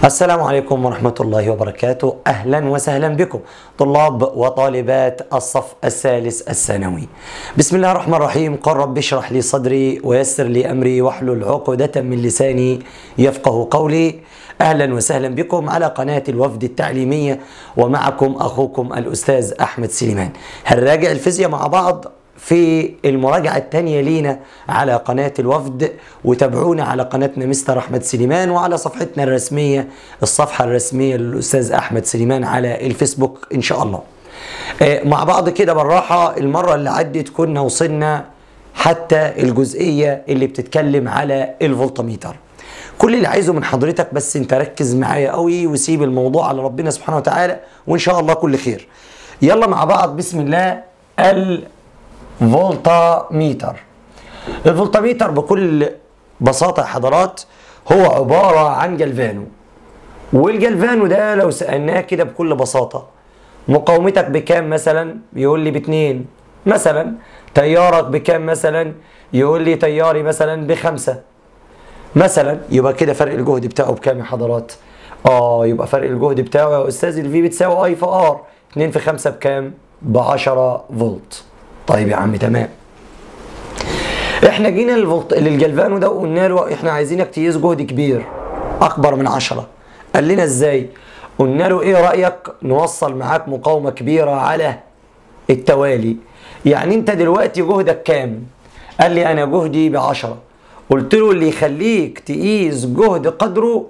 السلام عليكم ورحمة الله وبركاته أهلا وسهلا بكم طلاب وطالبات الصف الثالث الثانوي بسم الله الرحمن الرحيم قال رب اشرح لي صدري ويسر لي أمري واحلل عقدة من لساني يفقه قولي أهلا وسهلا بكم على قناة الوفد التعليمية ومعكم أخوكم الأستاذ أحمد سليمان هنراجع الفيزياء مع بعض في المراجعة الثانية لينا على قناة الوفد وتابعونا على قناتنا مستر أحمد سليمان وعلى صفحتنا الرسمية الصفحة الرسمية للأستاذ أحمد سليمان على الفيسبوك إن شاء الله آه، مع بعض كده بالراحة المرة اللي عدت كنا وصلنا حتى الجزئية اللي بتتكلم على الفولتميتر كل اللي عايزه من حضرتك بس انت ركز معايا قوي وسيب الموضوع على ربنا سبحانه وتعالى وان شاء الله كل خير يلا مع بعض بسم الله الفولتاميتر الفولتاميتر بكل بساطة يا حضرات هو عبارة عن جلفانو والجلفانو ده لو سألناه كده بكل بساطة مقاومتك بكام مثلا يقول لي باتنين مثلا تيارك بكام مثلا يقول لي تياري مثلا بخمسة مثلا يبقى كده فرق الجهد بتاعه بكام يا حضرات اه يبقى فرق الجهد بتاعه يا استاذ الفي بتساوي اي في ار 2 في 5 بكام ب 10 فولت طيب يا عم تمام احنا جينا للفولت للجلفانو ده وقلنا له احنا عايزينك تقيس جهد كبير اكبر من 10 قال لنا ازاي قلنا له ايه رايك نوصل معاك مقاومه كبيره على التوالي يعني انت دلوقتي جهدك كام قال لي انا جهدي ب 10 قلت له اللي يخليك تقيس جهد قدره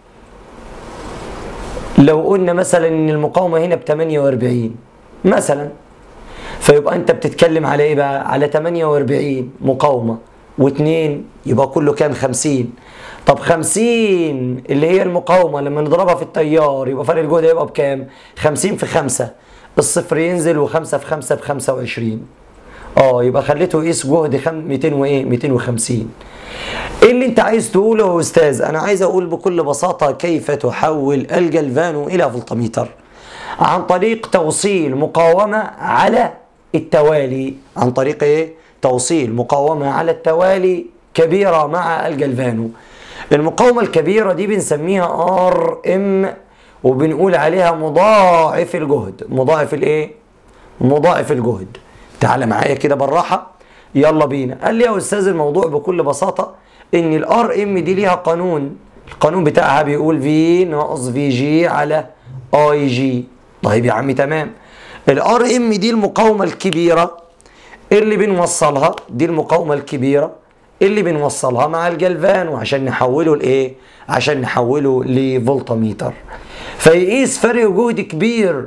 لو قلنا مثلا ان المقاومه هنا ب 48 مثلا فيبقى انت بتتكلم على ايه بقى على 48 مقاومه واثنين يبقى كله كام 50 طب 50 اللي هي المقاومه لما نضربها في التيار يبقى فرق الجهد هيبقى بكام 50 في 5 الصفر ينزل و5 في 5 ب 25 اه يبقى خليته يقيس جهد خم... 200 وايه 250 ايه اللي انت عايز تقوله يا استاذ انا عايز اقول بكل بساطه كيف تحول الجلفانو الى فولتميتر عن طريق توصيل مقاومه على التوالي عن طريق ايه توصيل مقاومه على التوالي كبيره مع الجلفانو المقاومه الكبيره دي بنسميها ار ام وبنقول عليها مضاعف الجهد مضاعف الايه مضاعف الجهد تعالى معايا كده بالراحه يلا بينا قال لي يا استاذ الموضوع بكل بساطه ان الار ام دي ليها قانون القانون بتاعها بيقول في ناقص في جي على اي جي طيب يا عمي تمام الار ام دي المقاومه الكبيره اللي بنوصلها دي المقاومه الكبيره اللي بنوصلها مع الجلفانو عشان نحوله لايه عشان نحوله لفولتميتر فيقيس فرق جهد كبير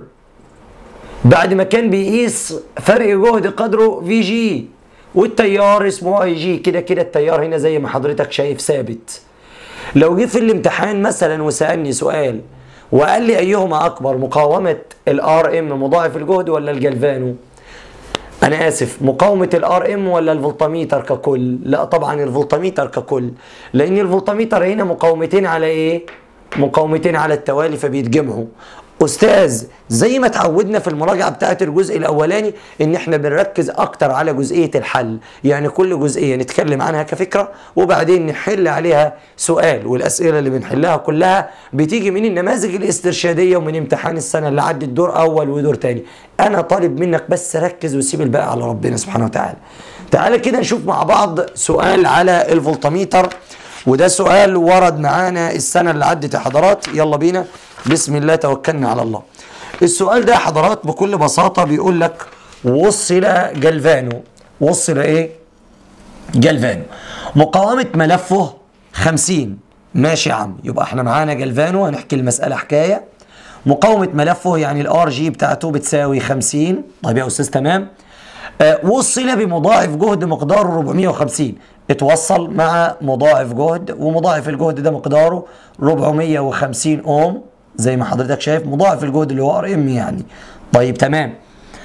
بعد ما كان بيقيس فرق جهد قدره في جي والتيار اسمه اي جي كده كده التيار هنا زي ما حضرتك شايف ثابت لو جه في الامتحان مثلا وسالني سؤال وقال لي ايهما اكبر مقاومه الار ام مضاعف الجهد ولا الجلفانو انا اسف مقاومه الار ام ولا الفولتميتر ككل لا طبعا الفولتميتر ككل لان الفولتميتر هنا مقاومتين على ايه مقاومتين على التوالي فبيتجمعوا استاذ زي ما اتعودنا في المراجعه بتاعه الجزء الاولاني ان احنا بنركز اكتر على جزئيه الحل يعني كل جزئيه نتكلم عنها كفكره وبعدين نحل عليها سؤال والاسئله اللي بنحلها كلها بتيجي من النماذج الاسترشاديه ومن امتحان السنه اللي عدت دور اول ودور تاني انا طالب منك بس ركز وسيب الباقي على ربنا سبحانه وتعالى تعالى كده نشوف مع بعض سؤال على الفولتميتر وده سؤال ورد معانا السنه اللي عدت يا حضرات يلا بينا بسم الله توكلنا على الله السؤال ده يا حضرات بكل بساطة بيقول لك وصل جلفانو وصل ايه جلفانو مقاومة ملفه 50 ماشي يا عم يبقى احنا معانا جلفانو هنحكي المسألة حكاية مقاومة ملفه يعني الار جي بتاعته بتساوي 50 طيب يا استاذ تمام آه وصل بمضاعف جهد مقداره 450 اتوصل مع مضاعف جهد ومضاعف الجهد ده مقداره 450 اوم زي ما حضرتك شايف مضاعف الجهد اللي هو ار ام يعني طيب تمام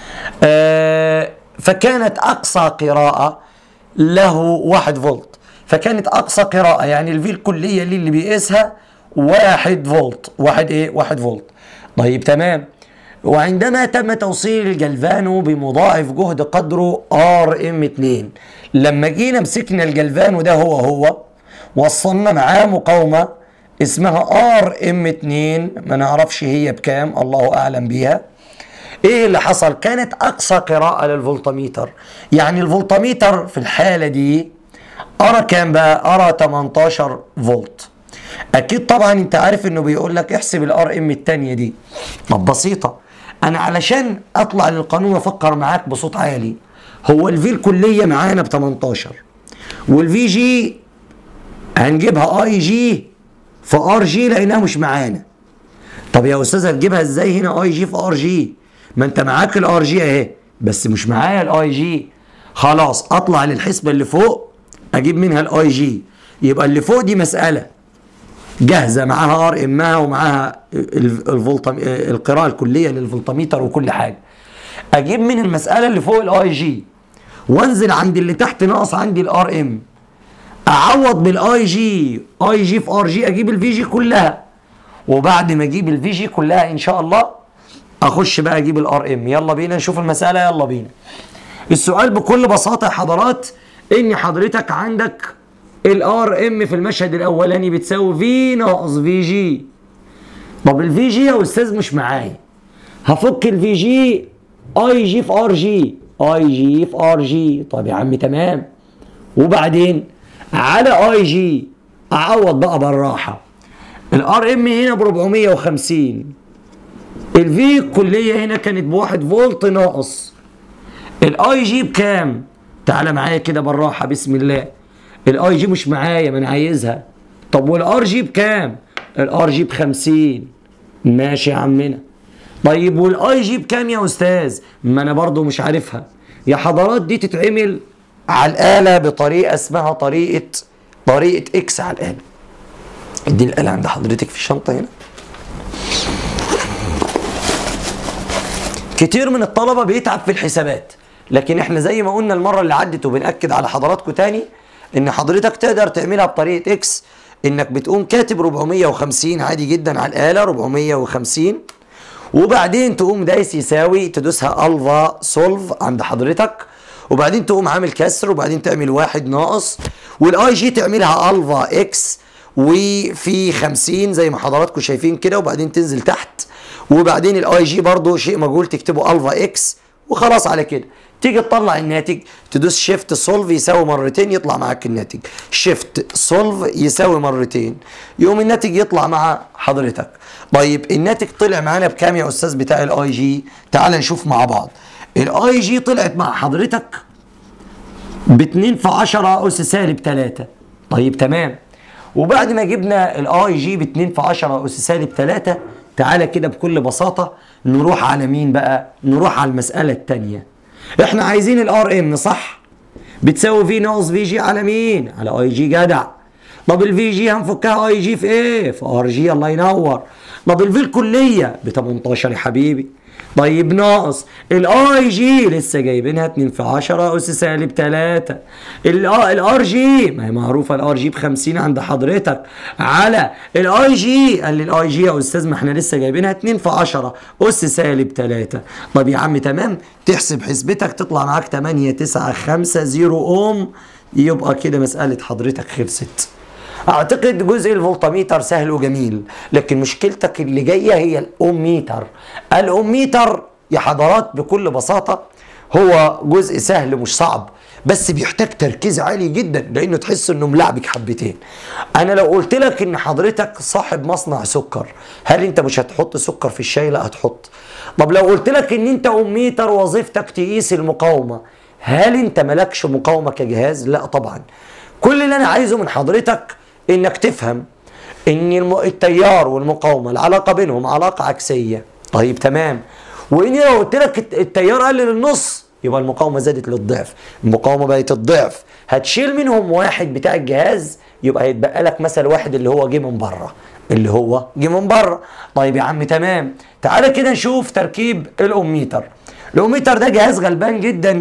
آه فكانت اقصى قراءه له 1 فولت فكانت اقصى قراءه يعني الفي الكليه اللي, اللي بيقيسها 1 فولت 1 ايه 1 فولت طيب تمام وعندما تم توصيل الجلفانو بمضاعف جهد قدره ار ام 2 لما جينا مسكنا الجلفانو ده هو هو وصلنا معاه مقاومه اسمها ار ام 2 ما نعرفش هي بكام الله اعلم بيها ايه اللي حصل كانت اقصى قراءه للفولتميتر يعني الفولتميتر في الحاله دي ارى كام بقى ارى 18 فولت اكيد طبعا انت عارف انه بيقول لك احسب الار ام الثانيه دي طب بسيطه انا علشان اطلع للقانون وافكر معاك بصوت عالي هو الفي الكليه معانا ب 18 والفي جي هنجيبها اي جي في ار جي لانها مش معانا طب يا استاذ هتجيبها ازاي هنا اي جي في ار جي ما انت معاك الار جي اهي بس مش معايا الاي جي خلاص اطلع للحسبه اللي فوق اجيب منها الاي جي يبقى اللي فوق دي مساله جاهزه معاها ار امها ومعاها الفولتم القراءه الكليه للفولتميتر وكل حاجه اجيب من المساله اللي فوق الاي جي وانزل عند اللي تحت ناقص عندي الار ام اعوض بالاي جي اي جي في ار جي اجيب الفي جي كلها وبعد ما اجيب الفي جي كلها ان شاء الله اخش بقى اجيب الار ام يلا بينا نشوف المساله يلا بينا السؤال بكل بساطه يا حضرات ان حضرتك عندك الار ام في المشهد الاولاني بتساوي في ناقص في جي طب الفي جي يا استاذ مش معايا هفك الفي جي اي جي في ار جي اي جي في ار جي طب يا عم تمام وبعدين على اي جي اعوض بقى بالراحه الار ام هنا ب 450 الفي الكليه هنا كانت بواحد فولت ناقص الاي جي بكام تعالى معايا كده بالراحه بسم الله الاي جي مش معايا ما انا عايزها طب والار جي بكام الار جي ب 50 ماشي يا عمنا طيب والاي جي بكام يا استاذ ما انا برضو مش عارفها يا حضرات دي تتعمل على الاله بطريقه اسمها طريقه طريقه اكس على الاله دي الاله عند حضرتك في الشنطه هنا كتير من الطلبه بيتعب في الحسابات لكن احنا زي ما قلنا المره اللي عدت وبناكد على حضراتكم تاني ان حضرتك تقدر تعملها بطريقه اكس انك بتقوم كاتب 450 عادي جدا على الاله 450 وبعدين تقوم دايس يساوي تدوسها الفا سولف عند حضرتك وبعدين تقوم عامل كسر وبعدين تعمل واحد ناقص والاي جي تعملها الفا اكس وفي 50 زي ما حضراتكم شايفين كده وبعدين تنزل تحت وبعدين الاي جي برضه شيء مجهول تكتبه الفا اكس وخلاص على كده تيجي تطلع الناتج تدوس شيفت سولف يساوي مرتين يطلع معاك الناتج شيفت سولف يساوي مرتين يقوم الناتج يطلع مع حضرتك طيب الناتج طلع معانا بكام يا استاذ بتاع الاي جي تعال نشوف مع بعض الاي جي طلعت مع حضرتك ب 2 في 10 اس سالب 3 طيب تمام وبعد ما جبنا الاي جي ب 2 في 10 اس سالب 3 تعالى كده بكل بساطه نروح على مين بقى نروح على المساله الثانيه احنا عايزين الار ام صح بتساوي في ناقص في جي على مين على اي جي جدع طب الفي جي هنفكها اي جي في ايه في ار جي الله ينور طب الفي الكليه ب 18 يا حبيبي طيب ناقص الاي جي لسه جايبينها 2 في 10 اس سالب 3 الار جي ما هي معروفه الار جي ب 50 عند حضرتك على الاي جي قال لي الاي جي يا استاذ ما احنا لسه جايبينها 2 في 10 اس سالب 3 طب يا عم تمام تحسب حسبتك تطلع معاك 8 9 5 0 اوم يبقى كده مساله حضرتك خلصت اعتقد جزء الفولتميتر سهل وجميل لكن مشكلتك اللي جايه هي الاوميتر الاوميتر يا حضرات بكل بساطه هو جزء سهل مش صعب بس بيحتاج تركيز عالي جدا لانه تحس انه ملعبك حبتين انا لو قلت لك ان حضرتك صاحب مصنع سكر هل انت مش هتحط سكر في الشاي لا هتحط طب لو قلت لك ان انت اوميتر وظيفتك تقيس المقاومه هل انت مالكش مقاومه كجهاز لا طبعا كل اللي انا عايزه من حضرتك انك تفهم ان التيار والمقاومه العلاقه بينهم علاقه عكسيه طيب تمام واني لو قلت لك التيار قل للنص يبقى المقاومه زادت للضعف المقاومه بقت الضعف هتشيل منهم واحد بتاع الجهاز يبقى هيتبقى لك مثل واحد اللي هو جه من بره اللي هو جه من بره طيب يا عم تمام تعالى كده نشوف تركيب الاوميتر الاوميتر ده جهاز غلبان جدا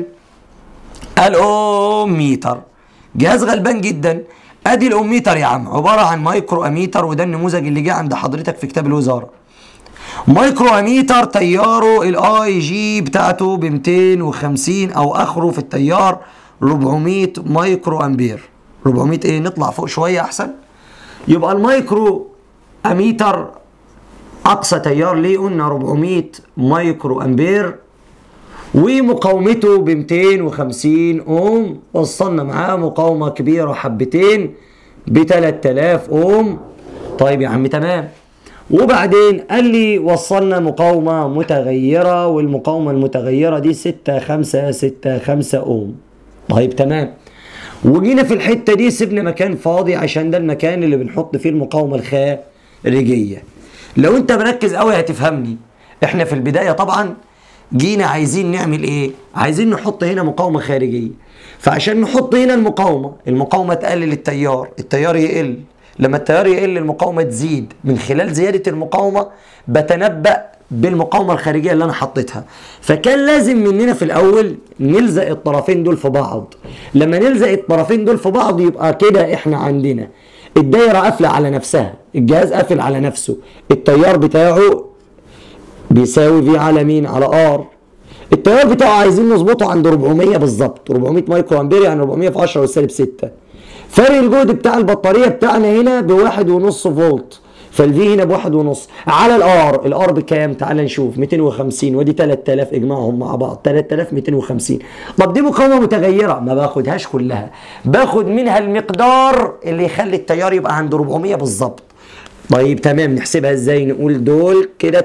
الاوميتر جهاز غلبان جدا ادي الاوميتر يا عم عباره عن مايكرو اميتر وده النموذج اللي جه عند حضرتك في كتاب الوزاره مايكرو اميتر تياره الاي جي بتاعته ب 250 او اخره في التيار 400 مايكرو امبير 400 ايه نطلع فوق شويه احسن يبقى المايكرو اميتر اقصى تيار ليه قلنا 400 مايكرو امبير ومقاومته ب 250 اوم وصلنا معاه مقاومه كبيره حبتين ب 3000 اوم طيب يا عم تمام وبعدين قال لي وصلنا مقاومه متغيره والمقاومه المتغيره دي 6 5 6 5 اوم طيب تمام وجينا في الحته دي سيبنا مكان فاضي عشان ده المكان اللي بنحط فيه المقاومه الخارجيه لو انت مركز قوي هتفهمني احنا في البدايه طبعا جينا عايزين نعمل ايه عايزين نحط هنا مقاومه خارجيه فعشان نحط هنا المقاومه المقاومه تقلل التيار التيار يقل لما التيار يقل المقاومه تزيد من خلال زياده المقاومه بتنبأ بالمقاومه الخارجيه اللي انا حطيتها فكان لازم مننا في الاول نلزق الطرفين دول في بعض لما نلزق الطرفين دول في بعض يبقى كده احنا عندنا الدايره قافله على نفسها الجهاز قافل على نفسه التيار بتاعه بيساوي في على مين على ار التيار بتاعه عايزين نظبطه عند 400 بالظبط 400 مايكرو امبير يعني 400 في 10 والسالب 6 فرق الجهد بتاع البطاريه بتاعنا هنا بواحد ونص فولت فالفي هنا بواحد ونص على الار الار بكام تعال نشوف 250 ودي 3000 اجمعهم مع بعض 3250 طب دي مقاومه متغيره ما باخدهاش كلها باخد منها المقدار اللي يخلي التيار يبقى عند 400 بالظبط طيب تمام نحسبها ازاي نقول دول كده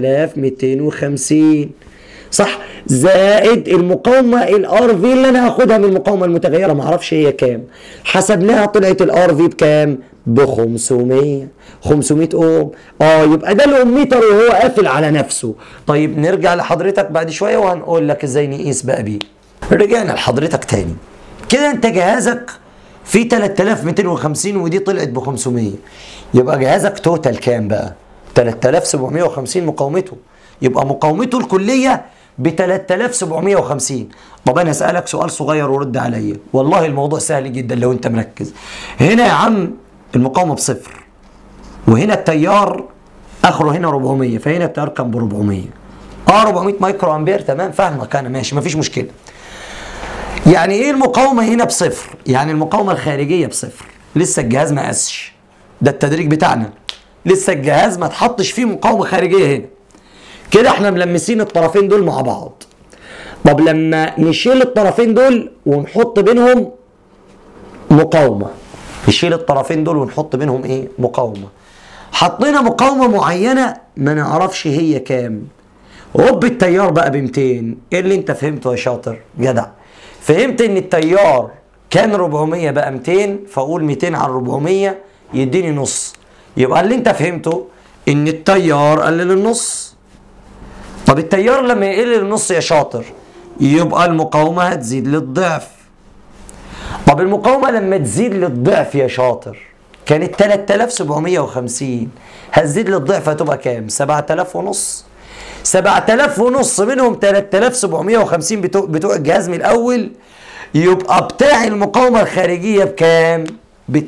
3250 صح زائد المقاومه الار في اللي انا هاخدها من المقاومه المتغيره ما اعرفش هي كام حسبناها طلعت الار في بكام ب 500 500 اوم اه يبقى ده الاوميتر وهو قافل على نفسه طيب نرجع لحضرتك بعد شويه وهنقول لك ازاي نقيس بقى بيه رجعنا لحضرتك تاني كده انت جهازك فيه 3250 ودي طلعت ب 500 يبقى جهازك توتال كام بقى 3750 مقاومته يبقى مقاومته الكليه ب 3750 طب انا اسالك سؤال صغير ورد عليا والله الموضوع سهل جدا لو انت مركز هنا يا عم المقاومه بصفر وهنا التيار اخره هنا 400 فهنا التيار كان ب 400 اه 400 مايكرو امبير تمام فاهمك انا ماشي مفيش مشكله يعني ايه المقاومه هنا بصفر يعني المقاومه الخارجيه بصفر لسه الجهاز ما قاسش ده التدريج بتاعنا لسه الجهاز ما اتحطش فيه مقاومه خارجيه هنا كده احنا ملمسين الطرفين دول مع بعض طب لما نشيل الطرفين دول ونحط بينهم مقاومه نشيل الطرفين دول ونحط بينهم ايه مقاومه حطينا مقاومه معينه ما نعرفش هي كام هوب التيار بقى ب 200 ايه اللي انت فهمته يا شاطر جدع فهمت ان التيار كان 400 بقى 200 فاقول 200 على 400 يديني نص يبقى اللي انت فهمته ان التيار قلل النص طب التيار لما يقل النص يا شاطر يبقى المقاومه هتزيد للضعف طب المقاومه لما تزيد للضعف يا شاطر كانت 3750 هتزيد للضعف هتبقى كام 7000 ونص 7000 ونص منهم 3750 بتوع, بتوع الجهاز من الاول يبقى بتاع المقاومه الخارجيه بكام ب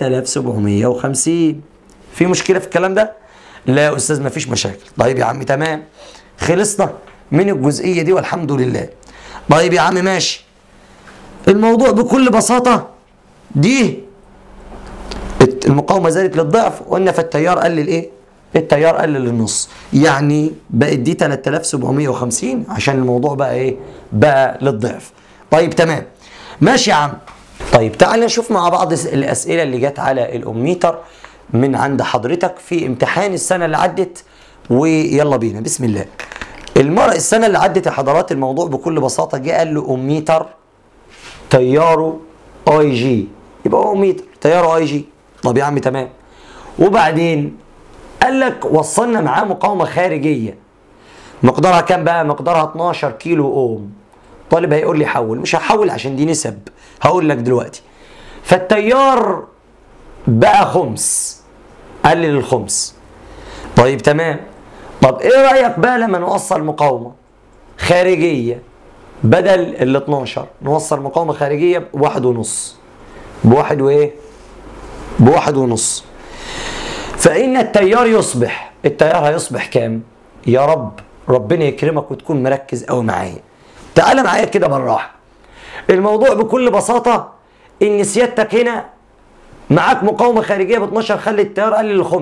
3750 في مشكله في الكلام ده لا يا استاذ مفيش مشاكل طيب يا عم تمام خلصنا من الجزئيه دي والحمد لله طيب يا عم ماشي الموضوع بكل بساطه دي المقاومه زادت للضعف قلنا فالتيار قلل ايه التيار قلل للنص يعني بقت دي 3750 عشان الموضوع بقى ايه بقى للضعف طيب تمام ماشي يا عم طيب تعال نشوف مع بعض الاسئله اللي جت على الاميتر من عند حضرتك في امتحان السنه اللي عدت ويلا بينا بسم الله المرة السنة اللي عدت يا حضرات الموضوع بكل بساطة جه قال له أميتر تياره اي جي يبقى هو أميتر تياره اي جي طب يا عم تمام وبعدين قال لك وصلنا معاه مقاومة خارجية مقدارها كام بقى؟ مقدارها 12 كيلو اوم طالب هيقول لي حول مش هحول عشان دي نسب هقول لك دلوقتي فالتيار بقى خمس قلل الخمس طيب تمام طب ايه رايك بقى لما نوصل مقاومه خارجيه بدل ال 12 نوصل مقاومه خارجيه بواحد ونص بواحد وايه بواحد ونص فان التيار يصبح التيار هيصبح كام يا رب ربنا يكرمك وتكون مركز قوي معايا تعال معايا كده بالراحه الموضوع بكل بساطه ان سيادتك هنا معاك مقاومه خارجيه ب 12 خلي التيار قلل الخمس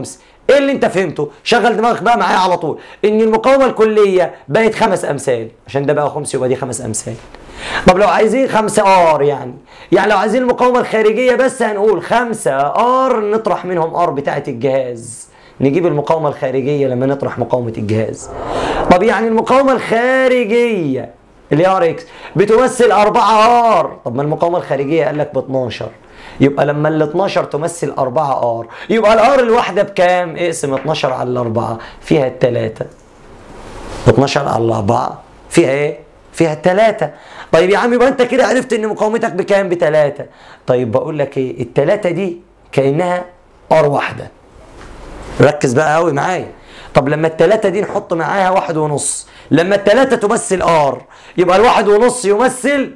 ايه اللي انت فهمته شغل دماغك بقى معايا على طول ان المقاومه الكليه بقت خمس امثال عشان ده بقى خمس يبقى دي خمس امثال طب لو عايزين خمسة ار يعني يعني لو عايزين المقاومه الخارجيه بس هنقول خمسة ار نطرح منهم ار بتاعه الجهاز نجيب المقاومه الخارجيه لما نطرح مقاومه الجهاز طب يعني المقاومه الخارجيه اللي هي ار اكس بتمثل 4 ار طب ما المقاومه الخارجيه قال لك ب 12 يبقى لما ال 12 تمثل 4 ار يبقى الار الواحده بكام؟ اقسم 12 على الأربعة فيها التلاتة 12 على الأربعة فيها ايه؟ فيها التلاتة طيب يا عم يبقى انت كده عرفت ان مقاومتك بكام؟ بتلاتة طيب بقول لك ايه؟ التلاتة دي كأنها ار واحدة ركز بقى قوي معايا طب لما التلاتة دي نحط معاها واحد ونص لما التلاتة تمثل ار يبقى الواحد ونص يمثل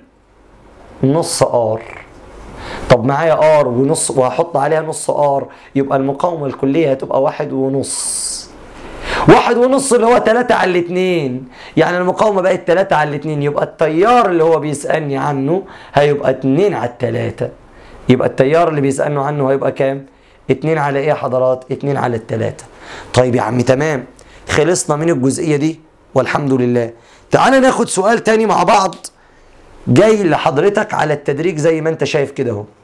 نص ار طب معايا ار ونص وهحط عليها نص ار يبقى المقاومة الكلية هتبقى واحد ونص واحد ونص اللي هو تلاتة على الاتنين يعني المقاومة بقت تلاتة على الاتنين يبقى التيار اللي هو بيسألني عنه هيبقى اتنين على التلاتة يبقى التيار اللي بيسألني عنه هيبقى كام؟ اتنين على ايه يا حضرات؟ اتنين على التلاتة طيب يا عم تمام خلصنا من الجزئية دي والحمد لله تعال ناخد سؤال تاني مع بعض جاي لحضرتك على التدريج زي ما انت شايف كده اهو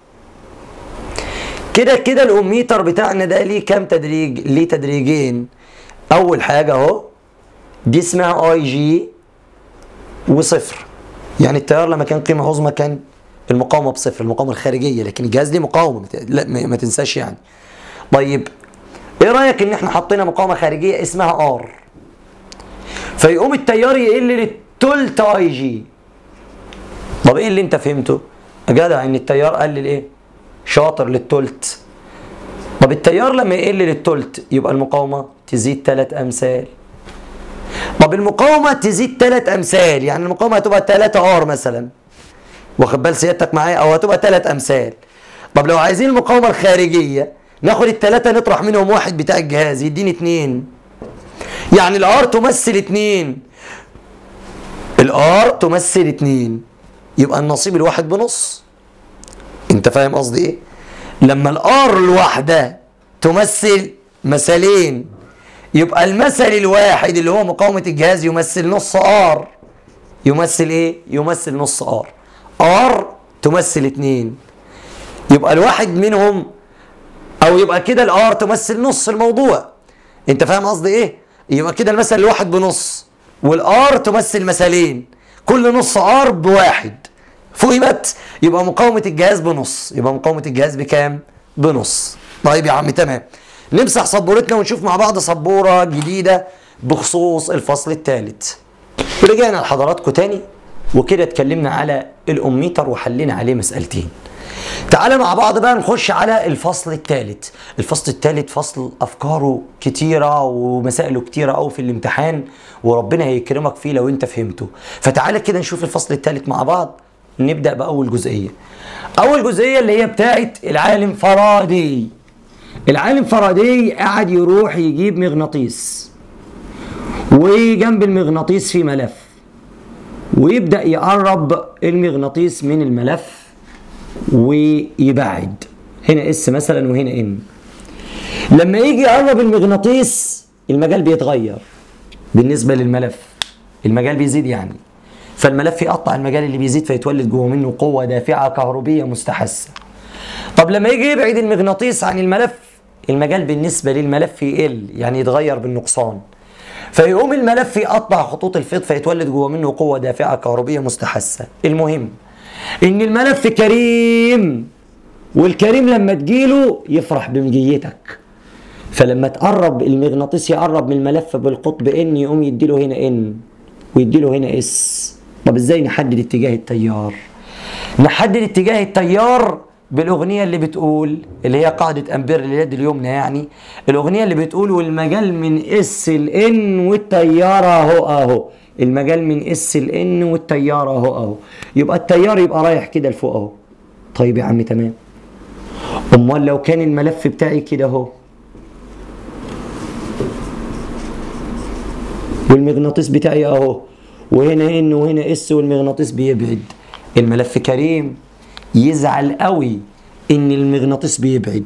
كده كده الاميتر بتاعنا ده ليه كام تدريج ليه تدريجين اول حاجه اهو دي اسمها اي جي وصفر يعني التيار لما كان قيمه عظمى كان المقاومه بصفر المقاومه الخارجيه لكن الجهاز ليه مقاومه لا ما تنساش يعني طيب ايه رايك ان احنا حطينا مقاومه خارجيه اسمها ار فيقوم التيار يقل للتلت اي جي طب ايه اللي انت فهمته يا جدع ان التيار قلل ايه شاطر للتلت طب التيار لما يقل للتلت يبقى المقاومه تزيد ثلاث امثال طب المقاومه تزيد ثلاث امثال يعني المقاومه هتبقى 3 ار مثلا واخد بال سيادتك معايا او هتبقى ثلاث امثال طب لو عايزين المقاومه الخارجيه ناخد الثلاثه نطرح منهم واحد بتاع الجهاز يديني اثنين يعني الار تمثل اثنين الار تمثل اثنين يبقى النصيب الواحد بنص انت فاهم قصدي ايه لما الار الواحده تمثل مثلين يبقى المثل الواحد اللي هو مقاومه الجهاز يمثل نص ار يمثل ايه يمثل نص ار ار تمثل اتنين يبقى الواحد منهم او يبقى كده الار تمثل نص الموضوع انت فاهم قصدي ايه يبقى كده المثل الواحد بنص والار تمثل مثلين كل نص ار بواحد فهمت يبقى مقاومة الجهاز بنص يبقى مقاومة الجهاز بكام بنص طيب يا عم تمام نمسح سبورتنا ونشوف مع بعض سبورة جديدة بخصوص الفصل الثالث رجعنا لحضراتكم تاني وكده اتكلمنا على الأميتر وحلينا عليه مسألتين تعالى مع بعض بقى نخش على الفصل الثالث الفصل الثالث فصل افكاره كتيره ومسائله كتيره قوي في الامتحان وربنا هيكرمك فيه لو انت فهمته فتعالى كده نشوف الفصل الثالث مع بعض نبدا باول جزئيه اول جزئيه اللي هي بتاعه العالم فاراداي العالم فاراداي قعد يروح يجيب مغناطيس وجنب المغناطيس في ملف ويبدا يقرب المغناطيس من الملف ويبعد هنا اس مثلا وهنا ان لما يجي يقرب المغناطيس المجال بيتغير بالنسبه للملف المجال بيزيد يعني فالملف يقطع المجال اللي بيزيد فيتولد جوه منه قوه دافعه كهربيه مستحثه طب لما يجي يبعد المغناطيس عن الملف المجال بالنسبه للملف يقل يعني يتغير بالنقصان فيقوم الملف يقطع خطوط الفيض فيتولد جوه منه قوه دافعه كهربيه مستحثه المهم ان الملف كريم والكريم لما تجيله يفرح بمجيتك فلما تقرب المغناطيس يقرب من الملف بالقطب ان يقوم يديله هنا ان ويديله هنا اس طب ازاي نحدد اتجاه التيار نحدد اتجاه التيار بالاغنيه اللي بتقول اللي هي قاعده امبير اليد اليمنى يعني الاغنيه اللي بتقول والمجال من اس الان والتيار اهو اهو المجال من اس الان والتيار اهو اهو يبقى التيار يبقى رايح كده لفوق اهو طيب يا عم تمام امال لو كان الملف بتاعي كده اهو والمغناطيس بتاعي اهو وهنا ان وهنا اس والمغناطيس بيبعد الملف كريم يزعل قوي ان المغناطيس بيبعد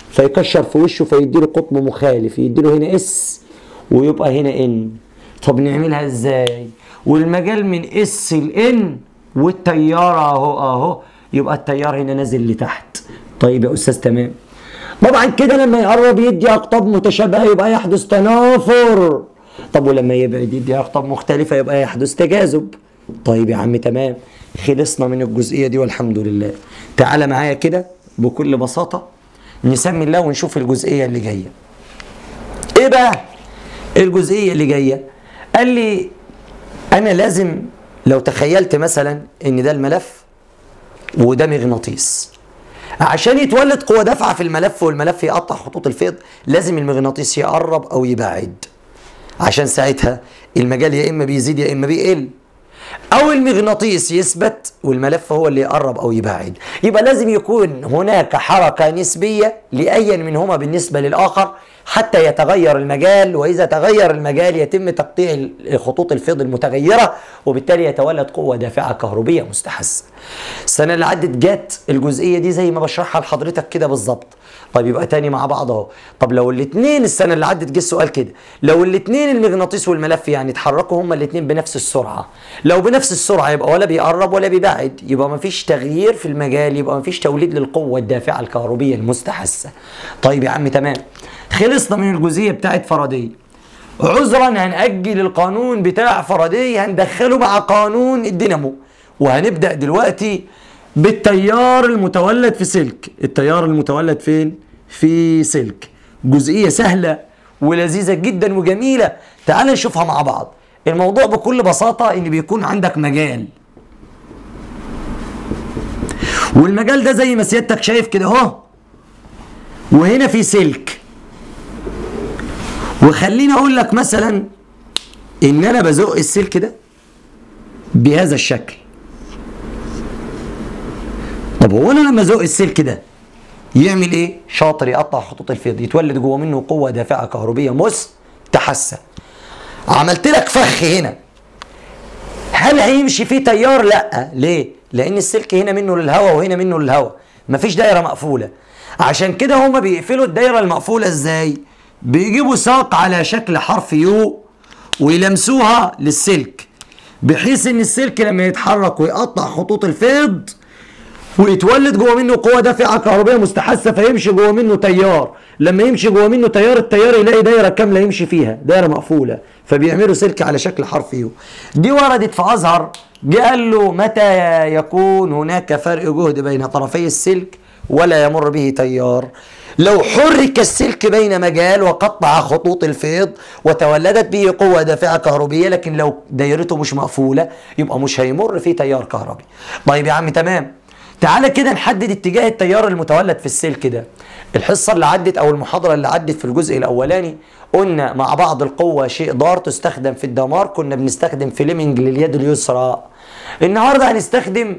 فيكشر في وشه فيديله قطب مخالف يديله هنا اس ويبقى هنا ان طب نعملها ازاي والمجال من اس لان والتيار اهو اهو يبقى التيار هنا نازل لتحت طيب يا استاذ تمام طبعا كده لما يقرب يدي اقطاب متشابهه يبقى يحدث تنافر طب ولما يبعد يدي اقطاب مختلفه يبقى يحدث تجاذب طيب يا عم تمام خلصنا من الجزئيه دي والحمد لله تعالى معايا كده بكل بساطه نسمي الله ونشوف الجزئيه اللي جايه ايه بقى الجزئيه اللي جايه قال لي انا لازم لو تخيلت مثلا ان ده الملف وده مغناطيس عشان يتولد قوة دافعة في الملف والملف يقطع خطوط الفيض لازم المغناطيس يقرب أو يبعد عشان ساعتها المجال يا إما بيزيد يا إما بيقل أو المغناطيس يثبت والملف هو اللي يقرب أو يبعد يبقى لازم يكون هناك حركة نسبية لأي منهما بالنسبة للآخر حتى يتغير المجال وإذا تغير المجال يتم تقطيع خطوط الفيض المتغيرة وبالتالي يتولد قوة دافعة كهربية مستحثة السنة اللي عدت جت الجزئية دي زي ما بشرحها لحضرتك كده بالظبط طيب يبقى تاني مع بعض اهو طب لو الاثنين السنه اللي عدت جه السؤال كده لو الاثنين المغناطيس والملف يعني اتحركوا هما الاثنين بنفس السرعه لو بنفس السرعه يبقى ولا بيقرب ولا بيبعد يبقى ما فيش تغيير في المجال يبقى ما فيش توليد للقوه الدافعه الكهربيه المستحثه طيب يا عم تمام خلصنا من الجزئيه بتاعت فاراداي عذرا هنأجل القانون بتاع فاراداي هندخله مع قانون الدينامو وهنبدأ دلوقتي بالتيار المتولد في سلك التيار المتولد فين في سلك جزئية سهلة ولذيذة جدا وجميلة تعال نشوفها مع بعض الموضوع بكل بساطة ان بيكون عندك مجال والمجال ده زي ما سيادتك شايف كده اهو وهنا في سلك وخليني اقول لك مثلا ان انا بزق السلك ده بهذا الشكل طب هو انا لما ازق السلك ده يعمل ايه شاطر يقطع خطوط الفيض يتولد جوه منه قوه دافعه كهربيه مستحثه عملت لك فخ هنا هل هيمشي فيه تيار لا ليه لان السلك هنا منه للهواء وهنا منه للهواء مفيش دايره مقفوله عشان كده هما بيقفلوا الدايره المقفوله ازاي بيجيبوا ساق على شكل حرف يو ويلمسوها للسلك بحيث ان السلك لما يتحرك ويقطع خطوط الفيض ويتولد جوه منه قوه دافعه كهربائيه مستحثه فيمشي جوه منه تيار لما يمشي جوه منه تيار التيار يلاقي دايره كامله يمشي فيها دايره مقفوله فبيعملوا سلك على شكل حرف يو دي وردت في ازهر جه قال له متى يكون هناك فرق جهد بين طرفي السلك ولا يمر به تيار لو حرك السلك بين مجال وقطع خطوط الفيض وتولدت به قوة دافعة كهربية لكن لو دايرته مش مقفولة يبقى مش هيمر فيه تيار كهربي طيب يا عم تمام تعالى كده نحدد اتجاه التيار المتولد في السلك ده الحصة اللي عدت أو المحاضرة اللي عدت في الجزء الأولاني قلنا مع بعض القوة شيء ضار تستخدم في الدمار كنا بنستخدم فليمنج لليد اليسرى النهاردة هنستخدم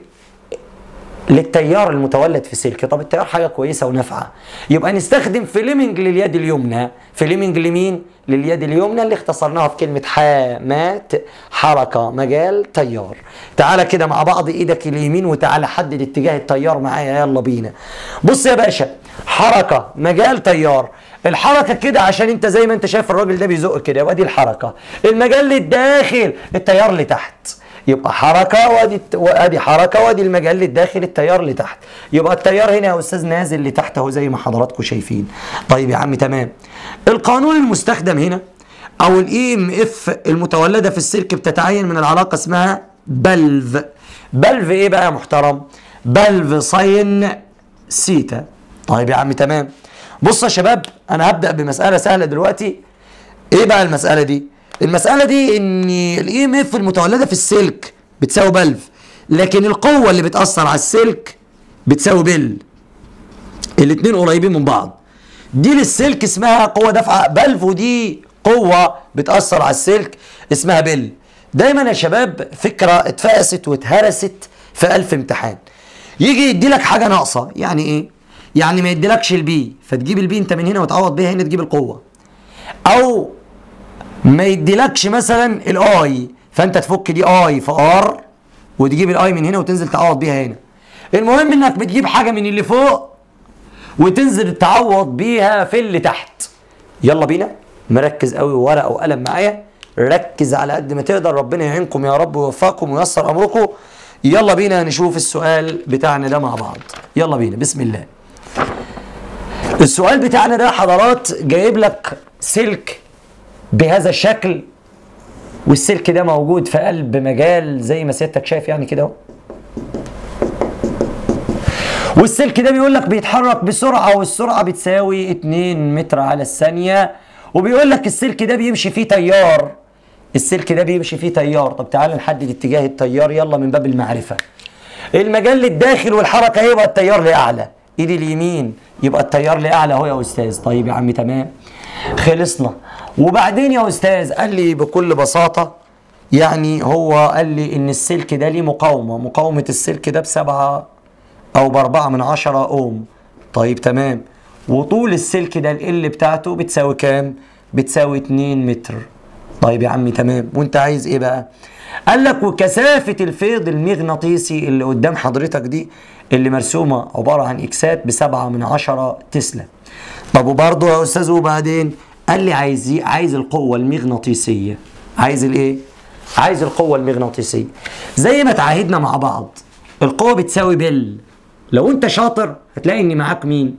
للتيار المتولد في سلك طب التيار حاجه كويسه ونافعه يبقى نستخدم فليمنج لليد اليمنى فليمنج لمين لليد اليمنى اللي اختصرناها في كلمه حامات حركه مجال تيار تعالى كده مع بعض ايدك اليمين وتعالى حدد اتجاه التيار معايا يلا بينا بص يا باشا حركه مجال تيار الحركه كده عشان انت زي ما انت شايف الراجل ده بيزق كده يبقى دي الحركه المجال للداخل التيار لتحت يبقى حركه وادي وادي حركه وادي المجال للداخل التيار لتحت يبقى التيار هنا يا استاذ نازل لتحت اهو زي ما حضراتكم شايفين طيب يا عم تمام القانون المستخدم هنا او الاي ام اف المتولده في السلك بتتعين من العلاقه اسمها بلف بلف ايه بقى يا محترم بلف ساين سيتا طيب يا عم تمام بص يا شباب انا هبدا بمساله سهله دلوقتي ايه بقى المساله دي المساله دي ان الاي ام اف المتولده في السلك بتساوي بلف لكن القوه اللي بتاثر على السلك بتساوي بل الاثنين قريبين من بعض دي للسلك اسمها قوه دافعه بلف ودي قوه بتاثر على السلك اسمها بل دايما يا شباب فكره اتفقست واتهرست في ألف امتحان يجي يدي لك حاجه ناقصه يعني ايه يعني ما يديلكش البي فتجيب البي انت من هنا وتعوض بيها هنا تجيب القوه او ما يديلكش مثلا الاي فانت تفك دي اي في ار وتجيب الاي من هنا وتنزل تعوض بيها هنا المهم انك بتجيب حاجه من اللي فوق وتنزل تعوض بيها في اللي تحت يلا بينا مركز قوي ورقه وقلم معايا ركز على قد ما تقدر ربنا يعينكم يا رب ويوفقكم وييسر امركم يلا بينا نشوف السؤال بتاعنا ده مع بعض يلا بينا بسم الله السؤال بتاعنا ده حضرات جايب لك سلك بهذا الشكل والسلك ده موجود في قلب مجال زي ما سيادتك شايف يعني كده اهو والسلك ده بيقول لك بيتحرك بسرعه والسرعه بتساوي 2 متر على الثانيه وبيقول لك السلك ده بيمشي فيه تيار السلك ده بيمشي فيه تيار طب تعال نحدد اتجاه التيار يلا من باب المعرفه المجال للداخل والحركه هيبقى التيار لاعلى ايدي اليمين يبقى التيار لاعلى اهو يا استاذ طيب يا عم تمام خلصنا وبعدين يا استاذ قال لي بكل بساطه يعني هو قال لي ان السلك ده ليه مقاومه مقاومه السلك ده بسبعة او باربعة من عشرة اوم طيب تمام وطول السلك ده ال بتاعته بتساوي كام بتساوي 2 متر طيب يا عمي تمام وانت عايز ايه بقى قال لك وكثافه الفيض المغناطيسي اللي قدام حضرتك دي اللي مرسومه عباره عن اكسات بسبعة من عشرة تسلا طب وبرضه يا استاذ وبعدين قال لي عايز ايه عايز القوه المغناطيسيه عايز الايه عايز القوه المغناطيسيه زي ما تعاهدنا مع بعض القوه بتساوي بل لو انت شاطر هتلاقي ان معاك مين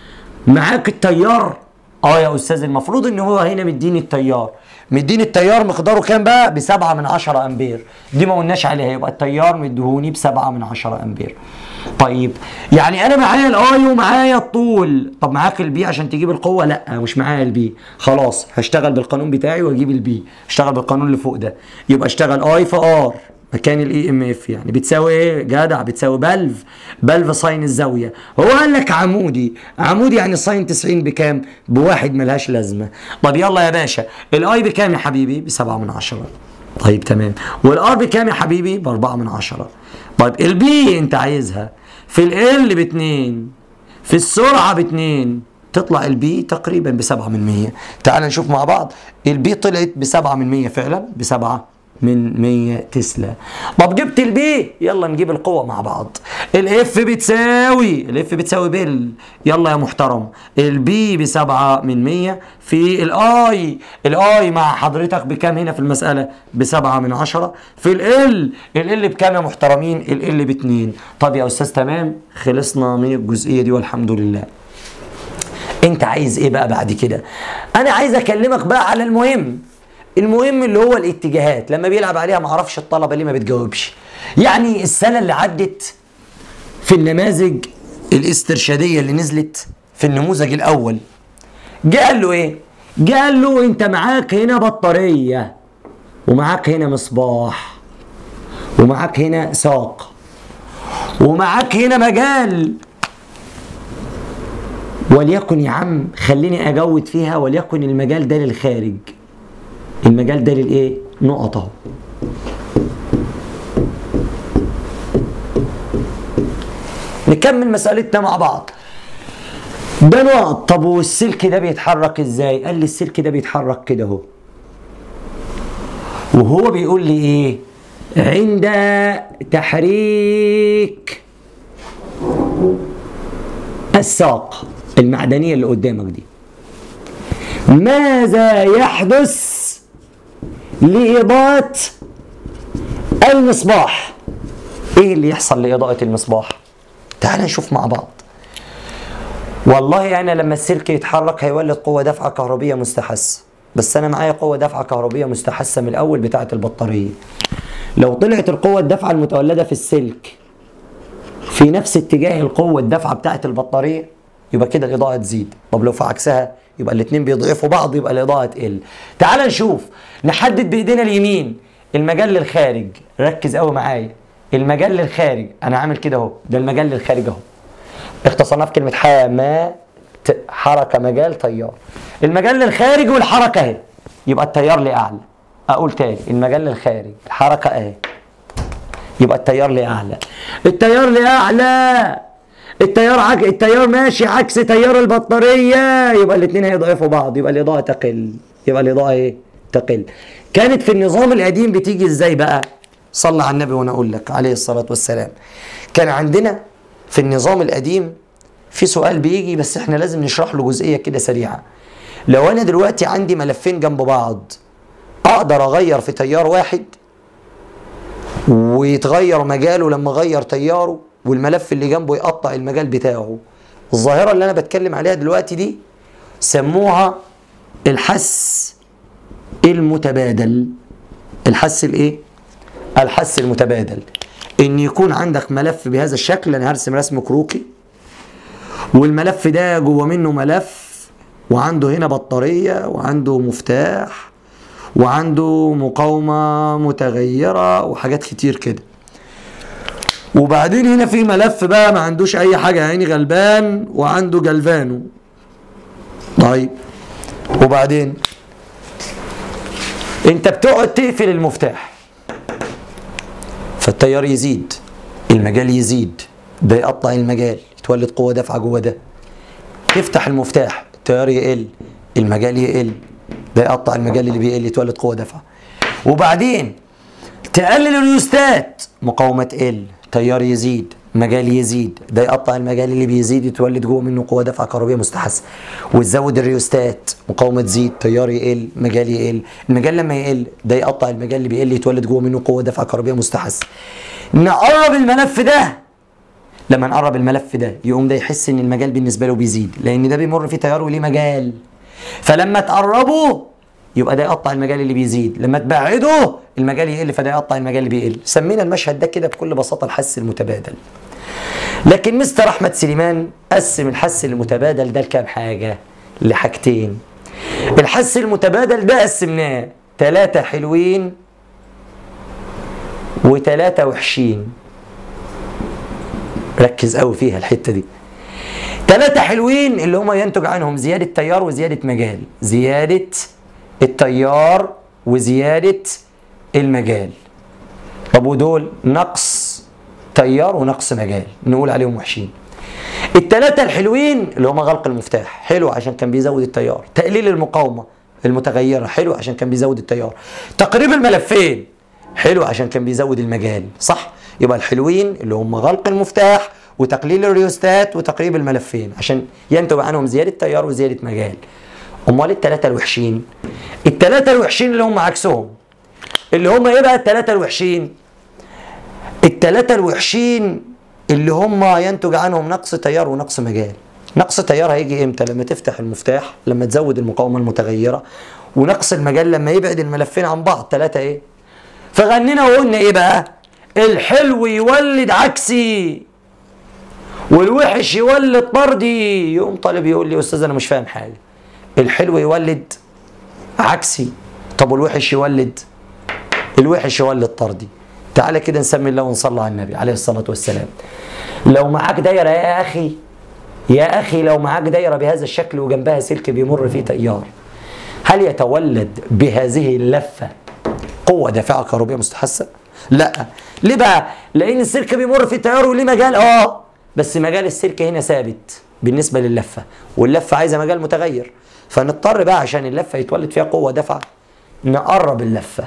معاك التيار اه يا استاذ المفروض ان هو هنا مديني التيار مديني التيار مقداره كام بقى بسبعة من عشرة امبير دي ما قلناش عليها يبقى التيار مديهوني بسبعة من عشرة امبير طيب يعني انا معايا الاي ومعايا الطول طب معاك البي عشان تجيب القوه لا مش معايا البي خلاص هشتغل بالقانون بتاعي واجيب البي اشتغل بالقانون اللي فوق ده يبقى اشتغل اي في ار مكان الاي ام اف يعني بتساوي ايه جدع بتساوي بلف بلف ساين الزاويه هو قال لك عمودي عمودي يعني ساين 90 بكام بواحد ملهاش لازمه طب يلا يا باشا الاي بكام يا حبيبي بسبعة من عشرة طيب تمام والار بكام يا حبيبي باربعة من عشرة طيب البي انت عايزها في ال باتنين في السرعه باتنين تطلع البي تقريبا بسبعة من مية تعال نشوف مع بعض البي طلعت بسبعة من مية فعلا بسبعة من 100 تسلا طب جبت البي يلا نجيب القوة مع بعض الاف بتساوي الاف بتساوي بال يلا يا محترم البي بسبعة من 100 في الاي الاي مع حضرتك بكام هنا في المسألة بسبعة من عشرة في ال ال بكام يا محترمين ال باتنين طب يا استاذ تمام خلصنا من الجزئية دي والحمد لله انت عايز ايه بقى بعد كده انا عايز اكلمك بقى على المهم المهم اللي هو الاتجاهات لما بيلعب عليها ما اعرفش الطلبه ليه ما بتجاوبش يعني السنه اللي عدت في النماذج الاسترشاديه اللي نزلت في النموذج الاول جه قال له ايه جه قال له انت معاك هنا بطاريه ومعاك هنا مصباح ومعاك هنا ساق ومعاك هنا مجال وليكن يا عم خليني اجود فيها وليكن المجال ده للخارج المجال ده للايه نقط اهو نكمل مسألتنا مع بعض ده نقط طب والسلك ده بيتحرك ازاي قال لي السلك ده بيتحرك كده اهو وهو بيقول لي ايه عند تحريك الساق المعدنية اللي قدامك دي ماذا يحدث لإضاءة المصباح ايه اللي يحصل لإضاءة المصباح تعال نشوف مع بعض والله انا لما السلك يتحرك هيولد قوة دفعة كهربية مستحثة بس انا معايا قوة دفعة كهربية مستحثة من الاول بتاعة البطارية لو طلعت القوة الدفعة المتولدة في السلك في نفس اتجاه القوة الدفعة بتاعة البطارية يبقى كده الإضاءة تزيد طب لو في عكسها يبقى الاتنين بيضعفوا بعض يبقى الإضاءة تقل تعال نشوف نحدد بإيدينا اليمين المجال للخارج ركز قوي معايا المجال للخارج أنا عامل كده أهو ده المجال للخارج أهو اختصرناه في كلمة حامات حركة مجال تيار المجال للخارج والحركة أهي يبقى التيار لأعلى أقول تاني المجال للخارج الحركة أهي يبقى التيار لأعلى التيار لأعلى التيار عك... التيار ماشي عكس تيار البطارية يبقى الاثنين هيضعفوا بعض يبقى الإضاءة تقل يبقى الإضاءة إيه؟ تقل كانت في النظام القديم بتيجي إزاي بقى؟ صلى على النبي وأنا أقول لك عليه الصلاة والسلام كان عندنا في النظام القديم في سؤال بيجي بس احنا لازم نشرح له جزئيه كده سريعه لو انا دلوقتي عندي ملفين جنب بعض اقدر اغير في تيار واحد ويتغير مجاله لما اغير تياره والملف اللي جنبه يقطع المجال بتاعه الظاهره اللي انا بتكلم عليها دلوقتي دي سموها الحس المتبادل الحس الايه الحس المتبادل ان يكون عندك ملف بهذا الشكل انا هرسم رسم كروكي والملف ده جوه منه ملف وعنده هنا بطارية وعنده مفتاح وعنده مقاومة متغيرة وحاجات كتير كده وبعدين هنا في ملف بقى ما عندوش اي حاجة يعني غلبان وعنده جلفانو طيب وبعدين انت بتقعد تقفل المفتاح فالتيار يزيد المجال يزيد ده يقطع المجال يتولد قوة دافعة جوه ده تفتح المفتاح التيار يقل المجال يقل ده يقطع المجال اللي بيقل يتولد قوة دافعة وبعدين تقلل الريوستات مقاومة تقل تيار يزيد مجال يزيد ده يقطع المجال اللي بيزيد يتولد جوه منه قوه دفعه كهربيه مستحثه وتزود الريوستات مقاومه تزيد تيار يقل مجال يقل المجال لما يقل ده يقطع المجال اللي بيقل يتولد جوه منه قوه دفعه كهربيه مستحثه نقرب الملف ده لما نقرب الملف ده يقوم ده يحس ان المجال بالنسبه له بيزيد لان ده بيمر فيه تيار وليه مجال فلما تقربه يبقى ده يقطع المجال اللي بيزيد لما تبعده المجال يقل فده يقطع المجال اللي بيقل سمينا المشهد ده كده بكل بساطه الحس المتبادل لكن مستر احمد سليمان قسم الحس المتبادل ده لكام حاجه لحاجتين الحس المتبادل ده قسمناه ثلاثة حلوين وثلاثة وحشين ركز قوي فيها الحتة دي ثلاثة حلوين اللي هم ينتج عنهم زيادة تيار وزيادة مجال زيادة التيار وزيادة المجال طب ودول نقص تيار ونقص مجال نقول عليهم وحشين التلاتة الحلوين اللي هم غلق المفتاح حلو عشان كان بيزود التيار تقليل المقاومة المتغيرة حلو عشان كان بيزود التيار تقريب الملفين حلو عشان كان بيزود المجال صح يبقى الحلوين اللي هم غلق المفتاح وتقليل الريوستات وتقريب الملفين عشان ينتج عنهم زيادة تيار وزيادة مجال امال التلاتة الوحشين التلاتة الوحشين اللي هم عكسهم اللي هم ايه بقى التلاتة الوحشين التلاتة الوحشين اللي هم ينتج عنهم نقص تيار ونقص مجال نقص تيار هيجي امتى لما تفتح المفتاح لما تزود المقاومة المتغيرة ونقص المجال لما يبعد الملفين عن بعض تلاتة ايه فغنينا وقلنا ايه بقى الحلو يولد عكسي والوحش يولد طردي يقوم طالب يقول لي استاذ انا مش فاهم حاجه الحلو يولد عكسي طب والوحش يولد الوحش يولد طردي تعالى كده نسمي الله ونصلي على النبي عليه الصلاة والسلام لو معاك دايرة يا أخي يا أخي لو معاك دايرة بهذا الشكل وجنبها سلك بيمر فيه تيار هل يتولد بهذه اللفة قوة دافعة كهربية مستحثة؟ لا ليه بقى؟ لأن السلك بيمر فيه تيار وليه مجال اه بس مجال السلك هنا ثابت بالنسبة للفة واللفة عايزة مجال متغير فنضطر بقى عشان اللفة يتولد فيها قوة دفعة نقرب اللفة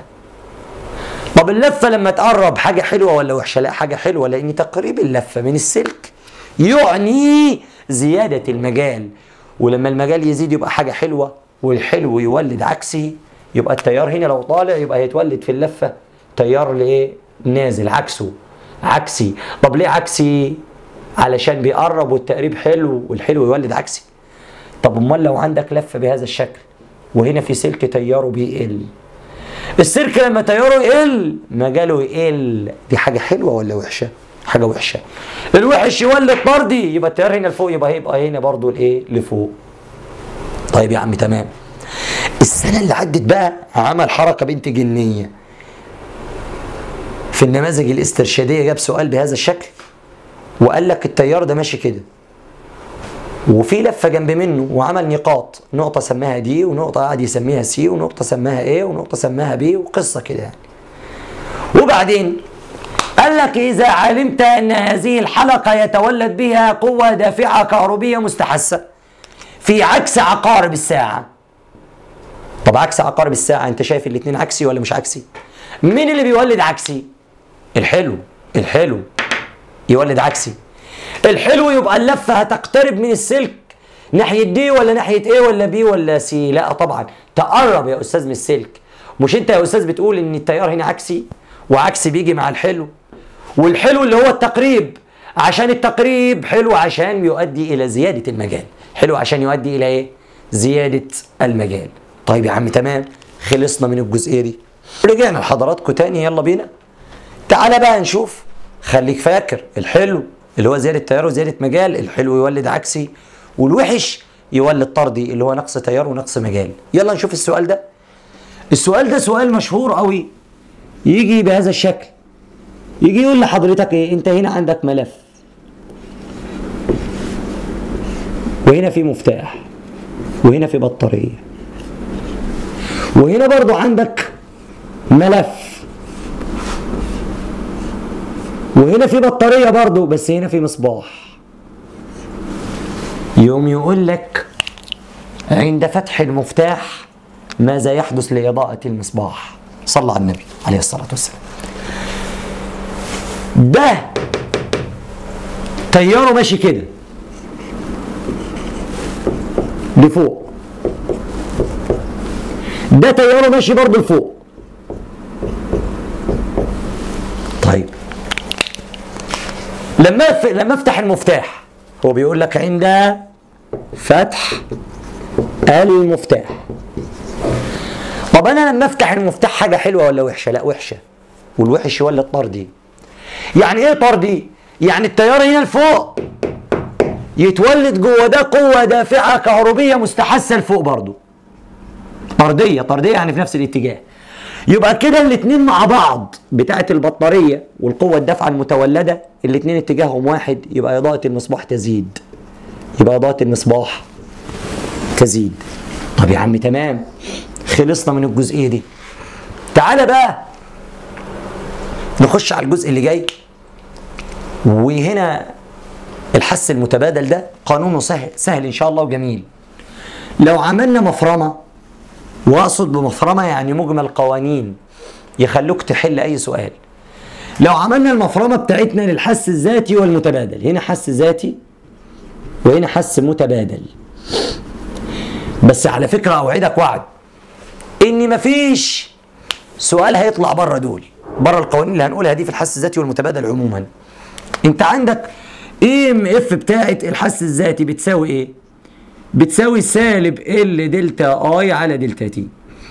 طب اللفة لما تقرب حاجة حلوة ولا وحشة؟ لا حاجة حلوة لأن تقريب اللفة من السلك يعني زيادة المجال ولما المجال يزيد يبقى حاجة حلوة والحلو يولد عكسي يبقى التيار هنا لو طالع يبقى هيتولد في اللفة تيار لإيه؟ نازل عكسه عكسي طب ليه عكسي؟ علشان بيقرب والتقريب حلو والحلو يولد عكسي طب امال لو عندك لفة بهذا الشكل وهنا في سلك تياره بيقل السلك لما تياره يقل مجاله يقل دي حاجة حلوة ولا وحشة؟ حاجة وحشة الوحش يولد طردي يبقى التيار هنا لفوق يبقى هيبقى هنا برضو الايه لفوق طيب يا عم تمام السنة اللي عدت بقى عمل حركة بنت جنية في النماذج الاسترشادية جاب سؤال بهذا الشكل وقال لك التيار ده ماشي كده وفي لفه جنب منه وعمل نقاط نقطه سماها دي ونقطه قعد يسميها سي ونقطه سماها ايه ونقطه سماها بي وقصه كده يعني وبعدين قال لك اذا علمت ان هذه الحلقه يتولد بها قوه دافعه كهربيه مستحثه في عكس عقارب الساعه طب عكس عقارب الساعه انت شايف الاثنين عكسي ولا مش عكسي مين اللي بيولد عكسي الحلو الحلو يولد عكسي الحلو يبقى اللفه هتقترب من السلك ناحيه دي ولا ناحيه ايه ولا بي ولا سي لا طبعا تقرب يا استاذ من السلك مش انت يا استاذ بتقول ان التيار هنا عكسي وعكسي بيجي مع الحلو والحلو اللي هو التقريب عشان التقريب حلو عشان يؤدي الى زياده المجال حلو عشان يؤدي الى ايه زياده المجال طيب يا عم تمام خلصنا من الجزئيه دي رجعنا لحضراتكم تاني يلا بينا تعالى بقى نشوف خليك فاكر الحلو اللي هو زياده تيار وزياده مجال الحلو يولد عكسي والوحش يولد طردي اللي هو نقص تيار ونقص مجال يلا نشوف السؤال ده السؤال ده سؤال مشهور قوي يجي بهذا الشكل يجي يقول لحضرتك ايه انت هنا عندك ملف وهنا في مفتاح وهنا في بطارية وهنا برضو عندك ملف وهنا في بطارية برضو بس هنا في مصباح يوم يقول لك عند فتح المفتاح ماذا يحدث لإضاءة المصباح صلى على النبي عليه الصلاة والسلام ده تياره ماشي كده لفوق ده تياره ماشي برضه لفوق طيب لما ف... لما افتح المفتاح هو بيقول لك عند فتح المفتاح طب انا لما افتح المفتاح حاجه حلوه ولا وحشه لا وحشه والوحش يولد طردي يعني ايه طردي يعني التيار هنا لفوق يتولد جوه ده قوه دافعه كهربيه مستحثه لفوق برضه طرديه طرديه يعني في نفس الاتجاه يبقى كده الاثنين مع بعض بتاعه البطاريه والقوه الدافعه المتولده الاثنين اتجاههم واحد يبقى اضاءه المصباح تزيد يبقى اضاءه المصباح تزيد طب يا عم تمام خلصنا من الجزئيه دي تعالى بقى نخش على الجزء اللي جاي وهنا الحس المتبادل ده قانونه سهل سهل ان شاء الله وجميل لو عملنا مفرمه واقصد بمفرمه يعني مجمل قوانين يخلوك تحل اي سؤال لو عملنا المفرمه بتاعتنا للحس الذاتي والمتبادل هنا حس ذاتي وهنا حس متبادل بس على فكره اوعدك وعد ان مفيش سؤال هيطلع بره دول بره القوانين اللي هنقولها دي في الحس الذاتي والمتبادل عموما انت عندك اي ام اف بتاعت الحس الذاتي بتساوي ايه بتساوي سالب ال دلتا اي على دلتا تي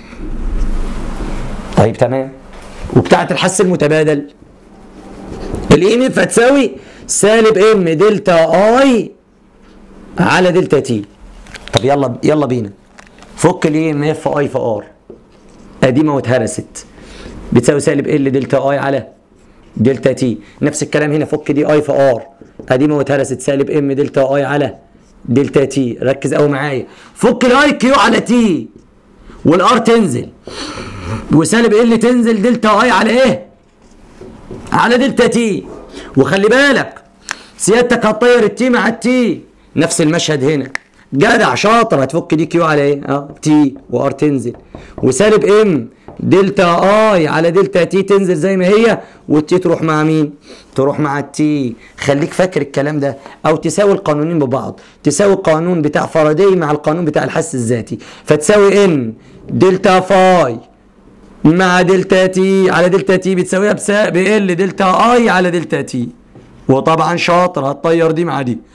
طيب تمام وبتاعت الحس المتبادل الاي ام اف هتساوي سالب ام دلتا اي على دلتا تي طب يلا يلا بينا فك الاي ام اف اي في ار قديمه واتهرست بتساوي سالب ال دلتا اي على دلتا تي نفس الكلام هنا فك دي اي في ار قديمه واتهرست سالب ام دلتا اي على دلتا تي ركز قوي معايا فك الاي كيو على تي والار تنزل وسالب ال تنزل دلتا اي على ايه على دلتا تي وخلي بالك سيادتك هتطير التي مع التي نفس المشهد هنا جدع شاطر هتفك دي كيو على ايه اه تي وار تنزل وسالب ام دلتا اي على دلتا تي تنزل زي ما هي والتي تروح مع مين تروح مع التي خليك فاكر الكلام ده او تساوي القانونين ببعض تساوي القانون بتاع فاراداي مع القانون بتاع الحس الذاتي فتساوي ان دلتا فاي مع دلتا تي على دلتا تي بتساويها بسا بال دلتا اي على دلتا تي وطبعا شاطر هتطير دي مع دي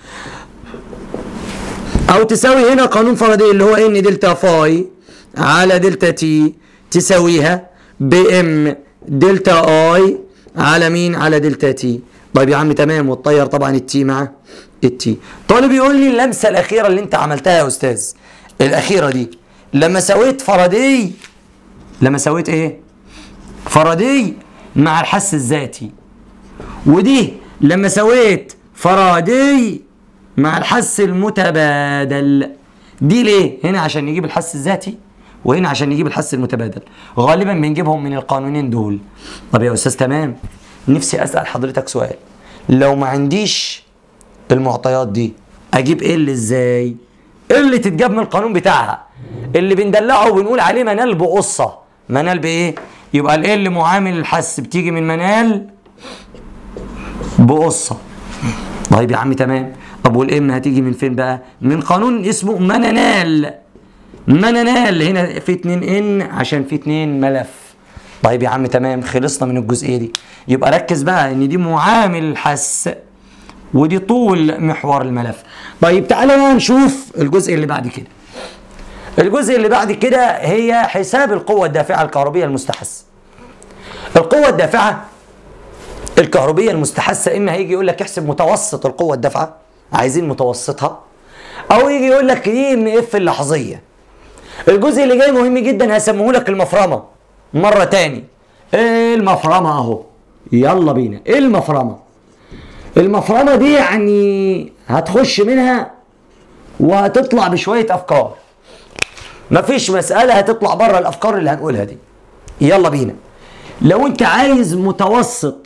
او تساوي هنا قانون فاراداي اللي هو ان دلتا فاي على دلتا تي تساويها بام دلتا اي على مين على دلتا تي طيب يا عم تمام وتطير طبعا التي مع التي طالب يقول لي اللمسه الاخيره اللي انت عملتها يا استاذ الاخيره دي لما سويت فاراداي لما سويت ايه فاراداي مع الحس الذاتي ودي لما سويت فاراداي مع الحس المتبادل دي ليه هنا عشان نجيب الحس الذاتي وهنا عشان نجيب الحس المتبادل غالبا بنجيبهم من القانونين دول طب يا استاذ تمام نفسي اسال حضرتك سؤال لو ما عنديش المعطيات دي اجيب ال ازاي اللي تتجاب من القانون بتاعها اللي بندلعه وبنقول عليه منال بقصه منال بايه يبقى ال معامل الحس بتيجي من منال بقصه طيب يا عم تمام طب والام هتيجي من فين بقى من قانون اسمه منانال منانال هنا في 2 ان عشان في 2 ملف طيب يا عم تمام خلصنا من الجزئيه دي يبقى ركز بقى ان دي معامل الحس ودي طول محور الملف طيب تعالى بقى نشوف الجزء اللي بعد كده الجزء اللي بعد كده هي حساب القوة الدافعة الكهربية المستحثة القوة الدافعة الكهربية المستحثة إما هيجي يقول لك احسب متوسط القوة الدافعة عايزين متوسطها أو يجي يقول لك اي ام اف اللحظية الجزء اللي جاي مهم جدا هسميه لك المفرمة مرة تاني إيه المفرمة أهو يلا بينا إيه المفرمة المفرمة دي يعني هتخش منها وهتطلع بشوية أفكار مفيش مسألة هتطلع بره الأفكار اللي هنقولها دي يلا بينا لو أنت عايز متوسط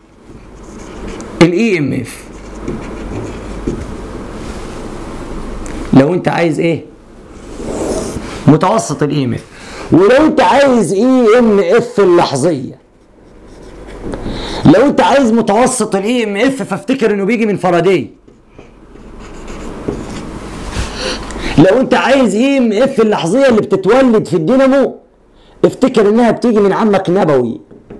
الاي ام اف لو انت عايز ايه متوسط الاي ام اف ولو انت عايز اي ام اف اللحظيه لو انت عايز متوسط الاي ام اف فافتكر انه بيجي من فاراداي لو انت عايز اي ام اف اللحظيه اللي بتتولد في الدينامو افتكر انها بتيجي من عمك نبوي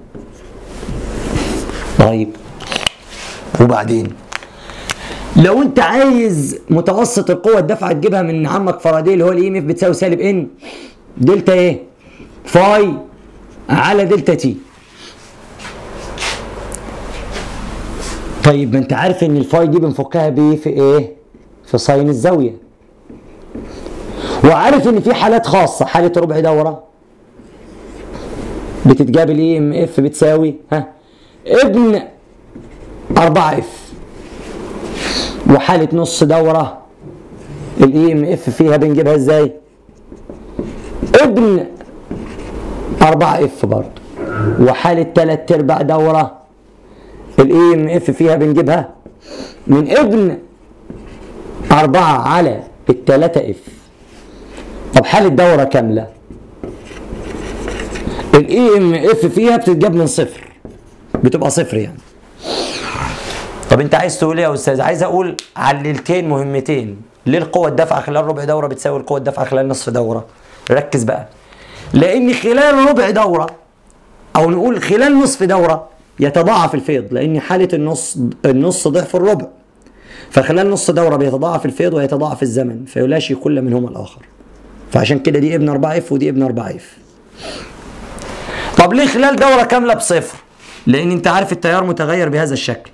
طيب وبعدين لو انت عايز متوسط القوه الدفعه تجيبها من عمك فاراداي اللي هو الاي ام اف بتساوي سالب ان دلتا ايه فاي على دلتا تي طيب ما انت عارف ان الفاي دي بنفكها بايه في ايه في ساين الزاويه وعارف ان في حالات خاصه حاله ربع دوره بتتجاب الاي ام اف بتساوي ها ابن 4 اف وحاله نص دوره الاي ام اف فيها بنجيبها ازاي ابن 4 اف برضه وحاله 3 ارباع دوره الاي ام اف فيها بنجيبها من ابن 4 على التلاتة اف طب حالة دورة كاملة الاي ام اف فيها بتتجاب من صفر بتبقى صفر يعني طب انت عايز تقول ايه يا استاذ عايز اقول عللتين مهمتين ليه القوة الدافعة خلال ربع دورة بتساوي القوة الدافعة خلال نصف دورة ركز بقى لان خلال ربع دورة او نقول خلال نصف دورة يتضاعف الفيض لان حالة النص النص ضعف الربع فخلال نص دورة بيتضاعف الفيض ويتضاعف الزمن فيلاشي كل منهما الآخر فعشان كده دي ابن 4 اف ودي ابن 4 اف طب ليه خلال دورة كاملة بصفر لأن أنت عارف التيار متغير بهذا الشكل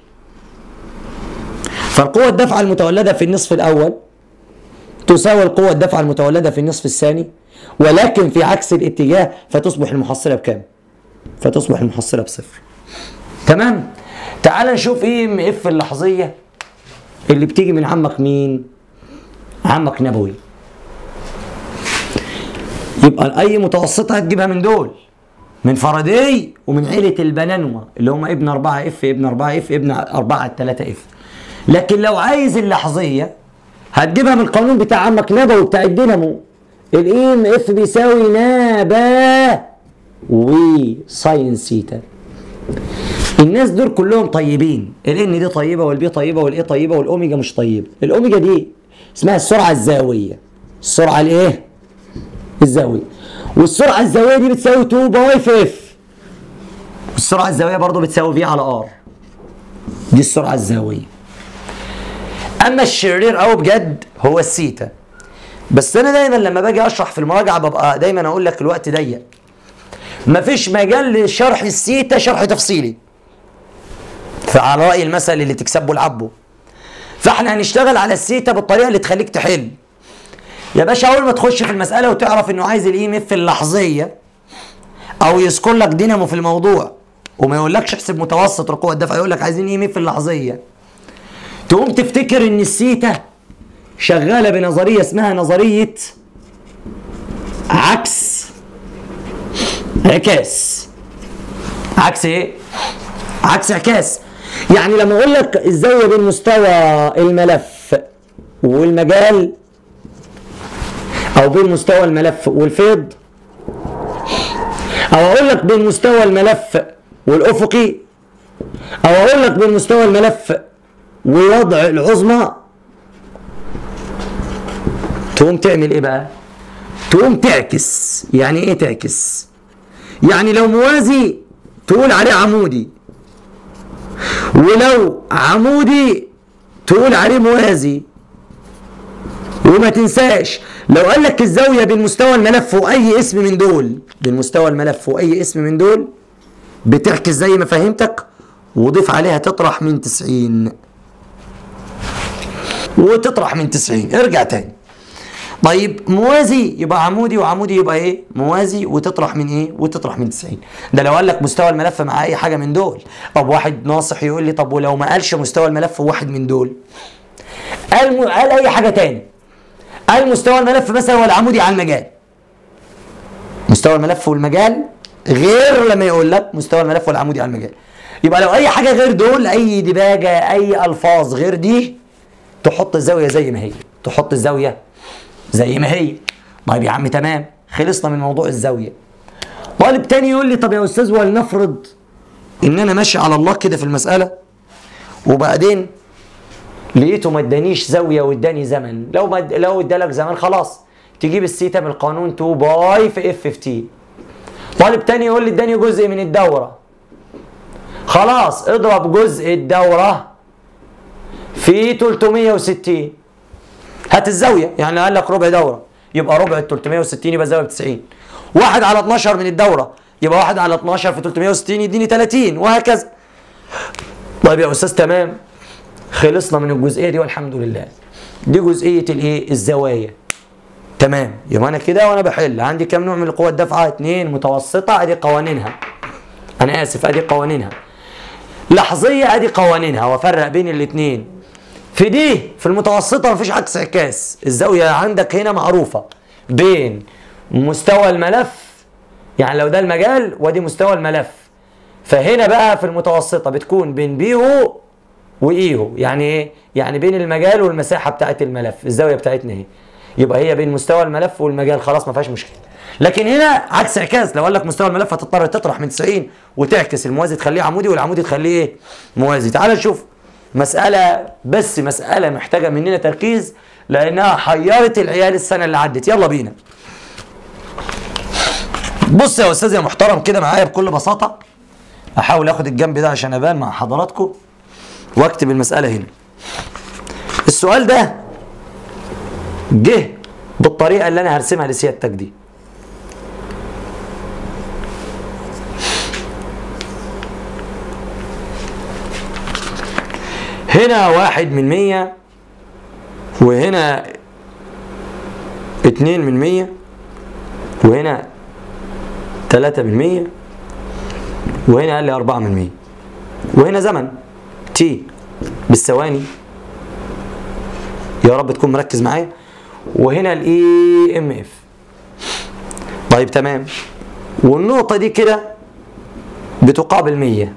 فالقوة الدفعة المتولدة في النصف الأول تساوي القوة الدفعة المتولدة في النصف الثاني ولكن في عكس الاتجاه فتصبح المحصلة بكام؟ فتصبح المحصلة بصفر تمام؟ تعال نشوف ايه ام اف اللحظية اللي بتيجي من عمك مين؟ عمك نبوي يبقى اي متوسطة هتجيبها من دول من فاراداي ومن عيلة البنانوما اللي هم ابن 4 اف ابن 4 اف ابن 4 3 اف لكن لو عايز اللحظية هتجيبها من القانون بتاع عمك نبوي بتاع الدينامو الاي ام اف بيساوي نابا وساين سيتا الناس دول كلهم طيبين الان دي طيبه والبي طيبه والاي طيبه والاوميجا مش طيبه الاوميجا دي اسمها السرعه الزاويه السرعه الايه الزاويه والسرعه الزاويه دي بتساوي 2 باي في اف والسرعه الزاويه برضو بتساوي في على ار دي السرعه الزاويه اما الشرير قوي بجد هو السيتا بس انا دايما لما باجي اشرح في المراجعه ببقى دايما اقول لك الوقت ضيق مفيش مجال لشرح السيتا شرح تفصيلي فعلى راي المثل اللي تكسبه العبه فاحنا هنشتغل على السيتا بالطريقه اللي تخليك تحل يا باشا اول ما تخش في المساله وتعرف انه عايز الاي ام اف اللحظيه او يذكر لك دينامو في الموضوع وما يقولكش احسب متوسط ركوع الدفع يقول لك عايزين اي ام اف اللحظيه تقوم تفتكر ان السيتا شغاله بنظريه اسمها نظريه عكس انعكاس عكس ايه؟ عكس انعكاس يعني لما اقول لك الزاويه بين مستوى الملف والمجال او بين مستوى الملف والفيض او اقول لك بين مستوى الملف والافقي او اقول لك بين مستوى الملف ووضع العظمى تقوم تعمل ايه بقى تقوم تعكس يعني ايه تعكس يعني لو موازي تقول عليه عمودي ولو عمودي تقول عليه موازي وما تنساش لو قال لك الزاوية بين مستوى الملف وأي اسم من دول بين مستوى الملف وأي اسم من دول بتعكس زي ما فهمتك وضيف عليها تطرح من 90 وتطرح من 90 ارجع تاني طيب موازي يبقى عمودي وعمودي يبقى ايه موازي وتطرح من ايه وتطرح من 90 ده لو قال لك مستوى الملف مع اي حاجه من دول طب واحد ناصح يقول لي طب ولو ما قالش مستوى الملف واحد من دول قال م... قال اي حاجه تاني قال مستوى الملف مثلا والعمودي على المجال مستوى الملف والمجال غير لما يقول لك مستوى الملف والعمودي على المجال يبقى لو اي حاجه غير دول اي دباجه اي الفاظ غير دي تحط الزاويه زي ما هي تحط الزاويه زي ما هي طيب يا عم تمام خلصنا من موضوع الزاويه طالب تاني يقول لي طب يا استاذ ولنفرض ان انا ماشي على الله كده في المساله وبعدين لقيته ما ادانيش زاويه واداني زمن لو ما لو ادالك زمن خلاص تجيب السيتا من القانون 2 باي في اف 15 طالب تاني يقول لي اداني جزء من الدوره خلاص اضرب جزء الدوره في 360 هات الزاويه يعني قال لك ربع دوره يبقى ربع ال 360 يبقى زاويه ب 90 واحد على 12 من الدوره يبقى واحد على 12 في 360 يديني 30 وهكذا طيب يا استاذ تمام خلصنا من الجزئيه دي والحمد لله دي جزئيه الايه الزوايا تمام يبقى انا كده وانا بحل عندي كام نوع من القوى الدافعه اتنين متوسطه ادي قوانينها انا اسف ادي قوانينها لحظيه ادي قوانينها وافرق بين الاثنين في دي في المتوسطه مفيش عكس عكاس الزاويه عندك هنا معروفه بين مستوى الملف يعني لو ده المجال وادي مستوى الملف فهنا بقى في المتوسطه بتكون بين بيهو وايهو يعني ايه يعني بين المجال والمساحه بتاعت الملف الزاويه بتاعتنا اهي يبقى هي بين مستوى الملف والمجال خلاص ما فيهاش مشكله لكن هنا عكس عكاس لو قال لك مستوى الملف هتضطر تطرح من 90 وتعكس الموازي تخليه عمودي والعمودي تخليه ايه موازي تعال نشوف مساله بس مساله محتاجه مننا تركيز لانها حيرت العيال السنه اللي عدت يلا بينا بص يا استاذ يا محترم كده معايا بكل بساطه احاول اخد الجنب ده عشان ابان مع حضراتكم واكتب المساله هنا السؤال ده جه بالطريقه اللي انا هرسمها لسيادتك دي هنا واحد من مية وهنا اتنين من مية وهنا تلاتة من مية وهنا قال لي أربعة من مية وهنا زمن تي بالثواني يا رب تكون مركز معايا وهنا الاي ام اف طيب تمام والنقطة دي كده بتقابل 100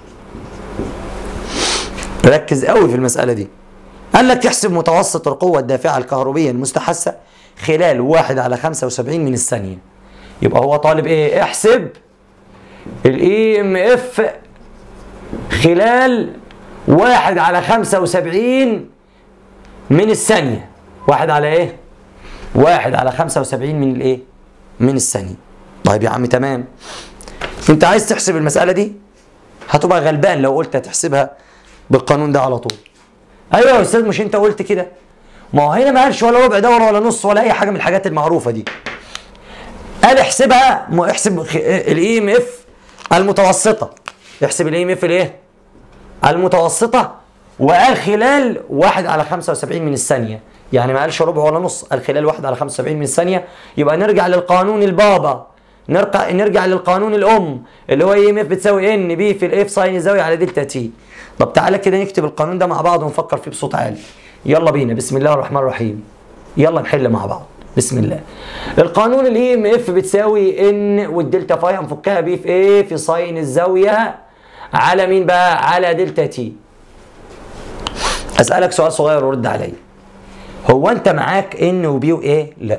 ركز قوي في المسألة دي قال لك احسب متوسط القوة الدافعة الكهربية المستحثة خلال واحد على 75 من الثانية يبقى هو طالب ايه احسب الاي ام اف خلال واحد على 75 من الثانية واحد على ايه واحد على 75 من الايه من الثانية طيب يا عم تمام انت عايز تحسب المسألة دي هتبقى غلبان لو قلت هتحسبها بالقانون ده على طول ايوه يا استاذ مش انت قلت كده ما هو هنا ما قالش ولا ربع دوره ولا نص ولا اي حاجه من الحاجات المعروفه دي قال احسبها م- احسب الاي ام اف المتوسطه احسب الاي ام اف الايه المتوسطه وقال خلال واحد على 75 من الثانيه يعني ما قالش ربع ولا نص قال خلال واحد على 75 من الثانيه يبقى نرجع للقانون البابا نرجع نرجع للقانون الام اللي هو اي ام اف بتساوي ان بي في الاف ساين زاويه على دلتا تي طب تعالى كده نكتب القانون ده مع بعض ونفكر فيه بصوت عالي يلا بينا بسم الله الرحمن الرحيم يلا نحل مع بعض بسم الله القانون الاي ام اف بتساوي ان والدلتا فاي هنفكها بيه في ايه في ساين الزاويه على مين بقى على دلتا تي اسالك سؤال صغير ورد عليا هو انت معاك ان وبي وايه لا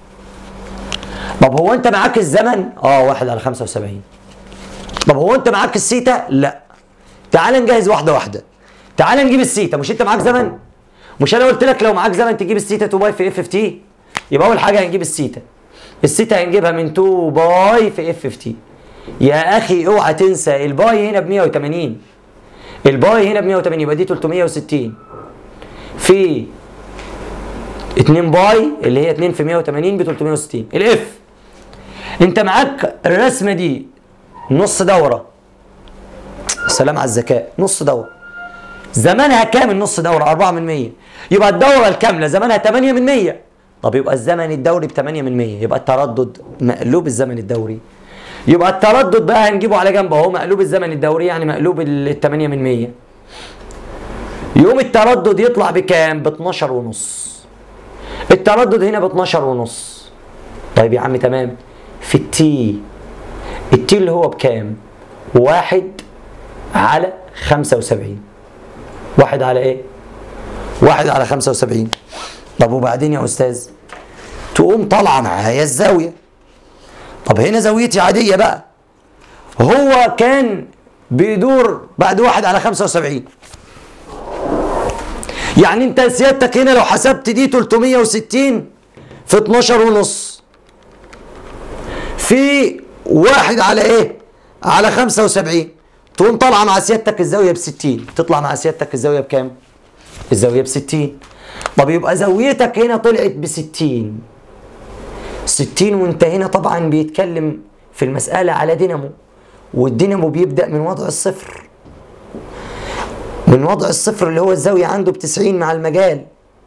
طب هو انت معاك الزمن اه واحد على 75 طب هو انت معاك السيتا لا تعال نجهز واحده واحده تعال نجيب السيتا مش انت معاك زمن مش انا قلت لك لو معاك زمن تجيب السيتا 2 باي في اف في تي يبقى اول حاجه هنجيب السيتا السيتا هنجيبها من 2 باي في اف في تي يا اخي اوعى تنسى الباي هنا ب 180 الباي هنا ب 180 يبقى دي 360 في 2 باي اللي هي 2 في 180 ب 360 الاف انت معاك الرسمه دي نص دوره سلام على الذكاء نص دوره زمانها كام النص دوره 4 من 100 يبقى الدوره الكامله زمانها 8 من 100 طب يبقى الزمن الدوري ب 8 من 100 يبقى التردد مقلوب الزمن الدوري يبقى التردد بقى هنجيبه على جنب اهو مقلوب الزمن الدوري يعني مقلوب ال 8 من 100 يوم التردد يطلع بكام؟ ب 12 ونص التردد هنا ب 12 ونص طيب يا عم تمام في التي التي اللي هو بكام؟ واحد على 75 واحد على ايه؟ واحد على 75 طب وبعدين يا استاذ تقوم طالعه معايا الزاويه طب هنا زاويتي عاديه بقى هو كان بيدور بعد واحد على 75 يعني انت سيادتك هنا لو حسبت دي 360 في 12 ونص في واحد على ايه؟ على 75 تقوم طالعه مع سيادتك الزاويه ب 60 تطلع مع سيادتك الزاويه بكام؟ الزاويه ب 60 طب يبقى زاويتك هنا طلعت ب 60 60 وانت هنا طبعا بيتكلم في المسألة على دينامو والدينامو بيبدأ من وضع الصفر من وضع الصفر اللي هو الزاوية عنده ب 90 مع المجال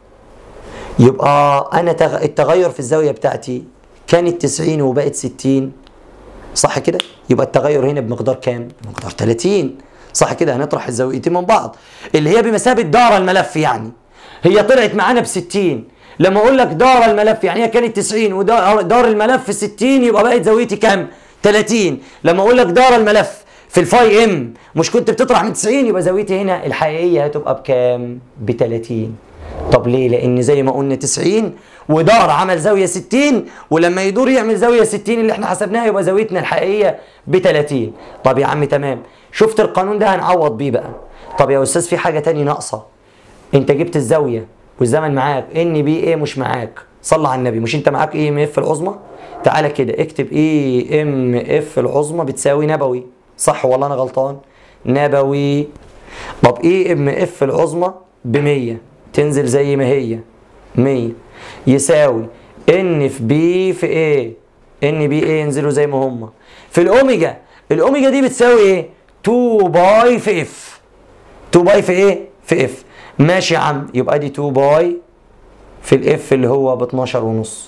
يبقى أنا تغ... التغير في الزاوية بتاعتي كانت 90 وبقت 60 صح كده؟ يبقى التغير هنا بمقدار كام؟ بمقدار 30 صح كده هنطرح الزاويتين من بعض اللي هي بمثابة دار الملف يعني هي طلعت معانا ب 60 لما اقول لك دار الملف يعني هي كانت 90 ودار الملف 60 يبقى بقت زاويتي كام 30 لما اقول لك دار الملف في الفاي ام مش كنت بتطرح من 90 يبقى زاويتي هنا الحقيقيه هتبقى بكام ب 30 طب ليه لان زي ما قلنا 90 ودار عمل زاويه 60 ولما يدور يعمل زاويه 60 اللي احنا حسبناها يبقى زاويتنا الحقيقيه ب 30 طب يا عم تمام شفت القانون ده هنعوض بيه بقى طب يا استاذ في حاجه تاني ناقصه انت جبت الزاويه والزمن معاك ان بي ايه مش معاك صلى على النبي مش انت معاك اي ام اف العظمى تعالى كده اكتب اي ام اف العظمى بتساوي نبوي صح ولا انا غلطان نبوي طب اي ام اف العظمى ب 100 تنزل زي ما هي 100 يساوي ان في بي في ايه ان بي ايه ينزلوا زي ما هم في الاوميجا الاوميجا دي بتساوي ايه 2 باي في اف 2 باي في ايه في اف ماشي يا عم يبقى دي 2 باي في الاف اللي هو ب 12 ونص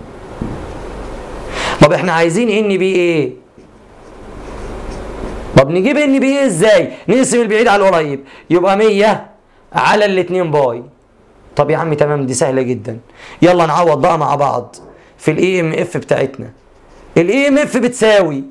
طب احنا عايزين ان بي ايه طب نجيب ان بي ايه ازاي نقسم البعيد على القريب يبقى 100 على الاتنين باي طب يا عم تمام دي سهله جدا يلا نعوض بقى مع بعض في الاي ام اف بتاعتنا الاي ام اف بتساوي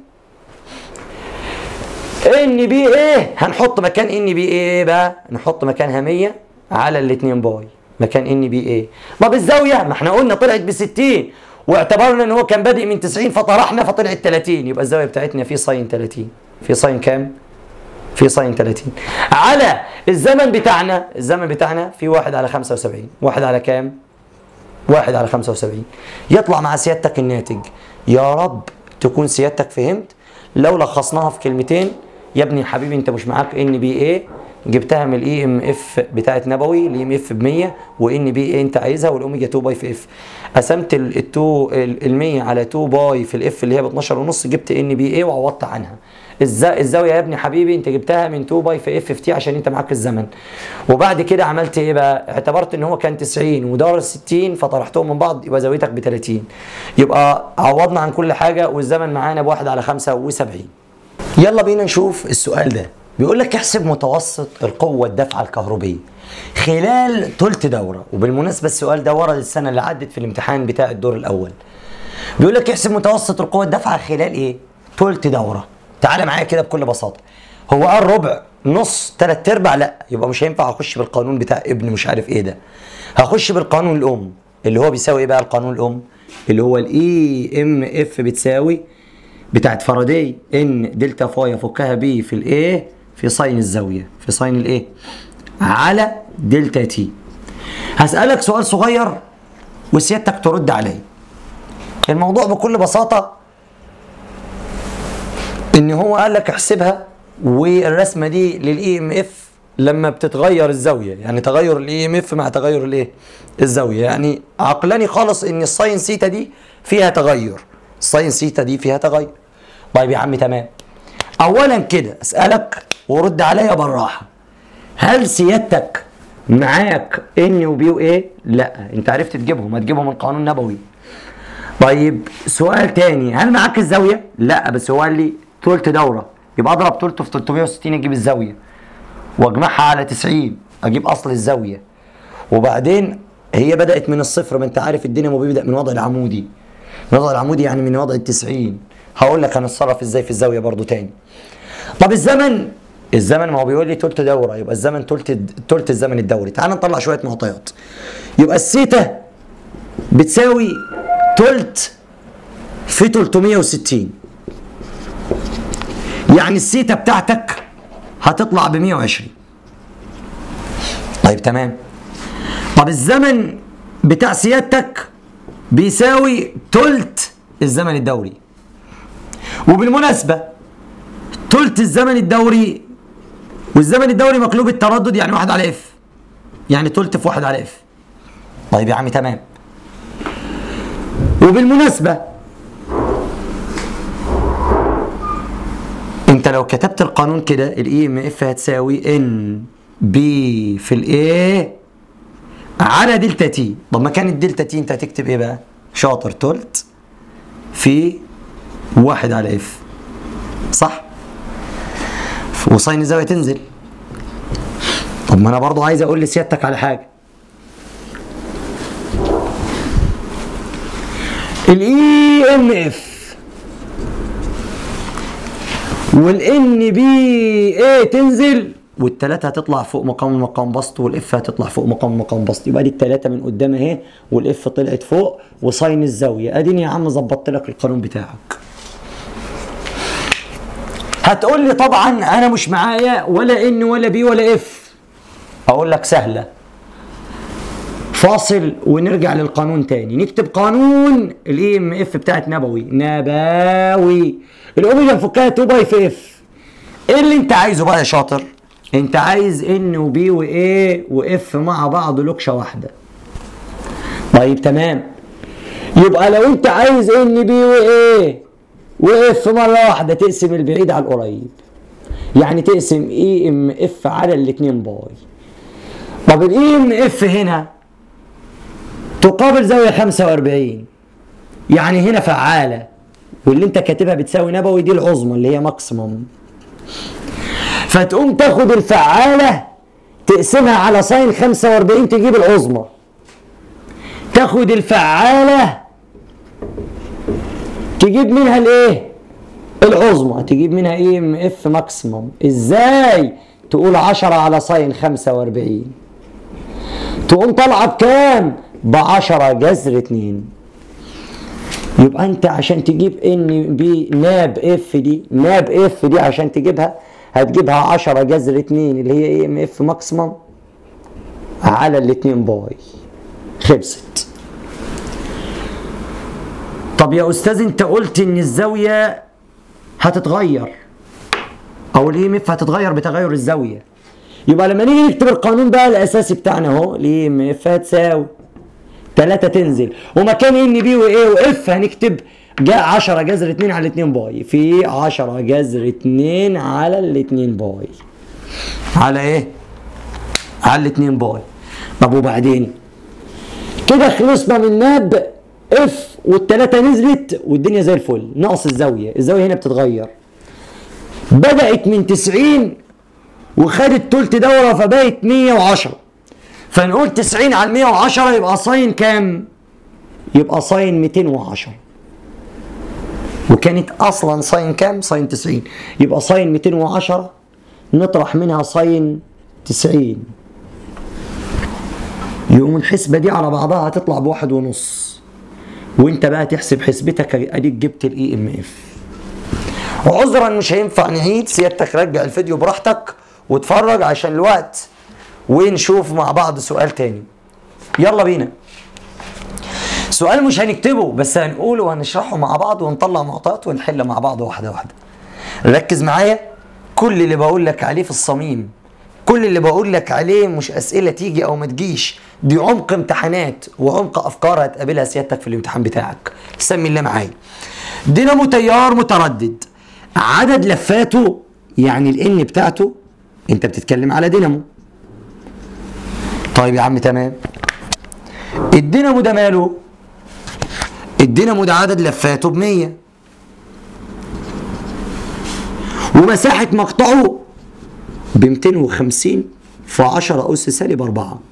ان بي ايه هنحط مكان ان بي ايه بقى نحط مكانها 100 على الاتنين باي مكان ان بي ايه طب الزاويه ما احنا قلنا طلعت ب 60 واعتبرنا ان هو كان بادئ من 90 فطرحنا فطلعت 30 يبقى الزاويه بتاعتنا في ساين 30 في ساين كام في ساين 30 على الزمن بتاعنا الزمن بتاعنا في واحد على 75 واحد على كام واحد على 75 يطلع مع سيادتك الناتج يا رب تكون سيادتك فهمت لو لخصناها في كلمتين يا ابني حبيبي انت مش معاك ان بي ايه جبتها من الاي ام اف بتاعت نبوي الاي ام اف ب 100 وان بي ايه انت عايزها والاوميجا 2 باي في اف قسمت ال 2 ال 100 على 2 باي في الاف اللي هي ب 12 ونص جبت ان بي ايه وعوضت عنها الزاويه يا ابني حبيبي انت جبتها من 2 باي في اف في تي عشان انت معاك الزمن وبعد كده عملت ايه بقى اعتبرت ان هو كان 90 ودار 60 فطرحتهم من بعض يبقى زاويتك ب 30 يبقى عوضنا عن كل حاجه والزمن معانا بواحد على 75 يلا بينا نشوف السؤال ده بيقول لك احسب متوسط القوه الدافعه الكهربيه خلال ثلث دوره وبالمناسبه السؤال ده ورد السنه اللي عدت في الامتحان بتاع الدور الاول بيقول لك احسب متوسط القوه الدافعه خلال ايه ثلث دوره تعالى معايا كده بكل بساطه هو قال ربع نص ثلاث ارباع لا يبقى مش هينفع اخش بالقانون بتاع ابن مش عارف ايه ده هخش بالقانون الام اللي هو بيساوي ايه بقى القانون الام اللي هو الاي ام اف بتساوي بتاعت فاراداي ان دلتا فاي افكها بي في الايه في ساين الزاويه في ساين الايه على دلتا تي هسألك سؤال صغير وسيادتك ترد عليه الموضوع بكل بساطة ان هو قال لك احسبها والرسمة دي للاي ام اف لما بتتغير الزاوية يعني تغير الاي ام اف مع تغير الايه الزاوية يعني عقلاني خالص ان الساين سيتا دي فيها تغير الساين سيتا دي فيها تغير طيب يا عم تمام اولا كده اسالك ورد عليا بالراحه هل سيادتك معاك ان وبي وايه لا انت عرفت تجيبهم هتجيبهم من قانون نبوي طيب سؤال تاني هل معاك الزاويه لا بس هو قال لي تلت دوره يبقى اضرب تلته في 360 اجيب الزاويه واجمعها على 90 اجيب اصل الزاويه وبعدين هي بدات من الصفر ما انت عارف الدينامو بيبدا من وضع العمودي من وضع العمودي يعني من وضع ال 90 هقول لك هنتصرف ازاي في الزاويه برضو تاني طب الزمن الزمن ما هو بيقول لي تلت دوره يبقى الزمن تلت تلت الزمن الدوري تعال نطلع شويه معطيات يبقى السيتا بتساوي تلت في 360 يعني السيتا بتاعتك هتطلع ب 120 طيب تمام طب الزمن بتاع سيادتك بيساوي تلت الزمن الدوري وبالمناسبة تلت الزمن الدوري والزمن الدوري مقلوب التردد يعني واحد على اف يعني تلت في واحد على اف طيب يا عم تمام وبالمناسبة انت لو كتبت القانون كده الاي ام اف هتساوي ان بي في الاي على دلتا تي طب ما كانت دلتا تي انت هتكتب ايه بقى شاطر تلت في واحد على اف صح وساين الزاويه تنزل طب ما انا برضو عايز اقول لسيادتك على حاجه الاي ام اف والان بي ايه تنزل والتلاتة هتطلع فوق مقام مقام بسط والاف هتطلع فوق مقام مقام بسط يبقى دي التلاتة من قدام اهي والاف طلعت فوق وساين الزاوية اديني يا عم ظبطت لك القانون بتاعك هتقول لي طبعا انا مش معايا ولا ان ولا بي ولا اف اقول لك سهلة فاصل ونرجع للقانون تاني نكتب قانون الاي ام اف بتاعت نبوي نبوي الاوميجا نفكها 2 باي في اف ايه اللي انت عايزه بقى يا شاطر انت عايز ان وبي وايه واف مع بعض لوكشه واحده طيب تمام يبقى لو انت عايز ان بي وايه واف مره واحده تقسم البعيد على القريب يعني تقسم اي ام اف على الاثنين باي طب الاي ام اف هنا تقابل زاويه 45 يعني هنا فعاله واللي انت كاتبها بتساوي نبوي دي العظمى اللي هي ماكسيموم فتقوم تاخد الفعالة تقسمها على ساين 45 تجيب العظمى تاخد الفعالة تجيب منها الايه العظمى تجيب منها ايه ام اف ماكسيموم ازاي تقول 10 على ساين 45 تقوم طالعه بكام ب 10 جذر 2 يبقى انت عشان تجيب ان بي ناب اف دي ناب اف دي عشان تجيبها هتجيبها 10 جذر 2 اللي هي اي ام اف ماكسيمم على الاتنين باي خلصت طب يا استاذ انت قلت ان الزاويه هتتغير او الاي ام اف هتتغير بتغير الزاويه يبقى لما نيجي نكتب القانون بقى الاساسي بتاعنا اهو الاي ام اف هتساوي 3 تنزل ومكان ان بي وايه واف هنكتب جاء 10 جذر 2 على 2 باي في 10 جذر 2 على ال 2 باي على ايه؟ على ال 2 باي طب وبعدين كده خلصنا من ناب اف والتلاتة نزلت والدنيا زي الفل ناقص الزاوية الزاوية هنا بتتغير بدأت من 90 وخدت تلت دورة فبقت 110 فنقول 90 على 110 يبقى ساين كام؟ يبقى ساين 210 وكانت اصلا ساين كام؟ ساين 90 يبقى ساين 210 نطرح منها ساين 90 يقوم الحسبة دي على بعضها هتطلع بواحد ونص وانت بقى تحسب حسبتك اديك جبت الاي ام اف وعذرا مش هينفع نعيد سيادتك رجع الفيديو براحتك واتفرج عشان الوقت ونشوف مع بعض سؤال تاني يلا بينا سؤال مش هنكتبه بس هنقوله وهنشرحه مع بعض ونطلع معطيات ونحل مع بعض واحدة واحدة ركز معايا كل اللي بقول لك عليه في الصميم كل اللي بقول لك عليه مش أسئلة تيجي أو ما تجيش دي عمق امتحانات وعمق أفكار هتقابلها سيادتك في الامتحان بتاعك سمي الله معايا دينامو تيار متردد عدد لفاته يعني الان بتاعته انت بتتكلم على دينامو طيب يا عم تمام الدينامو ده ماله الدينامو ده عدد لفاته ب 100 ومساحة مقطعه ب 250 في 10 أس سالب 4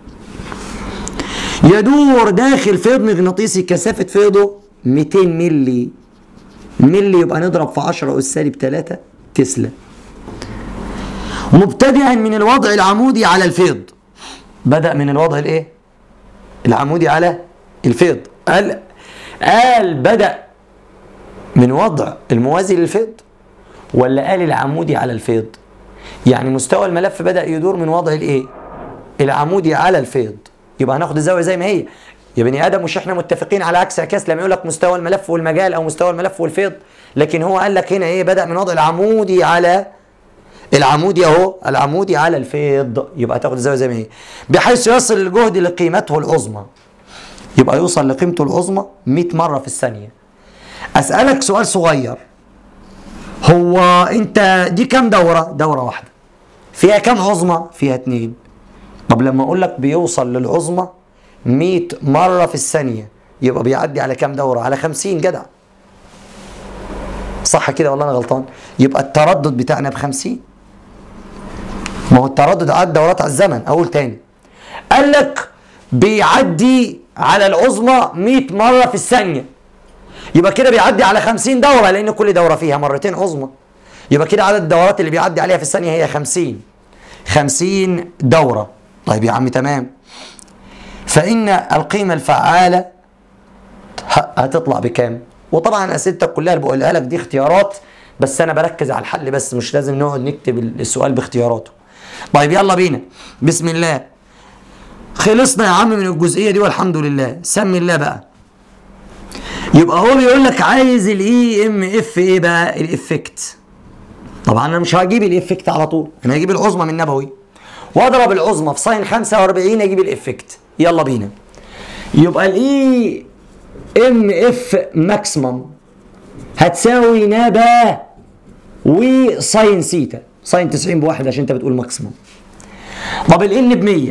يدور داخل فيض مغناطيسي كثافة فيضه 200 ملي ملي يبقى نضرب في 10 أس سالب 3 تسلا مبتدئا من الوضع العمودي على الفيض بدأ من الوضع الايه؟ العمودي على الفيض قال قال بدأ من وضع الموازي للفيض ولا قال العمودي على الفيض يعني مستوى الملف بدأ يدور من وضع الايه العمودي على الفيض يبقى هناخد الزاويه زي ما هي يا بني ادم مش احنا متفقين على عكس اعكاس لما يقول لك مستوى الملف والمجال او مستوى الملف والفيض لكن هو قال لك هنا ايه بدأ من وضع العمودي على العمودي اهو العمودي على الفيض يبقى تاخد الزاويه زي ما هي بحيث يصل الجهد لقيمته العظمى يبقى يوصل لقيمته العظمى 100 مره في الثانيه اسالك سؤال صغير هو انت دي كام دوره دوره واحده فيها كام عظمى فيها اتنين طب لما اقول لك بيوصل للعظمى 100 مره في الثانيه يبقى بيعدي على كام دوره على 50 جدع صح كده ولا انا غلطان يبقى التردد بتاعنا ب 50 ما هو التردد عدى دورات على الزمن اقول تاني قال لك بيعدي على العظمى 100 مره في الثانيه يبقى كده بيعدي على 50 دوره لان كل دوره فيها مرتين عظمى يبقى كده عدد الدورات اللي بيعدي عليها في الثانيه هي 50 50 دوره طيب يا عم تمام فان القيمه الفعاله هتطلع بكام وطبعا اسئلتك كلها اللي بقولها لك دي اختيارات بس انا بركز على الحل بس مش لازم نقعد نكتب السؤال باختياراته طيب يلا بينا بسم الله خلصنا يا عم من الجزئيه دي والحمد لله سمي الله بقى يبقى هو بيقول لك عايز الاي ام اف ايه بقى الافكت طبعا انا مش هجيب الافكت على طول انا هجيب العظمى من نبوي واضرب العظمى في ساين 45 اجيب الافكت يلا بينا يبقى الاي ام اف ماكسيمم هتساوي نابا وساين سيتا ساين 90 بواحد عشان انت بتقول ماكسيمم طب الان ب 100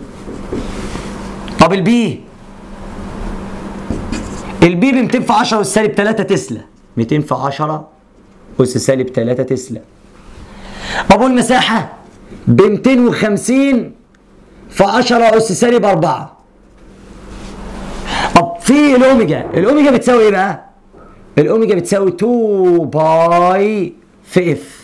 طب البي البي ب 200 في 10 اس سالب 3 تسلا 200 في 10 اس سالب 3 تسلا طب والمساحه ب 250 في 10 اس سالب 4 طب في الاوميجا الاوميجا بتساوي ايه بقى الاوميجا بتساوي 2 باي في اف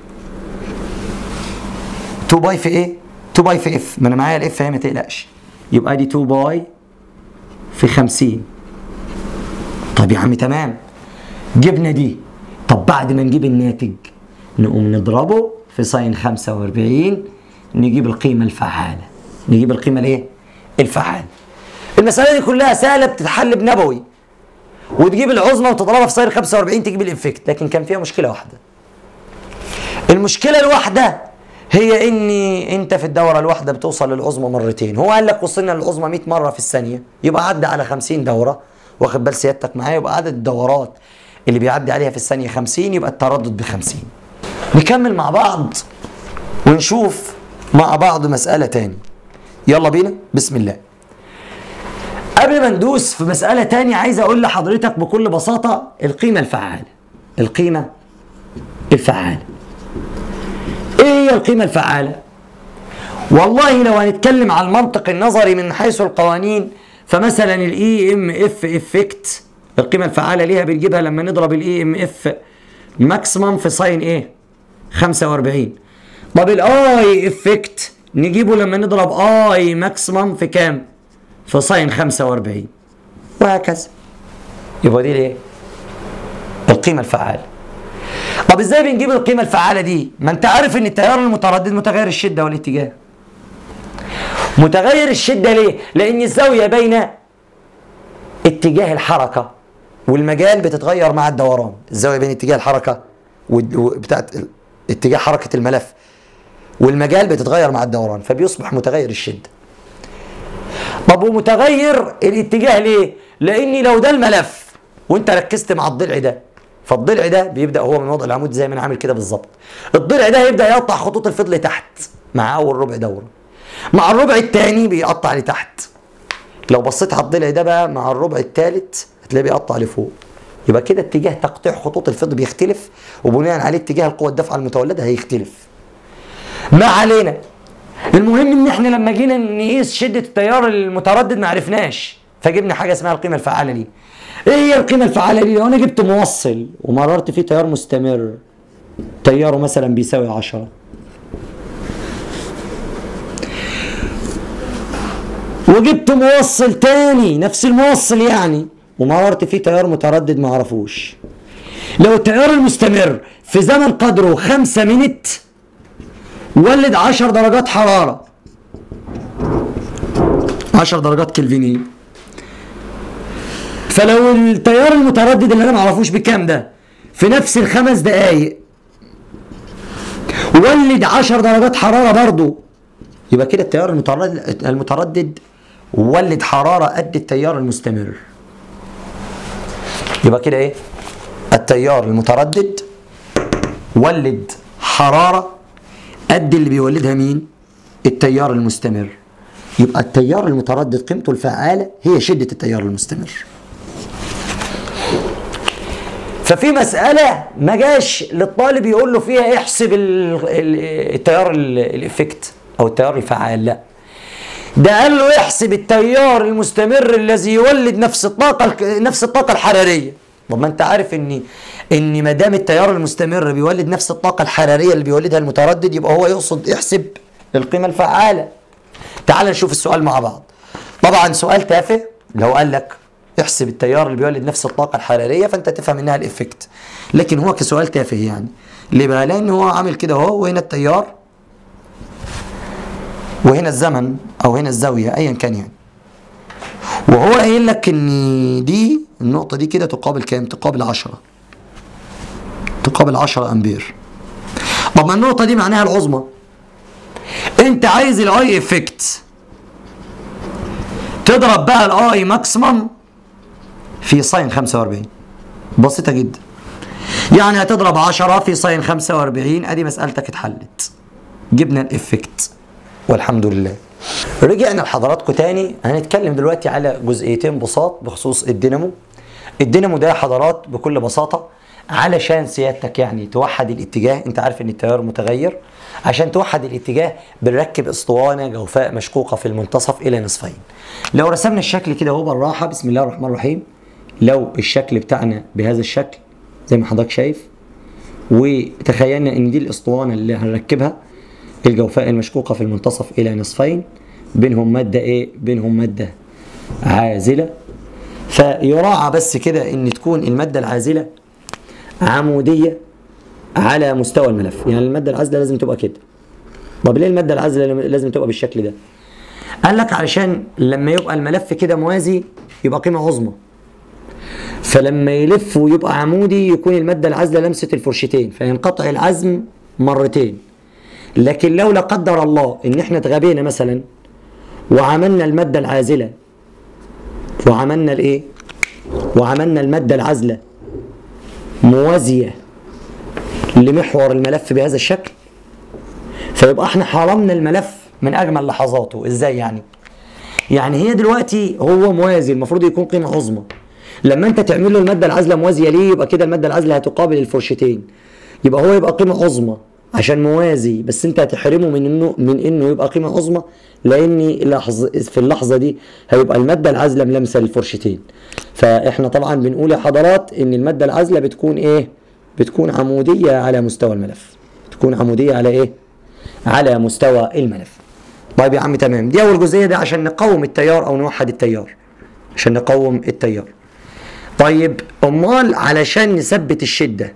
2 باي في ايه 2 باي في اف ما انا معايا الاف اهي ما تقلقش يبقى دي 2 باي في 50 طب يا عم تمام جبنا دي طب بعد ما نجيب الناتج نقوم نضربه في ساين 45 نجيب القيمة الفعالة نجيب القيمة الايه؟ الفعالة المسألة دي كلها سهلة بتتحل بنبوي وتجيب العظمى وتضربها في ساين 45 تجيب الانفكت لكن كان فيها مشكلة واحدة المشكلة الواحدة هي ان انت في الدورة الواحدة بتوصل للعظمى مرتين هو قال لك وصلنا للعظمى 100 مرة في الثانية يبقى عدى على 50 دورة واخد بال سيادتك معايا يبقى عدد الدورات اللي بيعدي عليها في الثانية 50 يبقى التردد ب 50 نكمل مع بعض ونشوف مع بعض مسألة تاني يلا بينا بسم الله قبل ما ندوس في مسألة تانية عايز أقول لحضرتك بكل بساطة القيمة الفعالة القيمة الفعالة إيه هي القيمة الفعالة؟ والله لو هنتكلم على المنطق النظري من حيث القوانين فمثلا الاي ام اف افكت القيمة الفعالة ليها بنجيبها لما نضرب الاي ام اف ماكسيمم في ساين ايه؟ 45 طب الاي افكت نجيبه لما نضرب اي ماكسيمم في كام؟ في ساين 45 وهكذا يبقى دي الايه؟ القيمة الفعالة طب ازاي بنجيب القيمة الفعالة دي؟ ما انت عارف ان التيار المتردد متغير الشدة والاتجاه متغير الشدة ليه؟ لأن الزاوية بين اتجاه الحركة والمجال بتتغير مع الدوران الزاوية بين اتجاه الحركة بتاعت اتجاه حركة الملف والمجال بتتغير مع الدوران فبيصبح متغير الشدة طب ومتغير الاتجاه ليه؟ لأني لو ده الملف وانت ركزت مع الضلع ده فالضلع ده بيبدا هو من وضع العمود زي ما انا عامل كده بالظبط الضلع ده يبدا يقطع خطوط الفضل تحت مع اول ربع دوره مع الربع الثاني بيقطع لتحت لو بصيت على الضلع ده بقى مع الربع الثالث هتلاقيه بيقطع لفوق يبقى كده اتجاه تقطيع خطوط الفضل بيختلف وبناء عليه اتجاه القوه الدافعه المتولده هيختلف ما علينا المهم ان احنا لما جينا نقيس شده التيار المتردد ما عرفناش فجبنا حاجه اسمها القيمه الفعاله ليه ايه هي القيمه الفعاله ليه لو انا جبت موصل ومررت فيه تيار مستمر تياره مثلا بيساوي 10 وجبت موصل تاني نفس الموصل يعني ومررت فيه تيار متردد ما اعرفوش لو التيار المستمر في زمن قدره 5 منت ولد 10 درجات حراره 10 درجات كلفينيه فلو التيار المتردد اللي انا ما اعرفوش بكام ده في نفس الخمس دقايق ولد 10 درجات حراره برضه يبقى كده التيار المتردد المتردد ولد حراره قد التيار المستمر يبقى كده ايه التيار المتردد ولد حراره قد اللي بيولدها مين التيار المستمر يبقى التيار المتردد قيمته الفعاله هي شده التيار المستمر ففي مسألة ما جاش للطالب يقول له فيها احسب التيار الافكت او التيار الفعال لا ده قال له احسب التيار المستمر الذي يولد نفس الطاقة نفس الطاقة الحرارية طب ما انت عارف ان ان ما دام التيار المستمر بيولد نفس الطاقة الحرارية اللي بيولدها المتردد يبقى هو يقصد احسب القيمة الفعالة تعال نشوف السؤال مع بعض طبعا سؤال تافه لو قال لك احسب التيار اللي بيولد نفس الطاقه الحراريه فانت تفهم انها الافكت لكن هو كسؤال تافه يعني ليه بقى لان هو عامل كده اهو وهنا التيار وهنا الزمن او هنا الزاويه ايا كان يعني وهو قايل لك ان دي النقطه دي كده تقابل كام تقابل 10 تقابل 10 امبير طب ما النقطه دي معناها العظمى انت عايز الاي افكت تضرب بقى الاي ماكسيمم في ساين 45 بسيطة جدا يعني هتضرب 10 في ساين 45 ادي مسألتك اتحلت جبنا الافكت والحمد لله رجعنا لحضراتكم تاني هنتكلم دلوقتي على جزئيتين بساط بخصوص الدينامو الدينامو ده يا حضرات بكل بساطة علشان سيادتك يعني توحد الاتجاه انت عارف ان التيار متغير عشان توحد الاتجاه بنركب اسطوانه جوفاء مشقوقه في المنتصف الى نصفين لو رسمنا الشكل كده اهو بالراحه بسم الله الرحمن الرحيم لو الشكل بتاعنا بهذا الشكل زي ما حضرتك شايف وتخيلنا ان دي الاسطوانه اللي هنركبها الجوفاء المشقوقه في المنتصف الى نصفين بينهم ماده ايه بينهم ماده عازله فيراعى بس كده ان تكون الماده العازله عموديه على مستوى الملف يعني الماده العازله لازم تبقى كده طب ليه الماده العازله لازم تبقى بالشكل ده قال لك علشان لما يبقى الملف كده موازي يبقى قيمه عظمى فلما يلف ويبقى عمودي يكون المادة العازلة لمسة الفرشتين فينقطع العزم مرتين لكن لو لا قدر الله ان احنا اتغبينا مثلا وعملنا المادة العازلة وعملنا الايه وعملنا المادة العازلة موازية لمحور الملف بهذا الشكل فيبقى احنا حرمنا الملف من اجمل لحظاته ازاي يعني يعني هي دلوقتي هو موازي المفروض يكون قيمة عظمى لما انت تعمل له الماده العازله موازيه ليه يبقى كده الماده العازله هتقابل الفرشتين يبقى هو يبقى قيمه عظمى عشان موازي بس انت هتحرمه من انه من انه يبقى قيمه عظمى لان لحظ في اللحظه دي هيبقى الماده العازله ملامسه للفرشتين فاحنا طبعا بنقول يا حضرات ان الماده العازله بتكون ايه بتكون عموديه على مستوى الملف تكون عموديه على ايه على مستوى الملف طيب يا عم تمام دي اول جزئيه ده عشان نقوم التيار او نوحد التيار عشان نقوم التيار طيب امال علشان نثبت الشده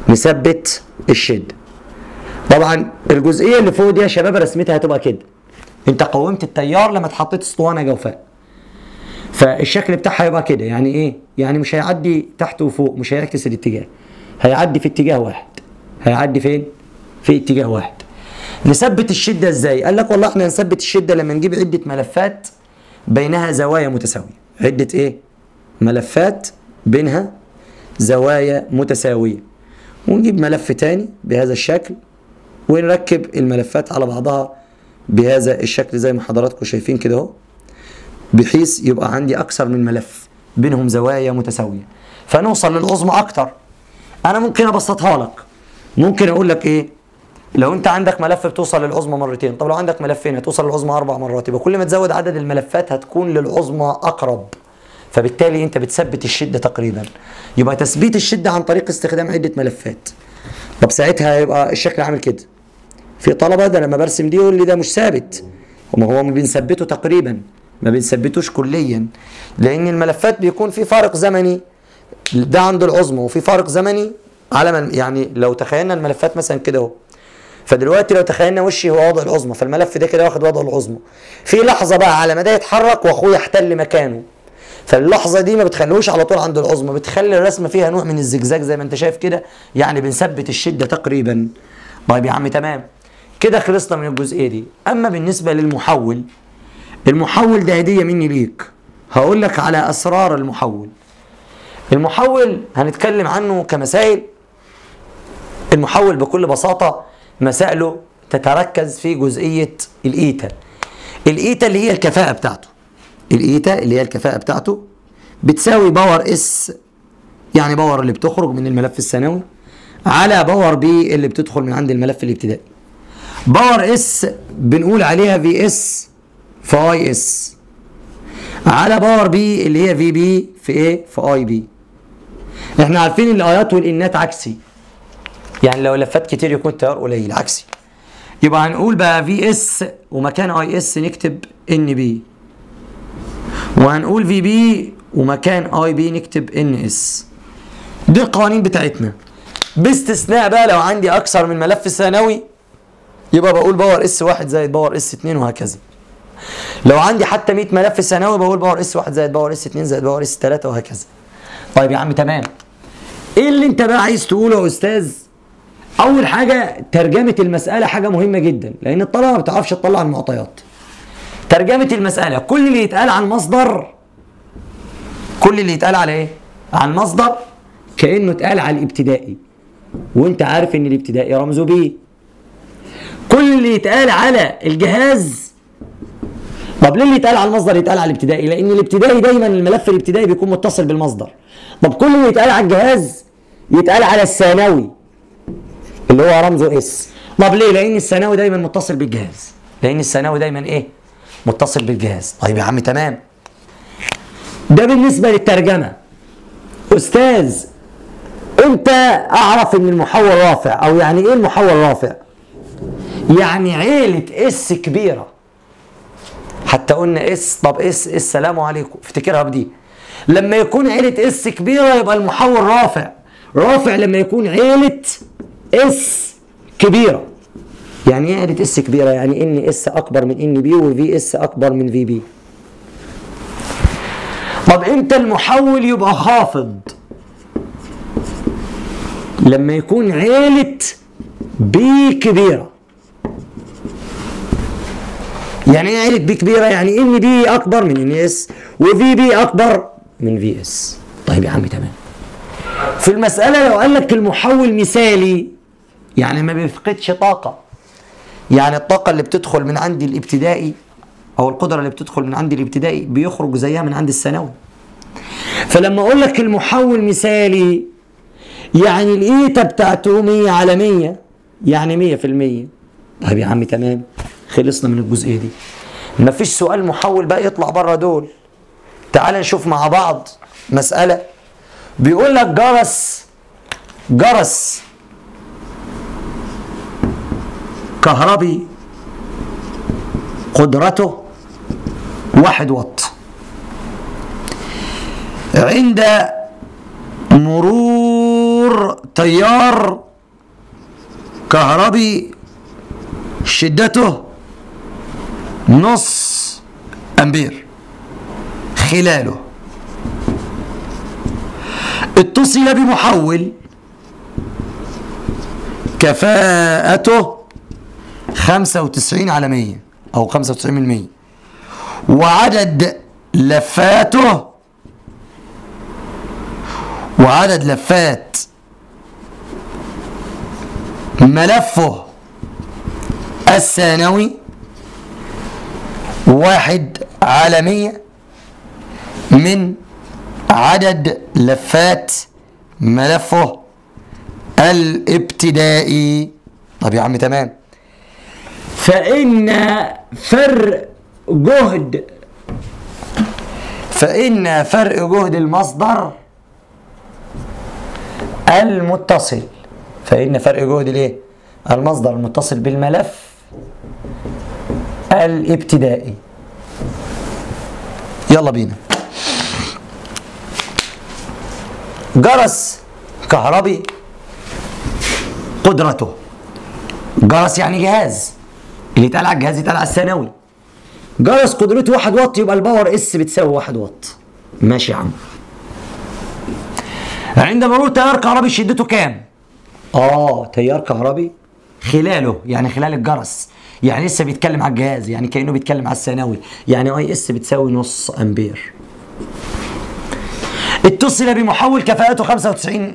نثبت الشده طبعا الجزئيه اللي فوق دي يا شباب رسمتها هتبقى كده انت قومت التيار لما اتحطيت اسطوانه جوفاء فالشكل بتاعها يبقى كده يعني ايه يعني مش هيعدي تحت وفوق مش هيعكس الاتجاه هيعدي في اتجاه واحد هيعدي فين في اتجاه واحد نثبت الشده ازاي قال لك والله احنا نثبت الشده لما نجيب عده ملفات بينها زوايا متساويه عده ايه ملفات بينها زوايا متساويه ونجيب ملف تاني بهذا الشكل ونركب الملفات على بعضها بهذا الشكل زي ما حضراتكم شايفين كده اهو بحيث يبقى عندي اكثر من ملف بينهم زوايا متساويه فنوصل للعظمى اكتر انا ممكن ابسطها لك ممكن اقول لك ايه لو انت عندك ملف بتوصل للعظمى مرتين طب لو عندك ملفين هتوصل للعظمى اربع مرات يبقى كل ما تزود عدد الملفات هتكون للعظمى اقرب فبالتالي انت بتثبت الشده تقريبا يبقى تثبيت الشده عن طريق استخدام عده ملفات طب ساعتها هيبقى الشكل عامل كده في طلبه ده لما برسم دي يقول لي ده مش ثابت وما هو ما بنثبته تقريبا ما بنثبتوش كليا لان الملفات بيكون في فارق زمني ده عند العظمى وفي فارق زمني على من يعني لو تخيلنا الملفات مثلا كده اهو فدلوقتي لو تخيلنا وشي هو وضع العظمى فالملف ده كده واخد وضع العظمى في لحظه بقى على ما ده يتحرك واخوه يحتل مكانه فاللحظه دي ما بتخليهوش على طول عند العظمى بتخلي الرسمه فيها نوع من الزجزاج زي ما انت شايف كده يعني بنثبت الشده تقريبا طيب يا عم تمام كده خلصنا من الجزئيه دي اما بالنسبه للمحول المحول ده هديه مني ليك هقول لك على اسرار المحول المحول هنتكلم عنه كمسائل المحول بكل بساطه مسائله تتركز في جزئيه الايتا الايتا اللي هي الكفاءه بتاعته الايتا اللي هي الكفاءه بتاعته بتساوي باور اس يعني باور اللي بتخرج من الملف الثانوي على باور بي اللي بتدخل من عند الملف الابتدائي باور اس بنقول عليها في اس في اي اس على باور بي اللي هي في بي في ايه في اي بي احنا عارفين الايات والانات عكسي يعني لو لفات كتير يكون التيار قليل عكسي يبقى هنقول بقى في اس ومكان اي اس نكتب ان بي وهنقول في بي ومكان اي بي نكتب ان اس دي القوانين بتاعتنا باستثناء بقى لو عندي اكثر من ملف ثانوي يبقى بقول باور اس واحد زائد باور اس 2 وهكذا لو عندي حتى 100 ملف ثانوي بقول باور اس 1 زائد باور اس 2 زائد باور اس 3 وهكذا طيب يا عم تمام ايه اللي انت بقى عايز تقوله يا استاذ اول حاجه ترجمه المساله حاجه مهمه جدا لان الطلبه ما بتعرفش تطلع المعطيات ترجمه المساله كل اللي يتقال عن مصدر كل اللي يتقال على ايه عن مصدر كانه اتقال على الابتدائي وانت عارف ان الابتدائي رمزه بيه كل اللي يتقال على الجهاز طب ليه اللي يتقال على المصدر يتقال على الابتدائي لان الابتدائي دايما الملف الابتدائي بيكون متصل بالمصدر طب كل اللي يتقال على الجهاز يتقال على الثانوي اللي هو رمزه اس طب ليه لان الثانوي دايما متصل بالجهاز لان الثانوي دايما ايه متصل بالجهاز طيب يا عم تمام ده بالنسبه للترجمه استاذ امتى اعرف ان المحول رافع او يعني ايه المحول رافع يعني عيله اس كبيره حتى قلنا اس طب اس السلام عليكم افتكرها بدي لما يكون عيله اس كبيره يبقى المحول رافع رافع لما يكون عيله اس كبيره يعني ايه عيله اس كبيره يعني ان اس اكبر من ان بي وفي اس اكبر من في بي طب امتى المحول يبقى خافض لما يكون عيله بي كبيره يعني ايه عيله بي كبيره يعني ان بي اكبر من ان اس وفي بي اكبر من في اس طيب يا عم تمام في المساله لو قال لك المحول مثالي يعني ما بيفقدش طاقه يعني الطاقه اللي بتدخل من عندي الابتدائي او القدره اللي بتدخل من عندي الابتدائي بيخرج زيها من عند الثانوي فلما اقول لك المحول مثالي يعني الايتا بتاعته 100 على 100 يعني 100% طيب يا عم تمام خلصنا من الجزئيه دي مفيش سؤال محول بقى يطلع بره دول تعال نشوف مع بعض مساله بيقول لك جرس جرس كهربي قدرته واحد واط عند مرور تيار كهربي شدته نص امبير خلاله اتصل بمحول كفاءته 95 على 100 او 95 من 100 وعدد لفاته وعدد لفات ملفه الثانوي واحد على مية من عدد لفات ملفه الابتدائي طب يا عم تمام فإن فرق جهد فإن فرق جهد المصدر المتصل فإن فرق جهد الايه؟ المصدر المتصل بالملف الابتدائي يلا بينا جرس كهربي قدرته جرس يعني جهاز اللي يتقال على الجهاز يتقال على الثانوي جرس قدرته 1 واط يبقى الباور اس بتساوي 1 واط ماشي يا عم عندما نقول تيار كهربي شدته كام؟ اه تيار كهربي خلاله يعني خلال الجرس يعني لسه بيتكلم على الجهاز يعني كانه بيتكلم على الثانوي يعني اي اس بتساوي نص امبير اتصل بمحول كفاءته 95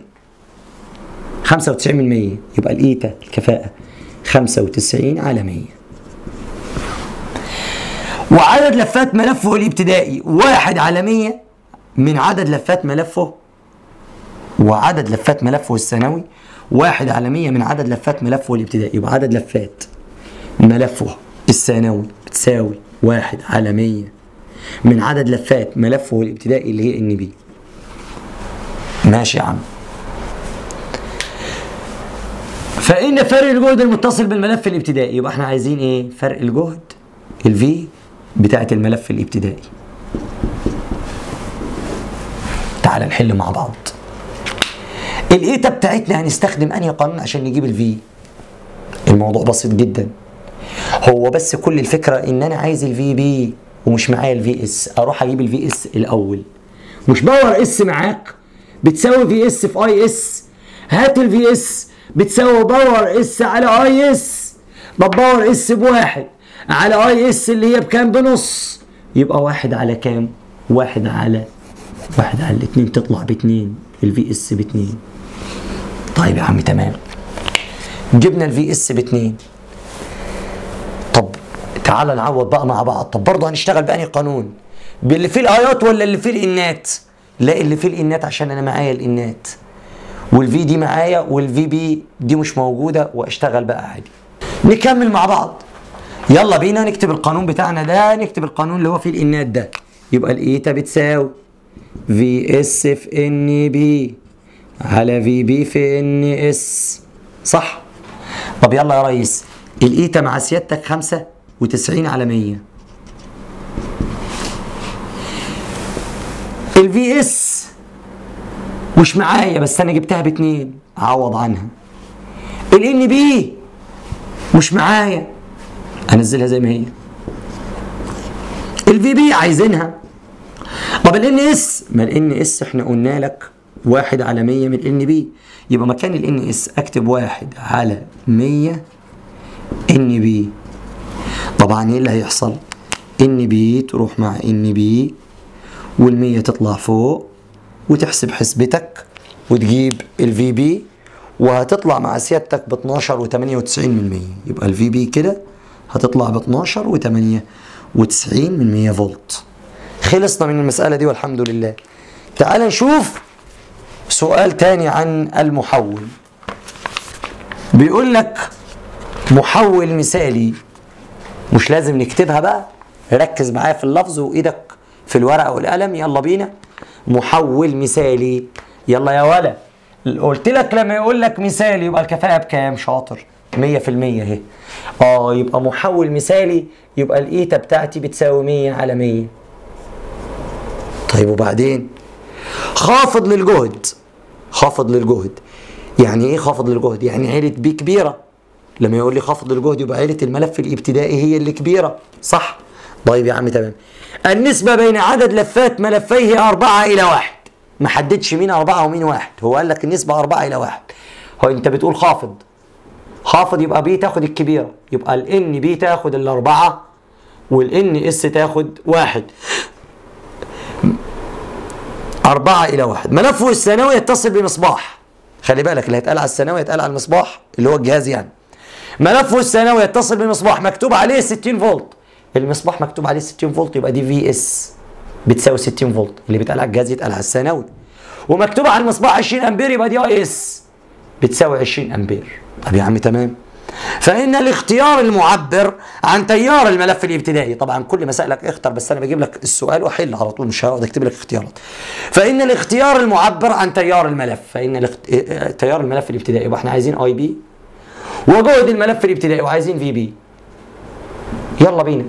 95 من 100 يبقى الايتا الكفاءه 95 على 100 وعدد لفات ملفه الابتدائي واحد على 100 من عدد لفات ملفه وعدد لفات ملفه الثانوي واحد على 100 من عدد لفات ملفه الابتدائي يبقى عدد لفات ملفه الثانوي بتساوي واحد على 100 من عدد لفات ملفه الابتدائي اللي هي ان بي ماشي يا عم فإن فرق الجهد المتصل بالملف الابتدائي يبقى احنا عايزين ايه؟ فرق الجهد الفي بتاعت الملف الابتدائي. تعال نحل مع بعض. الايتا بتاعتنا هنستخدم انهي قانون عشان نجيب الفي؟ الموضوع بسيط جدا. هو بس كل الفكره ان انا عايز الفي بي ومش معايا الفي اس اروح اجيب الفي اس الاول. مش باور اس معاك بتساوي في اس في اي اس هات الفي اس بتساوي باور اس على اي اس طب باور اس بواحد على اي اس اللي هي بكام بنص يبقى واحد على كام واحد على واحد على الاتنين تطلع باتنين الفي اس باتنين طيب يا عم تمام جبنا الفي اس باتنين طب تعال نعوض بقى مع بعض طب برضه هنشتغل بأنهي قانون باللي فيه الايات ولا اللي فيه الانات لا اللي فيه الانات عشان انا معايا الانات والفي دي معايا والفي بي دي مش موجوده واشتغل بقى عادي نكمل مع بعض يلا بينا نكتب القانون بتاعنا ده نكتب القانون اللي هو فيه الانات ده يبقى الايتا بتساوي في اس في ان بي على في بي في ان اس صح طب يلا يا ريس الايتا مع سيادتك 95 على 100 الفي اس مش معايا بس انا جبتها باتنين اعوض عنها الان بي مش معايا انزلها زي ما هي الفي بي عايزينها طب الان اس ما الان اس احنا قلنا لك واحد على 100 من الان بي يبقى مكان الان اس اكتب واحد على 100 ان بي طبعا ايه اللي هيحصل ان بي تروح مع ان بي والمية تطلع فوق وتحسب حسبتك وتجيب الفي بي وهتطلع مع سيادتك ب 12 و98 من 100 يبقى الفي بي كده هتطلع ب 12 و98 من 100 فولت خلصنا من المسألة دي والحمد لله تعال نشوف سؤال تاني عن المحول بيقول لك محول مثالي مش لازم نكتبها بقى ركز معايا في اللفظ وايدك في الورقه والقلم يلا بينا محول مثالي يلا يا ولا قلت لك لما يقول لك مثالي يبقى الكفاءه بكام شاطر 100% اهي اه يبقى محول مثالي يبقى الايتا بتاعتي بتساوي 100 على 100 طيب وبعدين خافض للجهد خافض للجهد يعني ايه خافض للجهد يعني عيلة بي كبيرة لما يقول لي خفض الجهد يبقى عيله الملف الابتدائي هي اللي كبيره صح طيب يا عم تمام النسبه بين عدد لفات ملفيه أربعة إلى واحد ما حددش مين أربعة ومين واحد هو قال لك النسبة أربعة إلى واحد هو أنت بتقول خافض خافض يبقى بي تاخد الكبيرة يبقى الان بي تاخد الأربعة والان اس تاخد واحد أربعة إلى واحد ملفه الثانوي يتصل بمصباح خلي بالك اللي هيتقال على الثانوي هيتقال على المصباح اللي هو الجهاز يعني ملفه الثانوي يتصل بمصباح مكتوب عليه 60 فولت المصباح مكتوب عليه 60 فولت يبقى دي في اس بتساوي 60 فولت اللي بيتقال على الجهاز يتقال على الثانوي ومكتوب على المصباح 20 امبير يبقى دي اي اس بتساوي 20 امبير طب يا عم تمام فإن الاختيار المعبر عن تيار الملف الابتدائي طبعا كل ما سألك اختر بس أنا بجيب لك السؤال وأحل على طول مش هقعد أكتب لك اختيارات فإن الاختيار المعبر عن تيار الملف فإن الاخت... تيار الملف الابتدائي يبقى احنا عايزين اي بي وجهد الملف الابتدائي وعايزين في بي يلا بينا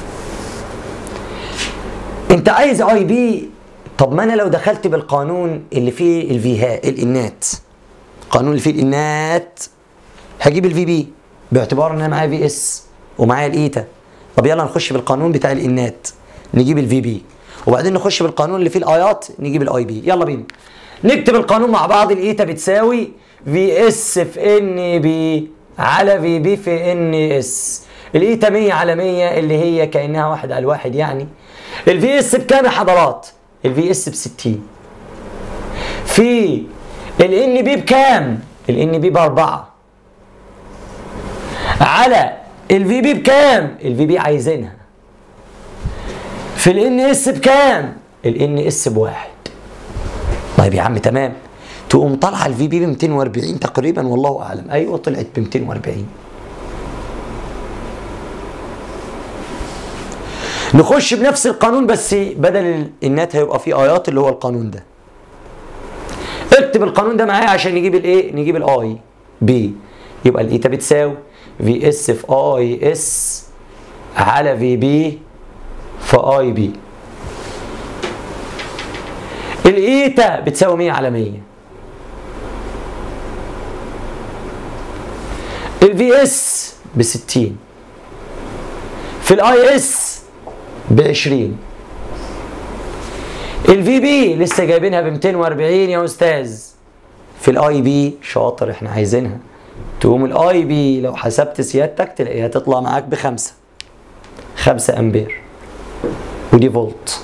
انت عايز اي بي طب ما انا لو دخلت بالقانون اللي فيه الفيها الانات القانون اللي فيه الانات هجيب الفي بي باعتبار ان انا معايا في اس ومعايا الايتا طب يلا نخش بالقانون بتاع الانات نجيب الفي بي وبعدين نخش بالقانون اللي فيه الايات نجيب الاي بي يلا بينا نكتب القانون مع بعض الايتا بتساوي في اس في ان بي على في بي في ان اس الايتا 100 على 100 اللي هي كانها واحد على واحد يعني الفي اس بكام يا حضرات الفي اس ب 60 في الان بي بكام الان بي باربعه على الفي بي بكام الفي بي عايزينها في الان اس بكام الان اس بواحد طيب يا عم تمام تقوم طالعه الفي بي ب 240 تقريبا والله اعلم ايوه طلعت ب 240 نخش بنفس القانون بس بدل النات هيبقى فيه ايات اللي هو القانون ده اكتب القانون ده معايا عشان نجيب الايه نجيب الاي بي يبقى الايتا بتساوي في اس في اي اس على في بي في اي بي الايتا بتساوي 100 على 100 الفي اس ب 60 في الاي اس ب 20 الفي بي لسه جايبينها ب 240 يا استاذ في الاي بي شاطر احنا عايزينها تقوم الاي بي لو حسبت سيادتك تلاقيها تطلع معاك بخمسة خمسة امبير ودي فولت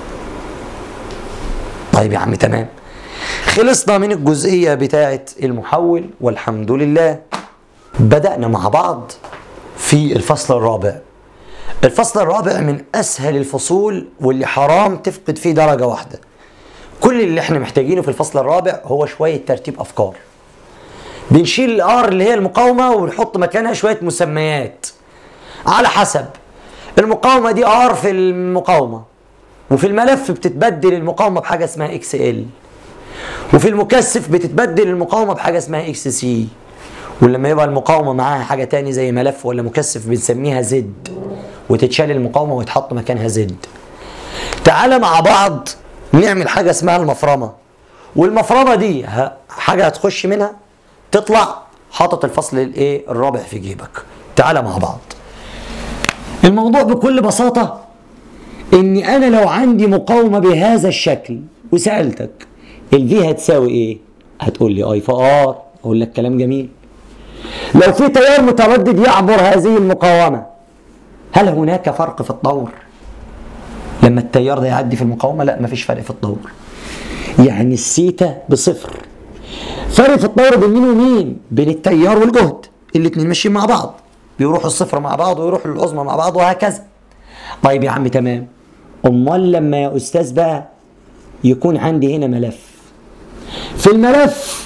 طيب يا عم تمام خلصنا من الجزئية بتاعة المحول والحمد لله بدأنا مع بعض في الفصل الرابع الفصل الرابع من أسهل الفصول واللي حرام تفقد فيه درجة واحدة كل اللي احنا محتاجينه في الفصل الرابع هو شوية ترتيب أفكار بنشيل الار اللي هي المقاومة ونحط مكانها شوية مسميات على حسب المقاومة دي ار في المقاومة وفي الملف بتتبدل المقاومة بحاجة اسمها اكس ال وفي المكثف بتتبدل المقاومة بحاجة اسمها اكس سي ولما يبقى المقاومة معاها حاجة تاني زي ملف ولا مكثف بنسميها زد وتتشال المقاومة ويتحط مكانها زد تعالى مع بعض نعمل حاجة اسمها المفرمة والمفرمة دي حاجة هتخش منها تطلع حاطط الفصل الايه الرابع في جيبك تعالى مع بعض الموضوع بكل بساطة اني انا لو عندي مقاومة بهذا الشكل وسألتك الفي هتساوي ايه هتقول لي اي فار اقول لك كلام جميل لو في تيار متردد يعبر هذه المقاومة هل هناك فرق في الطور لما التيار ده يعدي في المقاومة لا مفيش فرق في الطور يعني السيتا بصفر فرق في الطور بين مين ومين بين التيار والجهد الاتنين ماشيين مع بعض بيروحوا الصفر مع بعض ويروحوا للعظمى مع بعض وهكذا طيب يا عم تمام امال لما يا استاذ بقى يكون عندي هنا ملف في الملف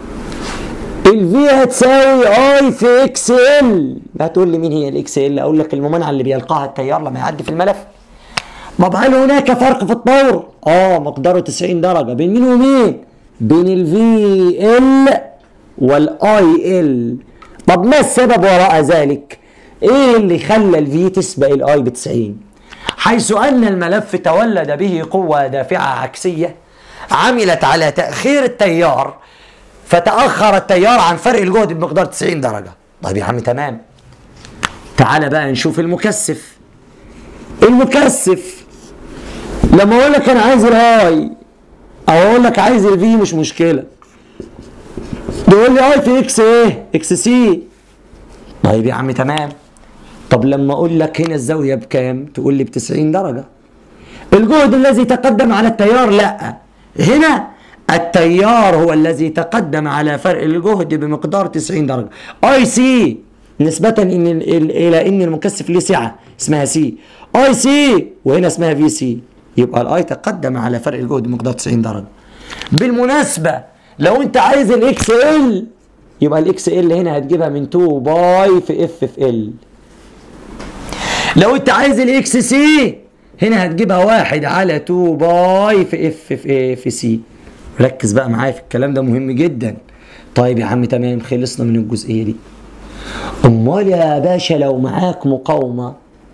الفي هتساوي اي في اكس ال هتقول لي مين هي الاكس ال اقول لك الممانعه اللي بيلقاها التيار لما يعدي في الملف طب هل هناك فرق في الطور اه مقداره 90 درجه بين مين ومين بين الفي ال والاي ال طب ما السبب وراء ذلك ايه اللي خلى الفي تسبق الاي ب 90 حيث ان الملف تولد به قوه دافعه عكسيه عملت على تاخير التيار فتاخر التيار عن فرق الجهد بمقدار 90 درجه طيب يا عم تمام تعالى بقى نشوف المكثف المكثف لما اقول لك انا عايز الهاي او اقول لك عايز الفي مش مشكله تقول لي اي في اكس ايه اكس سي طيب يا عم تمام طب لما اقول لك هنا الزاويه بكام تقول لي ب 90 درجه الجهد الذي تقدم على التيار لا هنا التيار هو الذي تقدم على فرق الجهد بمقدار 90 درجه اي سي نسبة إن إلى إن المكثف ليه سعة اسمها سي أي سي وهنا اسمها في سي يبقى الأي تقدم على فرق الجهد بمقدار 90 درجة بالمناسبة لو أنت عايز الإكس إل يبقى الإكس إل هنا هتجيبها من 2 باي في إف في إل لو أنت عايز الإكس سي هنا هتجيبها واحد على 2 باي في اف في ايه في سي ركز بقى معايا في الكلام ده مهم جدا طيب يا عم تمام خلصنا من الجزئيه دي امال يا باشا لو معاك مقاومه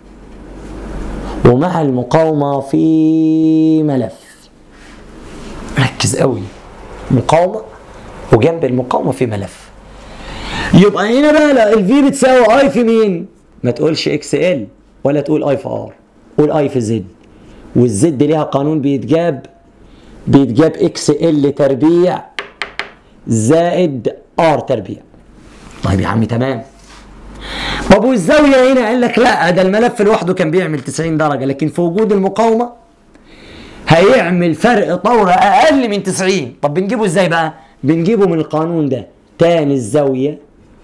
ومع المقاومه في ملف ركز قوي مقاومه وجنب المقاومه في ملف يبقى هنا بقى الفي بتساوي اي في مين ما تقولش اكس ال ولا تقول اي في ار قول اي في زد والزد ليها قانون بيتجاب بيتجاب اكس ال تربيع زائد ار تربيع طيب يا عم تمام طب والزاويه هنا قال لك لا ده الملف لوحده كان بيعمل 90 درجه لكن في وجود المقاومه هيعمل فرق طوره اقل من 90 طب بنجيبه ازاي بقى بنجيبه من القانون ده تاني الزاويه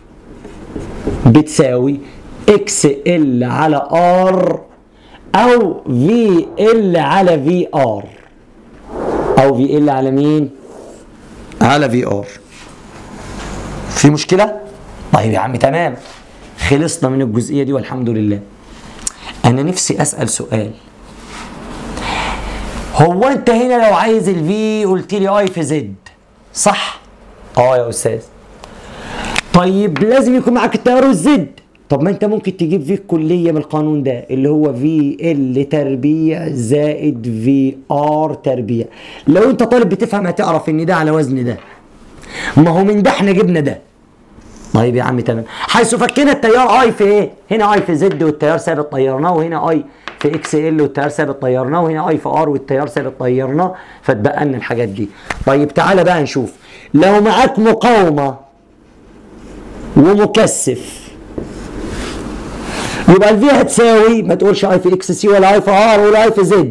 بتساوي اكس ال على ار او في ال على في ار او في ال على مين على في ار في مشكله طيب يا عم تمام خلصنا من الجزئيه دي والحمد لله انا نفسي اسال سؤال هو انت هنا لو عايز الفي قلت لي اي في زد صح اه يا استاذ طيب لازم يكون معاك التيار والزد طب ما انت ممكن تجيب في الكلية من القانون ده اللي هو في ال تربيع زائد في ار تربيع لو انت طالب بتفهم هتعرف ان ده على وزن ده ما هو من ده احنا جبنا ده طيب يا عم تمام حيث فكينا التيار اي في ايه هنا اي في زد والتيار ثابت طيرناه وهنا اي في اكس ال والتيار ثابت طيرناه وهنا اي في ار والتيار ثابت طيرناه فاتبقى لنا الحاجات دي طيب تعالى بقى نشوف لو معاك مقاومه ومكثف يبقى الفي هتساوي ما تقولش اي في اكس سي ولا اي في ار ولا اي في زد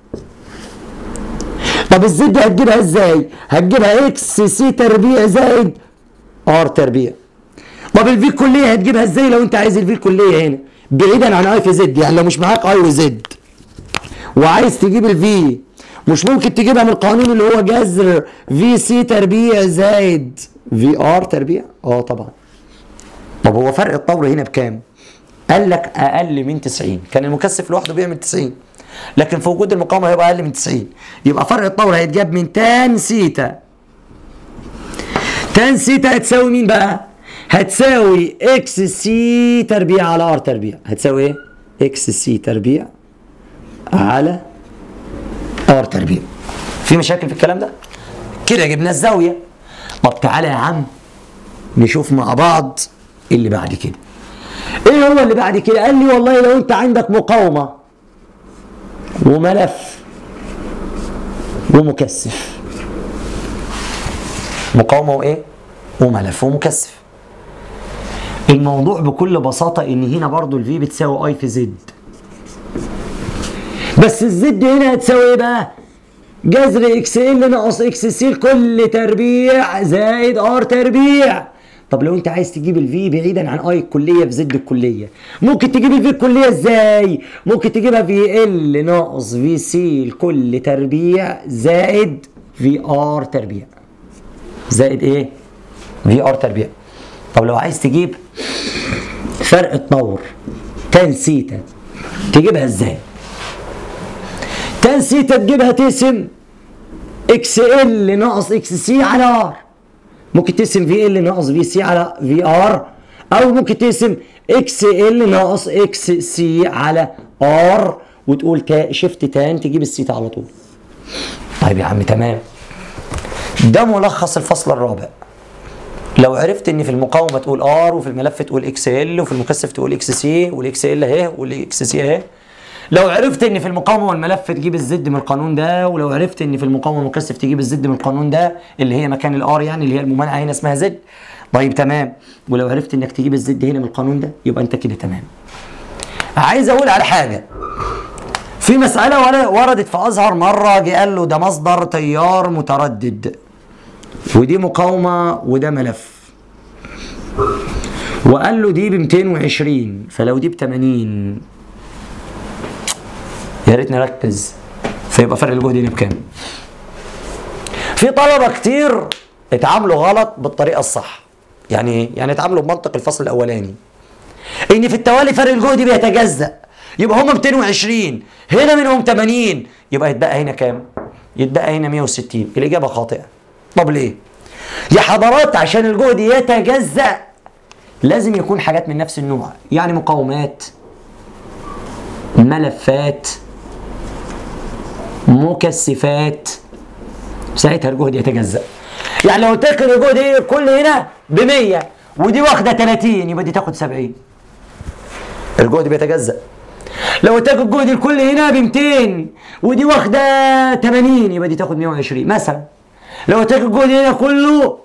طب الزد هتجيبها ازاي هتجيبها اكس سي تربيع زائد ار تربيع طب الفي الكليه هتجيبها ازاي لو انت عايز الفي الكليه هنا بعيدا عن اي في زد يعني لو مش معاك اي وزد وعايز تجيب الفي مش ممكن تجيبها من القانون اللي هو جذر في سي تربيع زائد في ار تربيع اه طبعا طب هو فرق الطور هنا بكام قال لك اقل من 90 كان المكثف لوحده بيعمل 90 لكن في وجود المقاومه هيبقى اقل من 90 يبقى فرق الطور هيتجاب من تان سيتا تان سيتا هتساوي مين بقى هتساوي اكس سي تربيع على ار تربيع هتساوي ايه اكس سي تربيع على ار تربيع في مشاكل في الكلام ده كده جبنا الزاويه طب تعالى يا عم نشوف مع بعض اللي بعد كده ايه هو اللي بعد كده قال لي والله لو انت عندك مقاومه وملف ومكثف مقاومه وايه وملف ومكثف الموضوع بكل بساطه ان هنا برضو الفي بتساوي اي في زد بس الزد هنا هتساوي ايه بقى جذر اكس ال ناقص اكس سي كل تربيع زائد ار تربيع طب لو انت عايز تجيب الفي بعيدا عن اي الكليه في زد الكليه ممكن تجيب الفي الكليه ازاي ممكن تجيبها في ال ناقص في سي الكل تربيع زائد في ار تربيع زائد ايه في ار تربيع طب لو عايز تجيب فرق الطور تان سيتا تجيبها ازاي تان سيتا تجيبها تقسم اكس ال ناقص اكس سي على ار ممكن تقسم في ال ناقص في سي على في ار او ممكن تقسم اكس ال ناقص اكس سي على ار وتقول تا شيفت تان تجيب السيتا على طول طيب يا عم تمام ده ملخص الفصل الرابع لو عرفت ان في المقاومه تقول ار وفي الملف تقول اكس ال وفي المكثف تقول اكس سي والاكس ال اهي والاكس سي اهي لو عرفت ان في المقاومه والملف تجيب الزد من القانون ده ولو عرفت ان في المقاومه والمكثف تجيب الزد من القانون ده اللي هي مكان الار يعني اللي هي الممانعه هنا اسمها زد طيب تمام ولو عرفت انك تجيب الزد هنا من القانون ده يبقى انت كده تمام عايز اقول على حاجه في مسألة وردت في أزهر مرة جه قال له ده مصدر تيار متردد ودي مقاومة وده ملف وقال له دي ب 220 فلو دي ب 80 يا ريت نركز فيبقى فرق الجهد هنا بكام؟ في طلبة كتير اتعاملوا غلط بالطريقة الصح يعني يعني اتعاملوا بمنطق الفصل الأولاني إن في التوالي فرق الجهد بيتجزأ يبقى هم 220 هنا منهم 80 يبقى يتبقى هنا كام؟ يتبقى هنا 160 الإجابة خاطئة طب ليه؟ يا حضرات عشان الجهد يتجزأ لازم يكون حاجات من نفس النوع يعني مقاومات ملفات مكثفات ساعتها الجهد يتجزأ يعني لو قلت لك الجهد ايه كل هنا ب 100 ودي واخده 30 يبقى دي تاخد 70 الجهد بيتجزأ لو قلت لك الجهد الكل هنا ب 200 ودي واخده 80 يبقى دي تاخد 120 مثلا لو قلت لك الجهد هنا كله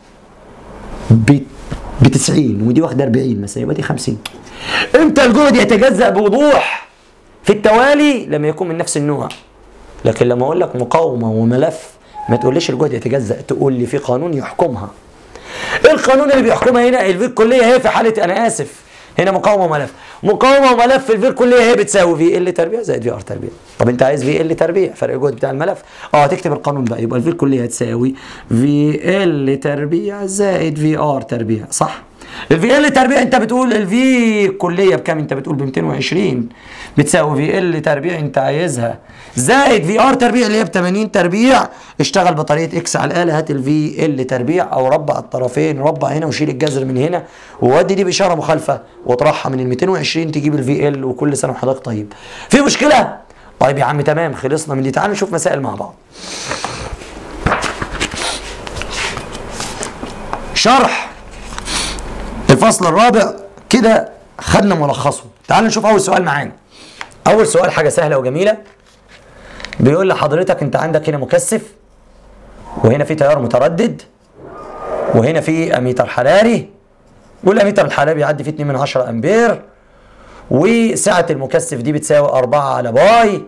ب 90 ودي واخده 40 مثلا يبقى دي 50 امتى الجهد يتجزأ بوضوح في التوالي لما يكون من نفس النوع لكن لما اقول لك مقاومه وملف ما تقوليش الجهد يتجزأ تقول لي في قانون يحكمها ايه القانون اللي بيحكمها هنا الفي الكليه هي في حاله انا اسف هنا مقاومه وملف مقاومه وملف الفي الكليه هي بتساوي في ال تربيع زائد في ار تربيع طب انت عايز في ال تربيع فرق الجهد بتاع الملف اه تكتب القانون بقى يبقى الفي الكليه هتساوي في ال تربيع زائد في ار تربيع صح الفي ال تربيع انت بتقول الفي كليه بكام انت بتقول ب 220 بتساوي في ال تربيع انت عايزها زائد في ار تربيع اللي هي ب 80 تربيع اشتغل بطريقه اكس على الاله هات الفي ال تربيع او ربع الطرفين ربع هنا وشيل الجذر من هنا وودي دي باشاره مخالفه واطرحها من ال 220 تجيب الفي ال وكل سنه وحضرتك طيب في مشكله طيب يا عم تمام خلصنا من دي تعال نشوف مسائل مع بعض شرح الفصل الرابع كده خدنا ملخصه تعال نشوف اول سؤال معانا اول سؤال حاجه سهله وجميله بيقول لحضرتك انت عندك هنا مكثف وهنا في تيار متردد وهنا في اميتر حراري والاميتر الحراري بيعدي فيه 2 من 10 امبير وسعه المكثف دي بتساوي 4 على باي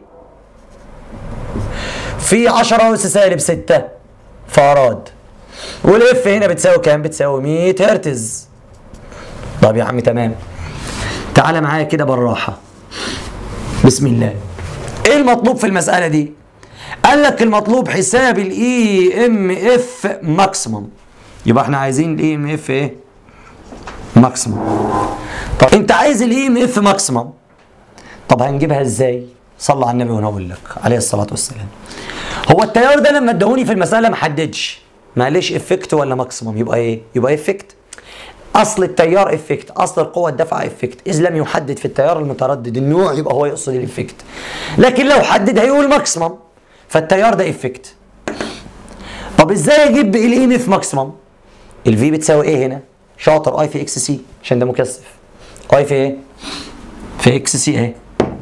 في 10 اس سالب 6 فاراد والاف هنا بتساوي كام؟ بتساوي 100 هرتز طب يا عم تمام تعالى معايا كده بالراحه بسم الله ايه المطلوب في المساله دي قال لك المطلوب حساب الاي ام اف ماكسيمم يبقى احنا عايزين الاي ام اف ايه ماكسيمم طب انت عايز الاي ام اف ماكسيمم طب هنجيبها ازاي صلى على النبي وانا اقول لك عليه الصلاه والسلام هو التيار ده لما ادهوني في المساله ما حددش معلش افكت ولا ماكسيمم يبقى ايه يبقى افكت اصل التيار افكت اصل القوه الدافعه افكت اذ لم يحدد في التيار المتردد النوع يبقى هو يقصد الافكت لكن لو حدد هيقول ماكسيمم فالتيار ده افكت طب ازاي اجيب الاي ام اف ماكسيمم الفي بتساوي ايه هنا شاطر اي في اكس سي عشان ده مكثف اي في ايه في اكس سي اهي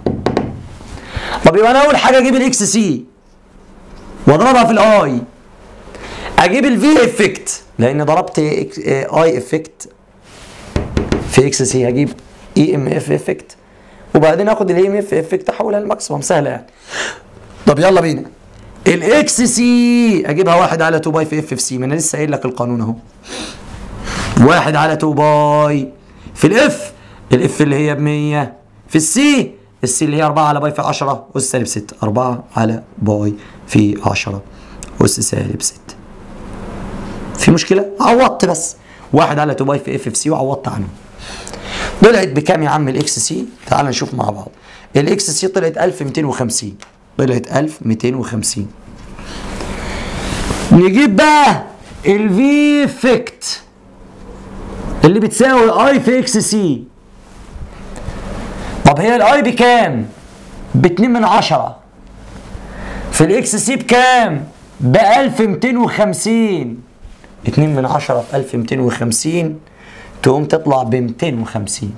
طب يبقى انا اول حاجه اجيب الاكس سي واضربها في الاي اجيب الفي افكت لان ضربت اي افكت في اكس سي هجيب اي ام اف افكت وبعدين اخد الاي ام اف افكت احولها للماكسيمم سهله يعني طب يلا بينا الاكس سي اجيبها واحد على 2 باي في اف في سي ما انا لسه قايل لك القانون اهو واحد على 2 باي في الاف الاف اللي هي ب 100 في السي السي اللي هي 4 على باي في 10 اس سالب 6 4 على باي في 10 اس سالب 6 في مشكله عوضت بس واحد على 2 باي في اف في سي وعوضت عنه طلعت بكام يا عم الاكس سي تعال نشوف مع بعض الاكس سي طلعت 1250 طلعت 1250 نجيب بقى الفي افكت اللي بتساوي اي في اكس سي طب هي الاي بكام؟ ب 2 من 10 في الاكس سي بكام؟ ب 1250 2 من 10 في 1250 تقوم تطلع ب 250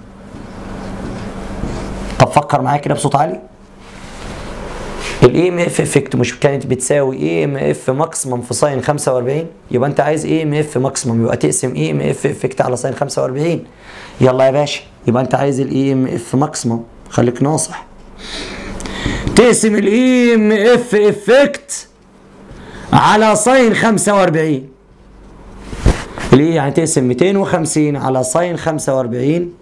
طب فكر معايا كده بصوت عالي الاي ام اف افكت مش كانت بتساوي اي ام اف ماكسيمم في ساين 45 يبقى انت عايز اي ام اف ماكسيمم يبقى تقسم اي ام اف افكت على ساين 45 يلا يا باشا يبقى انت عايز الاي ام اف ماكسيمم خليك ناصح تقسم الاي ام اف افكت على ساين 45 ليه يعني تقسم 250 على ساين 45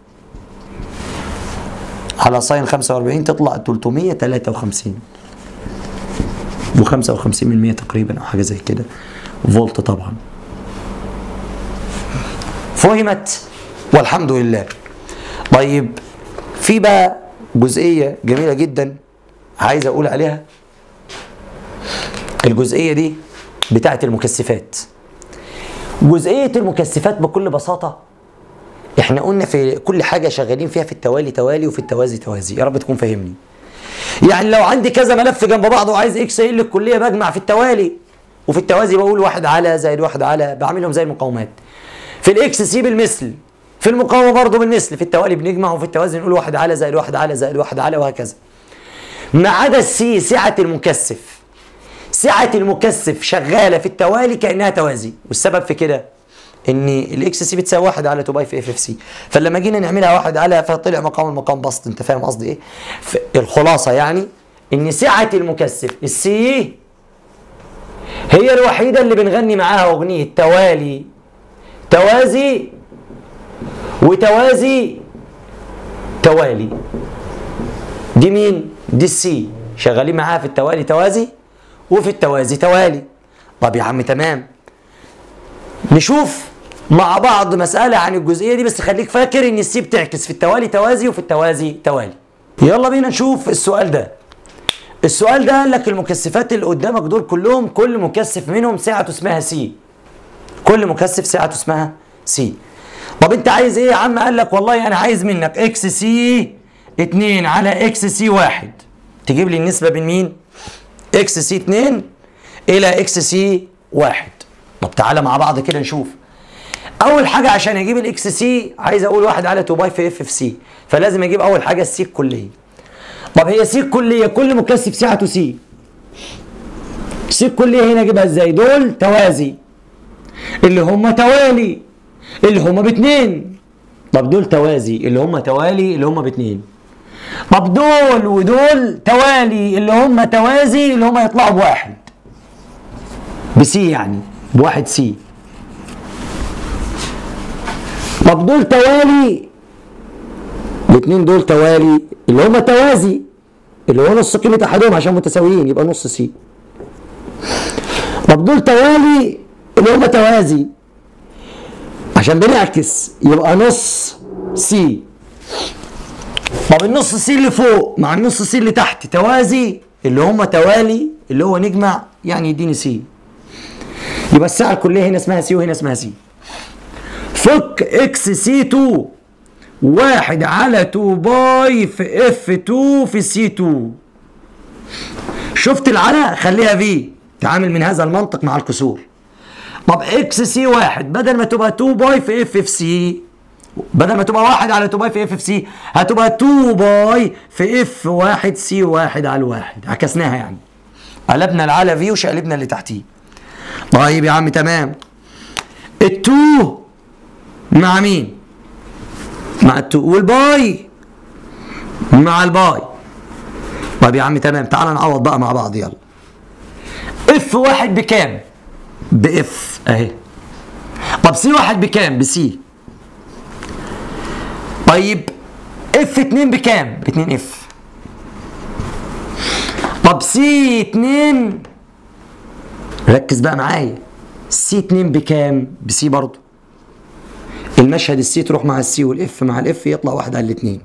على ساين 45 تطلع 353 و55 من 100 تقريبا او حاجه زي كده فولت طبعا فهمت والحمد لله طيب في بقى جزئيه جميله جدا عايز اقول عليها الجزئيه دي بتاعه المكثفات جزئيه المكثفات بكل بساطه احنا قلنا في كل حاجه شغالين فيها في التوالي توالي وفي التوازي توازي يا رب تكون فاهمني يعني لو عندي كذا ملف جنب بعض وعايز اكس ال الكليه بجمع في التوالي وفي التوازي بقول واحد على زائد واحد على بعملهم زي المقاومات في الاكس سي بالمثل في المقاومه برضه بالمثل في التوالي بنجمع وفي التوازي نقول واحد على زائد واحد على زائد واحد على وهكذا ما عدا السي سعه المكثف سعه المكثف شغاله في التوالي كانها توازي والسبب في كده ان الاكس سي بتساوي 1 على 2 باي في اف اف سي فلما جينا نعملها 1 على فطلع مقام المقام بسط انت فاهم قصدي ايه الخلاصه يعني ان سعه المكثف السي هي الوحيده اللي بنغني معاها اغنيه توالي توازي وتوازي توالي دي مين دي السي شغالين معاها في التوالي توازي وفي التوازي توالي طب يا عم تمام نشوف مع بعض مسألة عن الجزئية دي بس خليك فاكر ان السي بتعكس في التوالي توازي وفي التوازي توالي يلا بينا نشوف السؤال ده السؤال ده قال لك المكثفات اللي قدامك دول كلهم كل مكثف منهم سعته اسمها سي كل مكثف سعته اسمها سي طب انت عايز ايه يا عم قال لك والله انا عايز منك اكس سي 2 على اكس سي 1 تجيب لي النسبة بين مين اكس سي 2 الى اكس سي 1 طب تعالى مع بعض كده نشوف اول حاجه عشان اجيب الاكس سي عايز اقول واحد على 2 باي في اف في سي فلازم اجيب اول حاجه السي الكليه طب هي سي الكليه كل مكثف سعته سي سي الكليه هنا اجيبها ازاي دول توازي اللي هم توالي اللي هم باتنين طب دول توازي اللي هم توالي اللي هم باتنين طب دول ودول توالي اللي هم توازي اللي هم يطلعوا بواحد بسي يعني بواحد سي طب دول توالي الاثنين دول توالي اللي هم توازي اللي هو نص قيمة أحدهم عشان متساويين يبقى نص سي طب دول توالي اللي هم توازي عشان بنعكس يبقى نص سي طب النص سي اللي فوق مع النص سي اللي تحت توازي اللي هم توالي اللي هو نجمع يعني يديني سي يبقى الساعة الكلية هنا اسمها سي وهنا اسمها سي فك اكس سي 2 واحد على 2 باي في اف 2 في سي 2 شفت العلى خليها في تعامل من هذا المنطق مع الكسور طب اكس سي واحد بدل ما تبقى 2 باي في اف اف سي بدل ما تبقى واحد على 2 باي في اف اف سي هتبقى 2 باي في اف واحد سي واحد على الواحد عكسناها يعني قلبنا العلى في وشقلبنا اللي تحتيه طيب يا عم تمام التو مع مين مع التو والباي مع الباي طيب يا عم تمام تعال نعوض بقى مع بعض يلا اف واحد بكام باف اهي طب سي واحد بكام بسي طيب اف اتنين بكام باتنين اف طب سي اتنين ركز بقى معايا سي 2 بكام؟ بسي برضه المشهد السي تروح مع السي والاف مع الاف يطلع واحد على الاثنين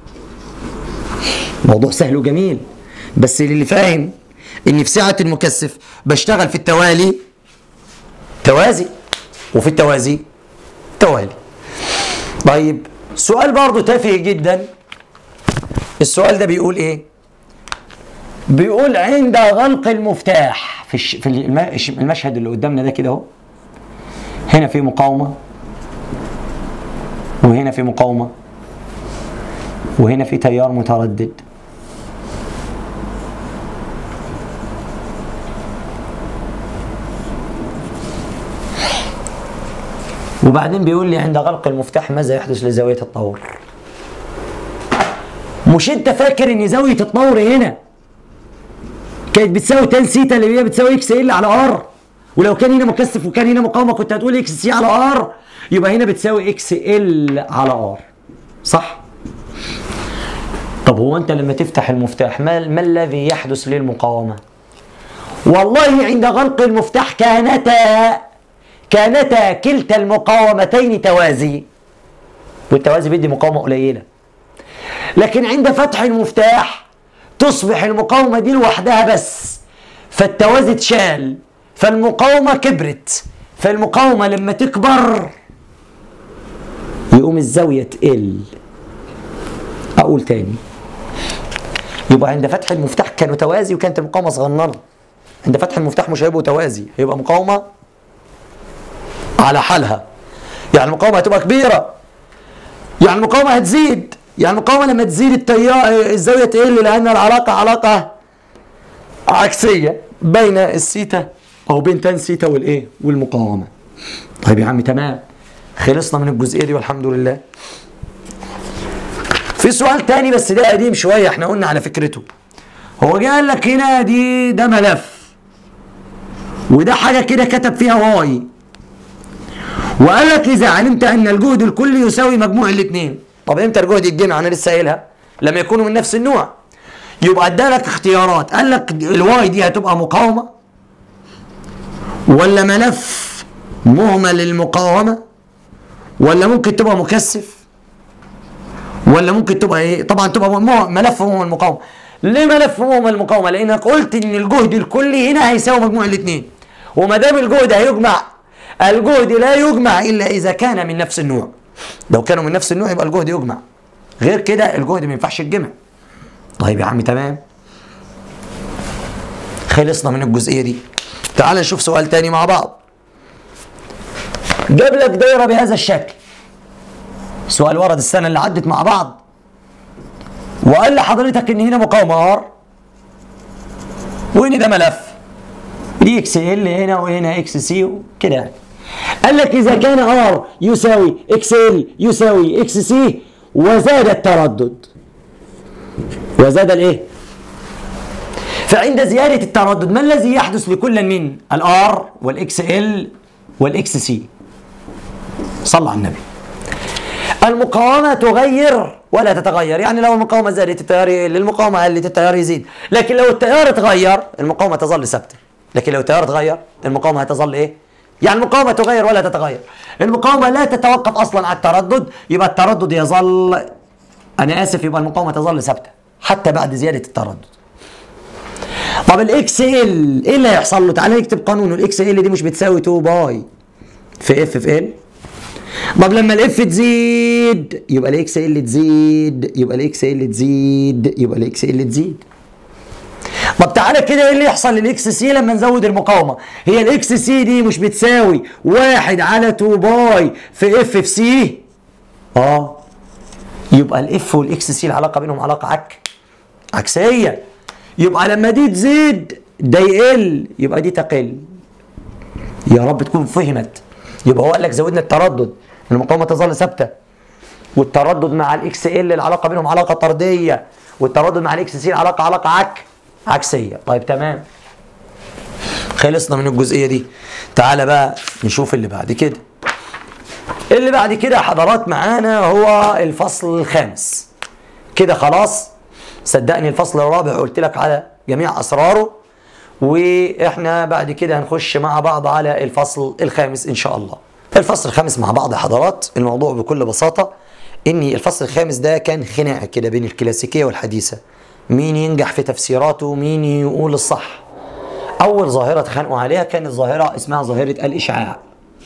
موضوع سهل وجميل بس اللي فاهم ان في سعه المكثف بشتغل في التوالي توازي وفي التوازي توالي طيب سؤال برضه تافه جدا السؤال ده بيقول ايه بيقول عند غلق المفتاح في الش... في المشهد اللي قدامنا ده كده اهو هنا في مقاومة وهنا في مقاومة وهنا في تيار متردد وبعدين بيقول لي عند غلق المفتاح ماذا يحدث لزاوية الطور مش انت فاكر ان زاوية الطور هنا كانت بتساوي تان سيتا اللي هي بتساوي اكس ال على ار ولو كان هنا مكثف وكان هنا مقاومة كنت هتقول اكس سي على ار يبقى هنا بتساوي اكس ال على ار صح طب هو انت لما تفتح المفتاح ما, ما الذي يحدث للمقاومة والله عند غلق المفتاح كانتا كانتا كلتا المقاومتين توازي والتوازي بيدي مقاومة قليلة لكن عند فتح المفتاح تصبح المقاومة دي لوحدها بس فالتوازي اتشال فالمقاومة كبرت فالمقاومة لما تكبر يقوم الزاوية تقل أقول تاني يبقى عند فتح المفتاح كانوا توازي وكانت المقاومة صغننة عند فتح المفتاح مش هيبقوا توازي هيبقى مقاومة على حالها يعني المقاومة هتبقى كبيرة يعني المقاومة هتزيد يعني المقاومة لما تزيد التيار الزاوية تقل لأن العلاقة علاقة عكسية بين السيتا أو بين تان سيتا والإيه والمقاومة طيب يا عم تمام خلصنا من الجزئية دي والحمد لله في سؤال تاني بس ده قديم شوية احنا قلنا على فكرته هو جه قال لك هنا دي ده ملف وده حاجة كده كتب فيها واي وقال لك إذا علمت أن الجهد الكلي يساوي مجموع الاثنين طب امتى الجهد يتجمع أنا لسه قايلها لما يكونوا من نفس النوع يبقى ادالك اختيارات قال لك الواي دي هتبقى مقاومة ولا ملف مهمل المقاومة ولا ممكن تبقى مكثف ولا ممكن تبقى ايه طبعا تبقى ملف مهمل المقاومة ليه ملف مهمل المقاومة لانك قلت ان الجهد الكلي هنا هيساوي مجموع الاثنين وما دام الجهد هيجمع الجهد لا يجمع الا اذا كان من نفس النوع لو كانوا من نفس النوع يبقى الجهد يجمع غير كده الجهد ما ينفعش يتجمع طيب يا عم تمام خلصنا من الجزئيه دي تعال نشوف سؤال تاني مع بعض جاب لك دايره بهذا الشكل سؤال ورد السنه اللي عدت مع بعض وقال لحضرتك ان هنا مقاومه ار وان ده ملف دي اكس ال هنا وهنا اكس سي وكده يعني قال لك اذا كان ار يساوي اكس ال يساوي اكس سي وزاد التردد وزاد الايه فعند زيادة التردد ما الذي يحدث لكل من الار والاكس ال والاكس سي صلى على النبي المقاومة تغير ولا تتغير يعني لو المقاومة زادت التيار يقل المقاومة قلت التيار يزيد لكن لو التيار اتغير المقاومة تظل ثابتة لكن لو التيار اتغير المقاومة هتظل ايه يعني المقاومة تغير ولا تتغير المقاومة لا تتوقف أصلا على التردد يبقى التردد يظل أنا آسف يبقى المقاومة تظل ثابتة حتى بعد زيادة التردد طب الاكس ال ايه اللي هيحصل له تعالى نكتب قانون الاكس ال دي مش بتساوي 2 باي في اف في ال طب لما الاف تزيد يبقى الاكس ال تزيد يبقى الاكس ال تزيد يبقى الاكس ال تزيد طب تعالى كده ايه اللي يحصل للاكس سي لما نزود المقاومه هي الاكس سي دي مش بتساوي واحد على 2 باي في اف في سي اه يبقى الاف والاكس سي العلاقه بينهم علاقه عك عكسيه يبقى لما دي تزيد ده يقل يبقى دي تقل يا رب تكون فهمت يبقى هو قال لك زودنا التردد المقاومه تظل ثابته والتردد مع الاكس ال العلاقه بينهم علاقه طرديه والتردد مع الاكس سي العلاقه علاقه عك عكسيه طيب تمام خلصنا من الجزئيه دي تعالى بقى نشوف اللي بعد كده اللي بعد كده يا حضرات معانا هو الفصل الخامس كده خلاص صدقني الفصل الرابع قلت لك على جميع اسراره واحنا بعد كده هنخش مع بعض على الفصل الخامس ان شاء الله الفصل الخامس مع بعض يا حضرات الموضوع بكل بساطه ان الفصل الخامس ده كان خناقه كده بين الكلاسيكيه والحديثه مين ينجح في تفسيراته مين يقول الصح اول ظاهره اتخانقوا عليها كانت ظاهره اسمها ظاهره الاشعاع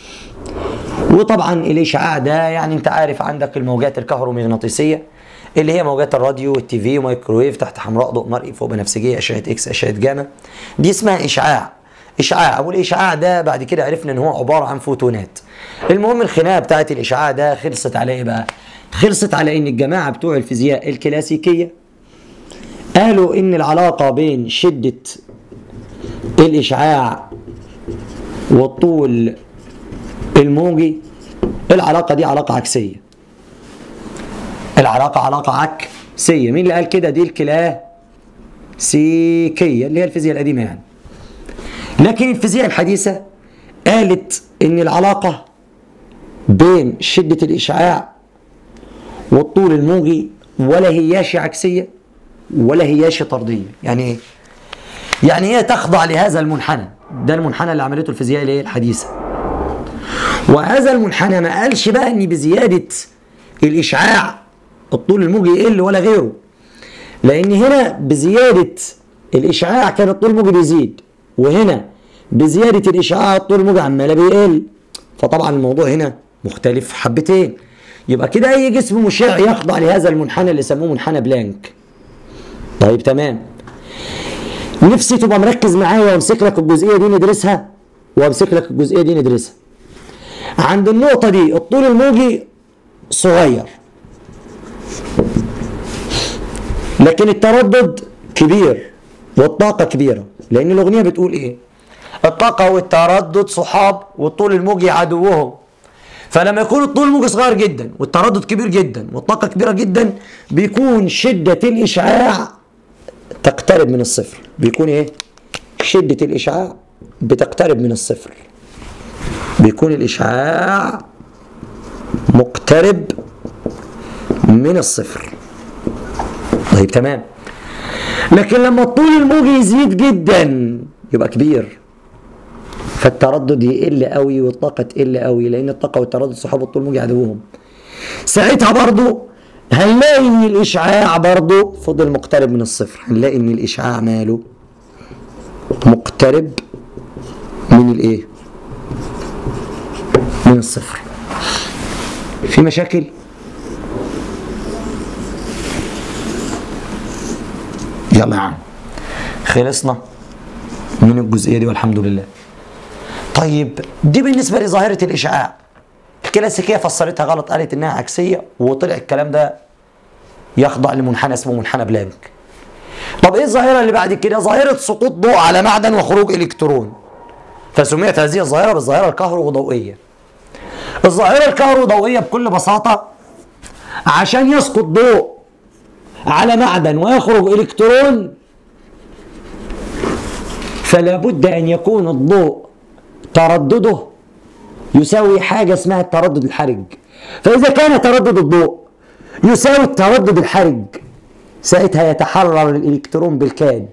وطبعا الاشعاع ده يعني انت عارف عندك الموجات الكهرومغناطيسيه اللي هي موجات الراديو والتي في ومايكرويف تحت حمراء ضوء مرئي فوق بنفسجيه اشعه اكس اشعه جاما دي اسمها اشعاع اشعاع والاشعاع ده بعد كده عرفنا ان هو عباره عن فوتونات المهم الخناقه بتاعت الاشعاع ده خلصت على ايه بقى خلصت على ان الجماعه بتوع الفيزياء الكلاسيكيه قالوا ان العلاقه بين شده الاشعاع والطول الموجي العلاقه دي علاقه عكسيه العلاقه علاقه عكسيه مين اللي قال كده دي الكلاسيكيه اللي هي الفيزياء القديمه يعني لكن الفيزياء الحديثة قالت إن العلاقة بين شدة الإشعاع والطول الموجي ولا هياش عكسية ولا هياش طردية يعني إيه؟ يعني هي تخضع لهذا المنحنى ده المنحنى اللي عملته الفيزياء اللي هي الحديثة وهذا المنحنى ما قالش بقى إن بزيادة الإشعاع الطول الموجي يقل ولا غيره لأن هنا بزيادة الإشعاع كان الطول الموجي بيزيد وهنا بزيادة الإشعاع الطول الموجي عمالة بيقل فطبعا الموضوع هنا مختلف حبتين يبقى كده أي جسم مشع يخضع لهذا المنحنى اللي يسموه منحنى بلانك طيب تمام نفسي تبقى مركز معايا وامسك لك الجزئية دي ندرسها وامسك لك الجزئية دي ندرسها عند النقطة دي الطول الموجي صغير لكن التردد كبير والطاقة كبيرة لأن الأغنية بتقول إيه؟ الطاقة والتردد صحاب والطول الموجي عدوهم فلما يكون الطول الموجي صغير جدا والتردد كبير جدا والطاقة كبيرة جدا بيكون شدة الإشعاع تقترب من الصفر بيكون إيه؟ شدة الإشعاع بتقترب من الصفر بيكون الإشعاع مقترب من الصفر طيب تمام لكن لما الطول الموجي يزيد جدا يبقى كبير فالتردد يقل قوي والطاقة تقل قوي لأن الطاقة والتردد صحاب الطول الموجي عدوهم ساعتها برضو هنلاقي ان الاشعاع برضو فضل مقترب من الصفر هنلاقي ان الاشعاع ماله مقترب من الايه من الصفر في مشاكل يلا يا عم خلصنا من الجزئيه دي والحمد لله طيب دي بالنسبه لظاهره الاشعاع الكلاسيكيه فسرتها غلط قالت انها عكسيه وطلع الكلام ده يخضع لمنحنى اسمه منحنى بلانك طب ايه الظاهره اللي بعد كده ظاهره سقوط ضوء على معدن وخروج الكترون فسميت هذه الظاهره بالظاهره الكهروضوئيه الظاهره الكهروضوئيه بكل بساطه عشان يسقط ضوء على معدن ويخرج الكترون فلا بد ان يكون الضوء تردده يساوي حاجه اسمها التردد الحرج فاذا كان تردد الضوء يساوي التردد الحرج ساعتها يتحرر الالكترون بالكاد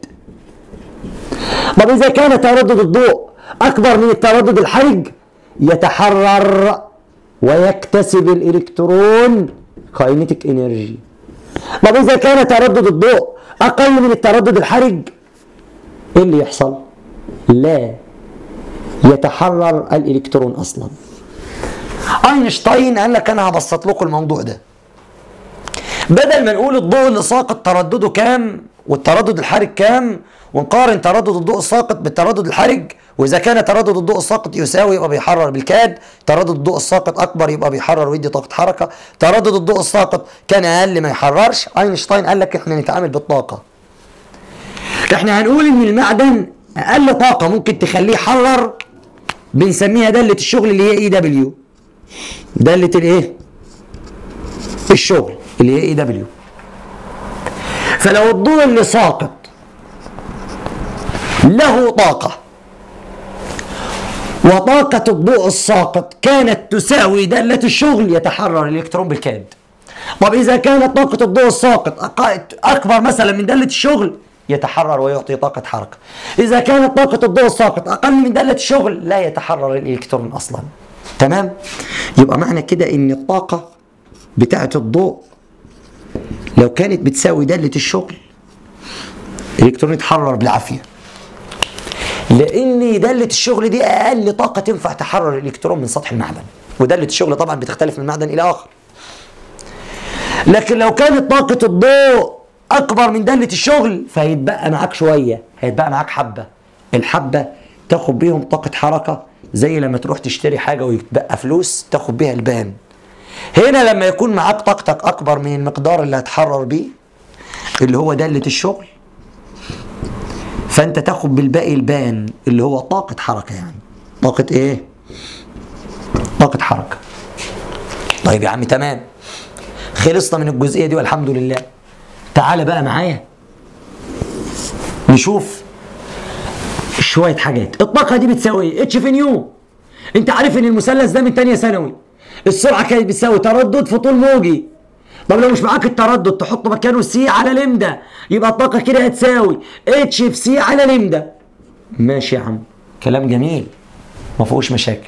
طب اذا كان تردد الضوء اكبر من التردد الحرج يتحرر ويكتسب الالكترون كاينيتيك انرجي طب اذا كان تردد الضوء اقل من التردد الحرج ايه اللي يحصل لا يتحرر الالكترون اصلا اينشتاين قال لك انا هبسط لكم الموضوع ده بدل ما نقول الضوء اللي ساقط تردده كام والتردد الحرج كام ونقارن تردد الضوء الساقط بالتردد الحرج واذا كان تردد الضوء الساقط يساوي يبقى بيحرر بالكاد تردد الضوء الساقط اكبر يبقى بيحرر ويدي طاقه حركه تردد الضوء الساقط كان اقل ما يحررش اينشتاين قال لك احنا نتعامل بالطاقه احنا هنقول ان المعدن اقل طاقه ممكن تخليه يحرر بنسميها داله الشغل اللي هي اي دبليو داله الايه الشغل اللي هي اي دبليو فلو الضوء اللي ساقط له طاقة وطاقة الضوء الساقط كانت تساوي دالة الشغل يتحرر الإلكترون بالكاد طب إذا كانت طاقة الضوء الساقط أكبر مثلا من دالة الشغل يتحرر ويعطي طاقة حركة إذا كانت طاقة الضوء الساقط أقل من دالة الشغل لا يتحرر الإلكترون أصلا تمام يبقى معنى كده إن الطاقة بتاعة الضوء لو كانت بتساوي دالة الشغل الإلكترون يتحرر بالعافية لان داله الشغل دي اقل طاقه تنفع تحرر الالكترون من سطح المعدن وداله الشغل طبعا بتختلف من معدن الى اخر لكن لو كانت طاقه الضوء اكبر من داله الشغل فهيتبقى معاك شويه هيتبقى معاك حبه الحبه تاخد بيهم طاقة حركة زي لما تروح تشتري حاجة ويتبقى فلوس تاخد بيها البان هنا لما يكون معاك طاقتك أكبر من المقدار اللي هتحرر بيه اللي هو دالة الشغل فأنت تاخد بالباقي البان اللي هو طاقة حركة يعني طاقة إيه؟ طاقة حركة طيب يا عم تمام خلصنا من الجزئية دي والحمد لله تعال بقى معايا نشوف شويه حاجات الطاقه دي بتساوي ايه اتش في نيو انت عارف ان المثلث ده من تانية ثانوي السرعه كانت بتساوي تردد في طول موجي طب لو مش معاك التردد تحط مكانه سي على لمده يبقى الطاقه كده هتساوي اتش في سي على لمده ماشي يا عم كلام جميل ما فيهوش مشاكل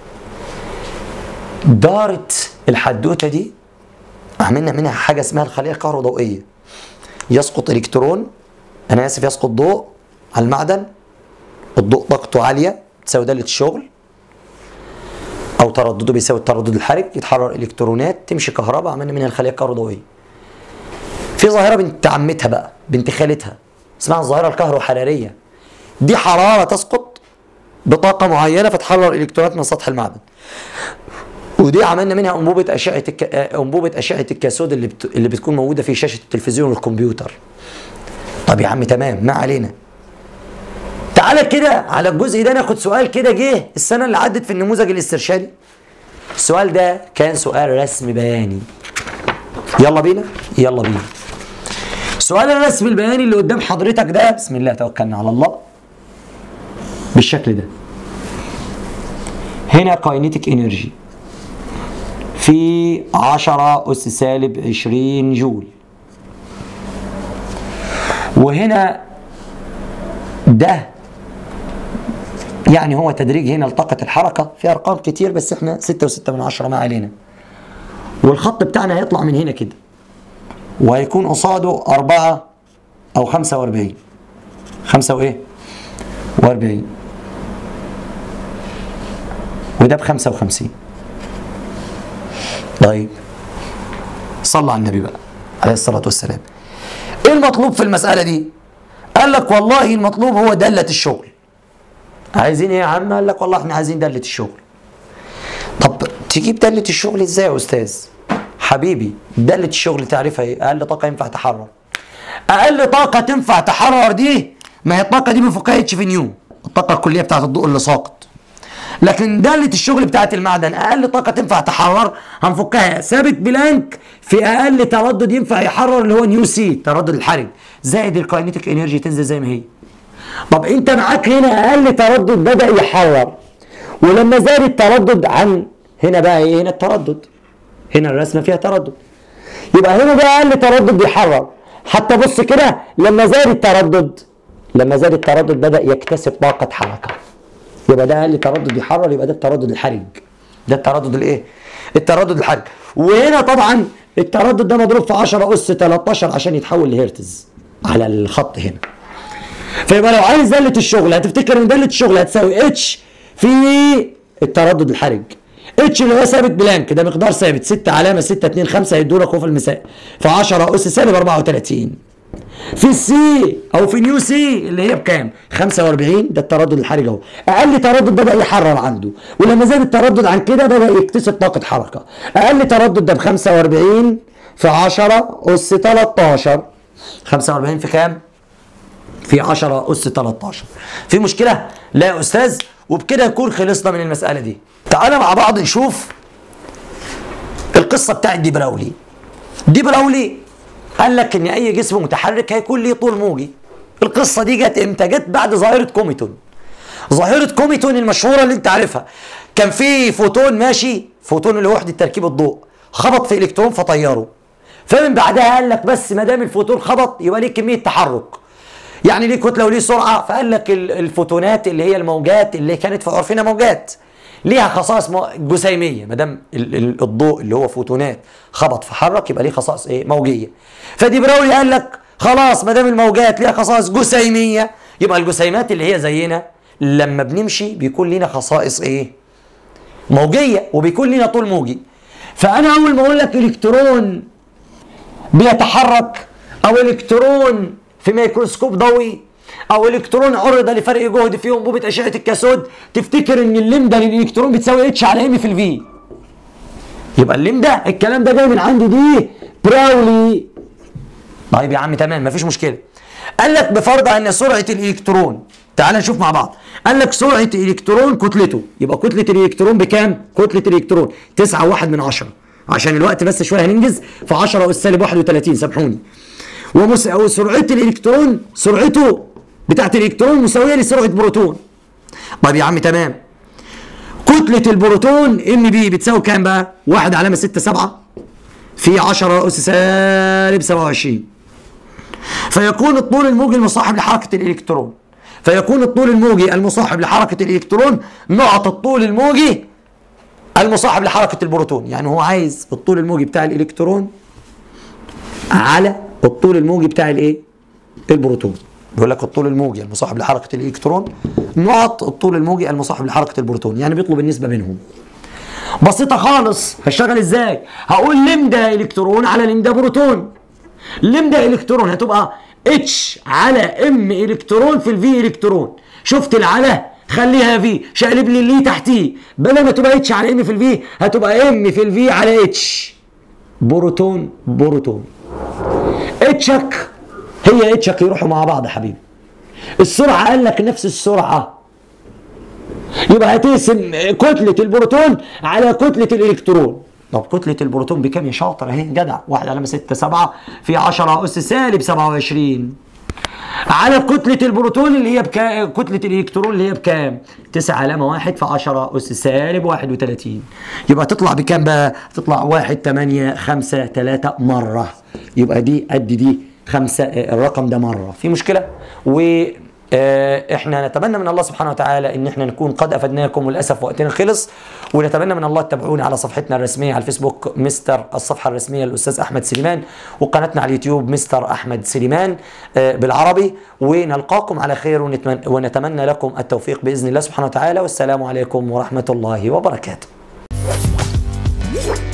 دارت الحدوته دي عملنا منها حاجه اسمها الخليه الكهروضوئيه يسقط الكترون انا اسف يسقط ضوء على المعدن الضوء طاقته عاليه تساوي داله الشغل او تردده بيساوي التردد الحرج يتحرر الكترونات تمشي كهرباء عملنا منها الخليه الكهروضوئيه في ظاهره بنت عمتها بقى بنت خالتها اسمها الظاهره الكهروحراريه دي حراره تسقط بطاقه معينه فتحرر الكترونات من سطح المعدن ودي عملنا منها انبوبه اشعه الك... انبوبه اشعه الكاثود اللي بت... اللي بتكون موجوده في شاشه التلفزيون والكمبيوتر طب يا عم تمام ما علينا تعالى كده على الجزء ده ناخد سؤال كده جه السنه اللي عدت في النموذج الاسترشادي السؤال ده كان سؤال رسم بياني يلا بينا يلا بينا سؤال الرسم البياني اللي قدام حضرتك ده بسم الله توكلنا على الله بالشكل ده هنا كاينيتيك انرجي في 10 اس سالب 20 جول وهنا ده يعني هو تدريج هنا لطاقة الحركة في أرقام كتير بس احنا ستة وستة من عشرة ما علينا والخط بتاعنا هيطلع من هنا كده وهيكون قصاده أربعة أو خمسة وأربعين خمسة وإيه؟ وأربعين وده بخمسة وخمسين طيب صلى على النبي بقى عليه الصلاة والسلام ايه المطلوب في المسألة دي؟ قال لك والله المطلوب هو دالة الشغل عايزين ايه يا عم؟ قال لك والله احنا عايزين دالة الشغل طب تجيب دالة الشغل ازاي يا استاذ؟ حبيبي دالة الشغل تعرفها ايه؟ اقل طاقة ينفع تحرر اقل طاقة تنفع تحرر دي ما هي الطاقة دي بنفكها اتش في نيو الطاقة الكلية بتاعت الضوء اللي ساقط لكن دالة الشغل بتاعت المعدن اقل طاقة تنفع تحرر هنفكها ثابت بلانك في اقل تردد ينفع يحرر اللي هو نيو سي تردد الحرج زائد الكاينيتيك انرجي تنزل زي ما هي طب انت معاك هنا اقل تردد بدا يحرر ولما زاد التردد عن هنا بقى ايه هنا التردد هنا الرسمه فيها تردد يبقى هنا ده اقل تردد بيحرر حتى بص كده لما زاد التردد لما زاد التردد بدا يكتسب طاقه حركه يبقى ده اقل تردد يحرر يبقى ده التردد الحرج ده التردد الايه التردد الحرج وهنا طبعا التردد ده مضروب في 10 اس 13 عشان يتحول لهرتز على الخط هنا فيبقى لو عايز داله الشغل هتفتكر ان داله الشغل هتساوي اتش في التردد الحرج اتش اللي هو ثابت بلانك ده مقدار ثابت 6 علامه 6 2 5 هيدوا لك هو في المساء في 10 اس سالب 34 في السي او في نيو سي اللي هي بكام 45 ده التردد الحرج اهو اقل تردد بدا يحرر عنده ولما زاد التردد عن كده بدا يكتسب طاقه حركه اقل تردد ده ب 45 في 10 اس 13 45 في كام في 10 اس 13 في مشكله لا يا استاذ وبكده نكون خلصنا من المساله دي تعالى مع بعض نشوف القصه بتاعت دي براولي دي براولي قال لك ان اي جسم متحرك هيكون ليه طول موجي القصه دي جت امتى جت بعد ظاهره كوميتون ظاهره كوميتون المشهوره اللي انت عارفها كان في فوتون ماشي فوتون اللي هو وحده تركيب الضوء خبط في الكترون فطيره فمن بعدها قال لك بس ما دام الفوتون خبط يبقى ليه كميه تحرك يعني ليه كتله وليه سرعه فقال لك الفوتونات اللي هي الموجات اللي كانت في عرفنا موجات ليها خصائص جسيميه ما دام الضوء اللي هو فوتونات خبط فحرك يبقى ليه خصائص ايه موجيه فدي براولي قال لك خلاص ما دام الموجات ليها خصائص جسيميه يبقى الجسيمات اللي هي زينا لما بنمشي بيكون لينا خصائص ايه موجيه وبيكون لينا طول موجي فانا اول ما اقول لك الكترون بيتحرك او الكترون في ميكروسكوب ضوئي او الكترون عرض لفرق جهد في انبوبه اشعه الكاثود تفتكر ان اللمده للالكترون بتساوي اتش على ام في الفي يبقى اللمده الكلام ده جاي من عندي دي براولي طيب يا عم تمام مفيش مشكله قال لك بفرض ان سرعه الالكترون تعال نشوف مع بعض قال لك سرعه الالكترون كتلته يبقى كتله الالكترون بكام كتله الالكترون 9 واحد من 10 عشان الوقت بس شويه هننجز في 10 اس سالب 31 سامحوني ومس... وسرعه الالكترون سرعته بتاعت الالكترون مساويه لسرعه بروتون طيب يا عم تمام كتله البروتون ام بي بتساوي كام بقى 1 علامه 6 7 في 10 اس سالب 27 فيكون الطول الموجي المصاحب لحركه الالكترون فيكون الطول الموجي المصاحب لحركه الالكترون نقط الطول الموجي المصاحب لحركه البروتون يعني هو عايز الطول الموجي بتاع الالكترون على الطول الموجي بتاع الايه البروتون بيقول لك الطول الموجي المصاحب لحركه الالكترون نقط الطول الموجي المصاحب لحركه البروتون يعني بيطلب النسبه بينهم بسيطه خالص هشتغل ازاي هقول لمده الكترون على لمده بروتون لمده الكترون هتبقى اتش على ام الكترون في الفي الكترون شفت العلى خليها في شقلب لي اللي تحتيه بدل ما تبقى اتش على ام في الفي هتبقى ام في الفي على اتش بروتون بروتون اتشك هي اتشك يروحوا مع بعض يا حبيبي السرعه قال لك نفس السرعه يبقى هتقسم كتله البروتون على كتله الالكترون طب كتلة البروتون بكام يا شاطر اهي جدع 1 علامة 6 7 في 10 أس سالب 27 على كتلة البروتون اللي هي بكام كتلة الإلكترون اللي هي بكام 9 علامة 1 في 10 أس سالب 31 يبقى تطلع بكام بقى تطلع 1 8 5 3 مرة يبقى دي قد دي خمسة الرقم ده مرة في مشكلة و آه، احنا نتمنى من الله سبحانه وتعالى ان احنا نكون قد افدناكم وللاسف وقتنا خلص ونتمنى من الله تتابعونا على صفحتنا الرسميه على الفيسبوك مستر الصفحه الرسميه للاستاذ احمد سليمان وقناتنا على اليوتيوب مستر احمد سليمان آه، بالعربي ونلقاكم على خير ونتمنى, ونتمنى لكم التوفيق باذن الله سبحانه وتعالى والسلام عليكم ورحمه الله وبركاته